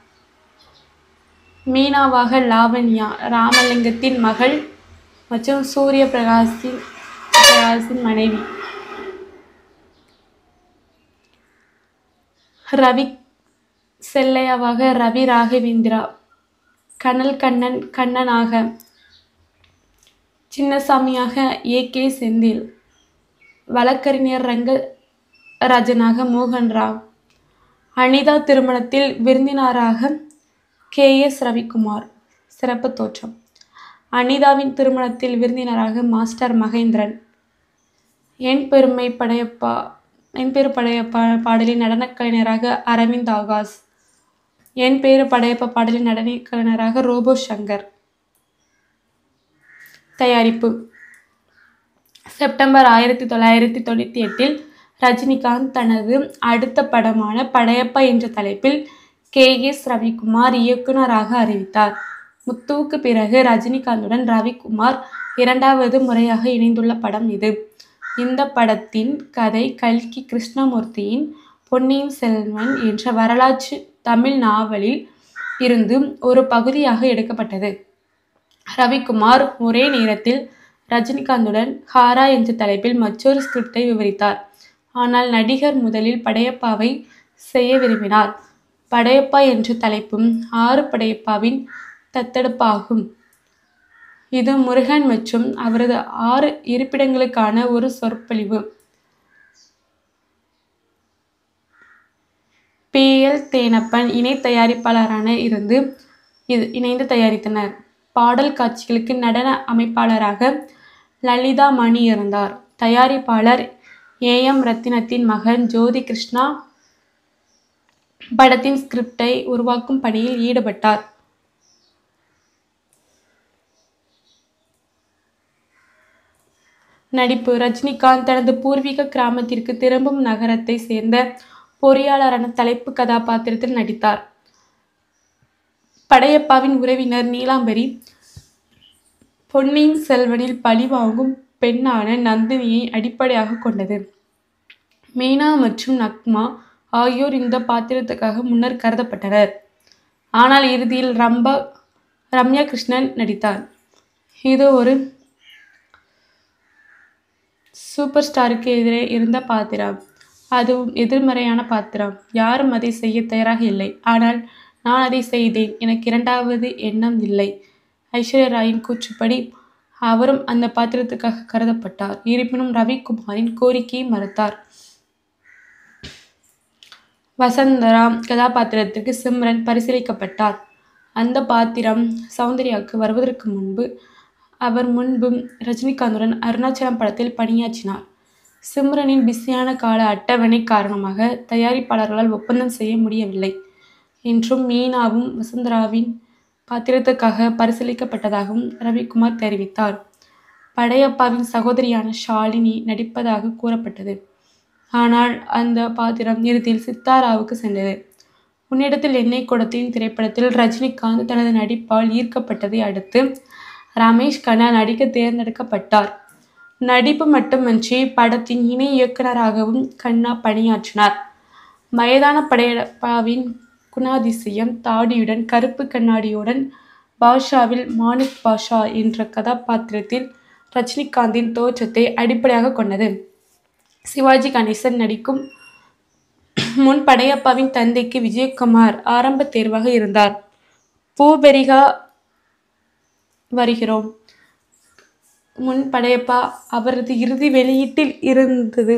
Speaker 1: மீனாவாக லாவண்யா ராமலிங்கத்தின் மகள் மற்றும் சூரிய பிரகாஷின் பிரகாஷின் மனைவி ரவி செல்லையாவாக ரவி ராகவேந்திரா கனல் கண்ணன் கண்ணனாக சின்னசாமியாக ஏ கே செந்தில் வழக்கறிஞர் ரங்க ராஜனாக மோகன் ராவ் அனிதா திருமணத்தில் விருந்தினராக கே எஸ் ரவிக்குமார் சிறப்பு தோற்றம் அனிதாவின் திருமணத்தில் விருந்தினராக மாஸ்டர் மகேந்திரன் என் பெருமை படையப்பா என் பேரு படையப்பா பாடலின் நடனக் கலைஞராக அரவிந்த் ஆகாஷ் என் பேரு படையப்பா பாடலின் நடனக் கலைஞராக ரோபோ சங்கர் தயாரிப்பு செப்டம்பர் ஆயிரத்தி தொள்ளாயிரத்தி தொண்ணூற்றி எட்டில் ரஜினிகாந்த் தனது அடுத்த படமான படையப்பா என்ற தலைப்பில் கே எஸ் ரவிக்குமார் இயக்குனராக அறிவித்தார் முத்துவுக்கு பிறகு ரஜினிகாந்துடன் ரவிக்குமார் இரண்டாவது முறையாக இணைந்துள்ள படம் இது இந்த படத்தின் கதை கல்கி கிருஷ்ணமூர்த்தியின் பொன்னியின் செல்வன் என்ற வரலாற்று தமிழ் நாவலில் இருந்து ஒரு பகுதியாக எடுக்கப்பட்டது ரவிக்குமார் ஒரே நேரத்தில் ரஜினிகாந்துடன் ஹாரா என்ற தலைப்பில் மற்றொரு ஸ்கிரிப்டை விவரித்தார் ஆனால் நடிகர் முதலில் படையப்பாவை செய்ய விரும்பினார் படையப்பா என்ற தலைப்பும் ஆறு படையப்பாவின் தத்தெடுப்பாகும் இது முருகன் மற்றும் அவரது ஆறு இருப்பிடங்களுக்கான ஒரு சொற்பொழிவு பி எல் தேனப்பன் இணை தயாரிப்பாளரான இருந்து இது இணைந்து தயாரித்தனர் பாடல் காட்சிகளுக்கு நடன அமைப்பாளராக லலிதா மணி இருந்தார் தயாரிப்பாளர் ஏ எம் ரத்தினத்தின் மகன் ஜோதி கிருஷ்ணா படத்தின் ஸ்கிரிப்டை உருவாக்கும் பணியில் ஈடுபட்டார் நடிப்பு ரஜினிகாந்த் தனது பூர்வீக கிராமத்திற்கு திரும்பும் நகரத்தை சேர்ந்த பொறியாளரான தலைப்பு கதாபாத்திரத்தில் நடித்தார் படையப்பாவின் உறவினர் நீலாம்பரி பொன்னியின் செல்வனில் பழிவாங்கும் பெண்ணான நந்தினியை அடிப்படையாக கொண்டது மீனா மற்றும் நக்மா ஆகியோர் இந்த பாத்திரத்துக்காக முன்னர் கருதப்பட்டனர் ஆனால் இறுதியில் ரம்பா ரம்யா கிருஷ்ணன் நடித்தார் இது ஒரு சூப்பர் ஸ்டாருக்கு எதிரே இருந்த பாத்திரம் அதுவும் எதிர்மறையான பாத்திரம் யாரும் அதை செய்ய தயாராக இல்லை ஆனால் நான் அதை செய்தேன் எனக்கு இரண்டாவது எண்ணம் இல்லை ஐஸ்வர்யா ராயின் கூற்றுப்படி அவரும் அந்த பாத்திரத்துக்காக கருதப்பட்டார் இருப்பினும் ரவிக்குமாரின் கோரிக்கையை மறுத்தார் வசந்தரா கதாபாத்திரத்திற்கு சிம்ரன் பரிசீலிக்கப்பட்டார் அந்த பாத்திரம் சௌந்தர்யாவுக்கு வருவதற்கு முன்பு அவர் முன்பு ரஜினிகாந்துடன் அருணாச்சலம் படத்தில் பணியாற்றினார் சிம்ரனின் பிஸியான கால அட்டவணை காரணமாக தயாரிப்பாளர்களால் ஒப்பந்தம் செய்ய முடியவில்லை என்றும் மீனாவும் வசுந்தராவின் பாத்திரத்துக்காக பரிசீலிக்கப்பட்டதாகவும் ரவிக்குமார் தெரிவித்தார் படையப்பாவின் சகோதரியான ஷாலினி நடிப்பதாக கூறப்பட்டது ஆனால் அந்த பாத்திரம் இறுதியில் சித்தாராவுக்கு சென்றது உன்னிடத்தில் எண்ணெய் குடத்தின் திரைப்படத்தில் ரஜினிகாந்த் தனது நடிப்பால் ஈர்க்கப்பட்டதை அடுத்து ரமேஷ் கண்ணா நடிக்க தேர்ந்தெடுக்கப்பட்டார் நடிப்பு மட்டுமின்றி படத்தின் இணை இயக்குனராகவும் கண்ணா பணியாற்றினார் வயதான படையப்பாவின் குணாதிசயம் தாடியுடன் கருப்பு கண்ணாடியுடன் பாஷாவில் மாணிக் பாஷா என்ற கதாபாத்திரத்தில் ரஜினிகாந்தின் தோற்றத்தை அடிப்படையாக கொண்டது சிவாஜி கணேசன் நடிக்கும் முன் படையப்பாவின் தந்தைக்கு விஜயகுமார் ஆரம்ப தேர்வாக இருந்தார் பூபெரிகா வருகிறோம் முன் படையப்பா அவரது இறுதி வெளியீட்டில் இருந்தது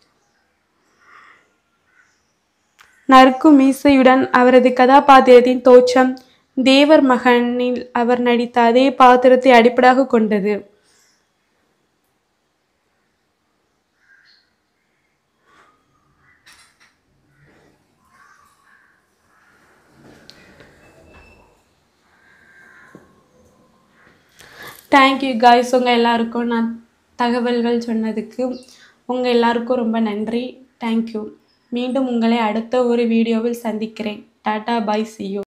Speaker 1: நறுக்கு மீசையுடன் அவரது கதாபாத்திரத்தின் தோற்றம் தேவர் மகனில் அவர் நடித்த அதே பாத்திரத்தை அடிப்படையாக கொண்டது தேங்க்யூ காய்ஸ் உங்கள் எல்லாருக்கும் நான் தகவல்கள் சொன்னதுக்கு உங்கள் எல்லாருக்கும் ரொம்ப நன்றி தேங்க்யூ மீண்டும் உங்களை அடுத்த ஒரு வீடியோவில் சந்திக்கிறேன் டாடா பாய் see you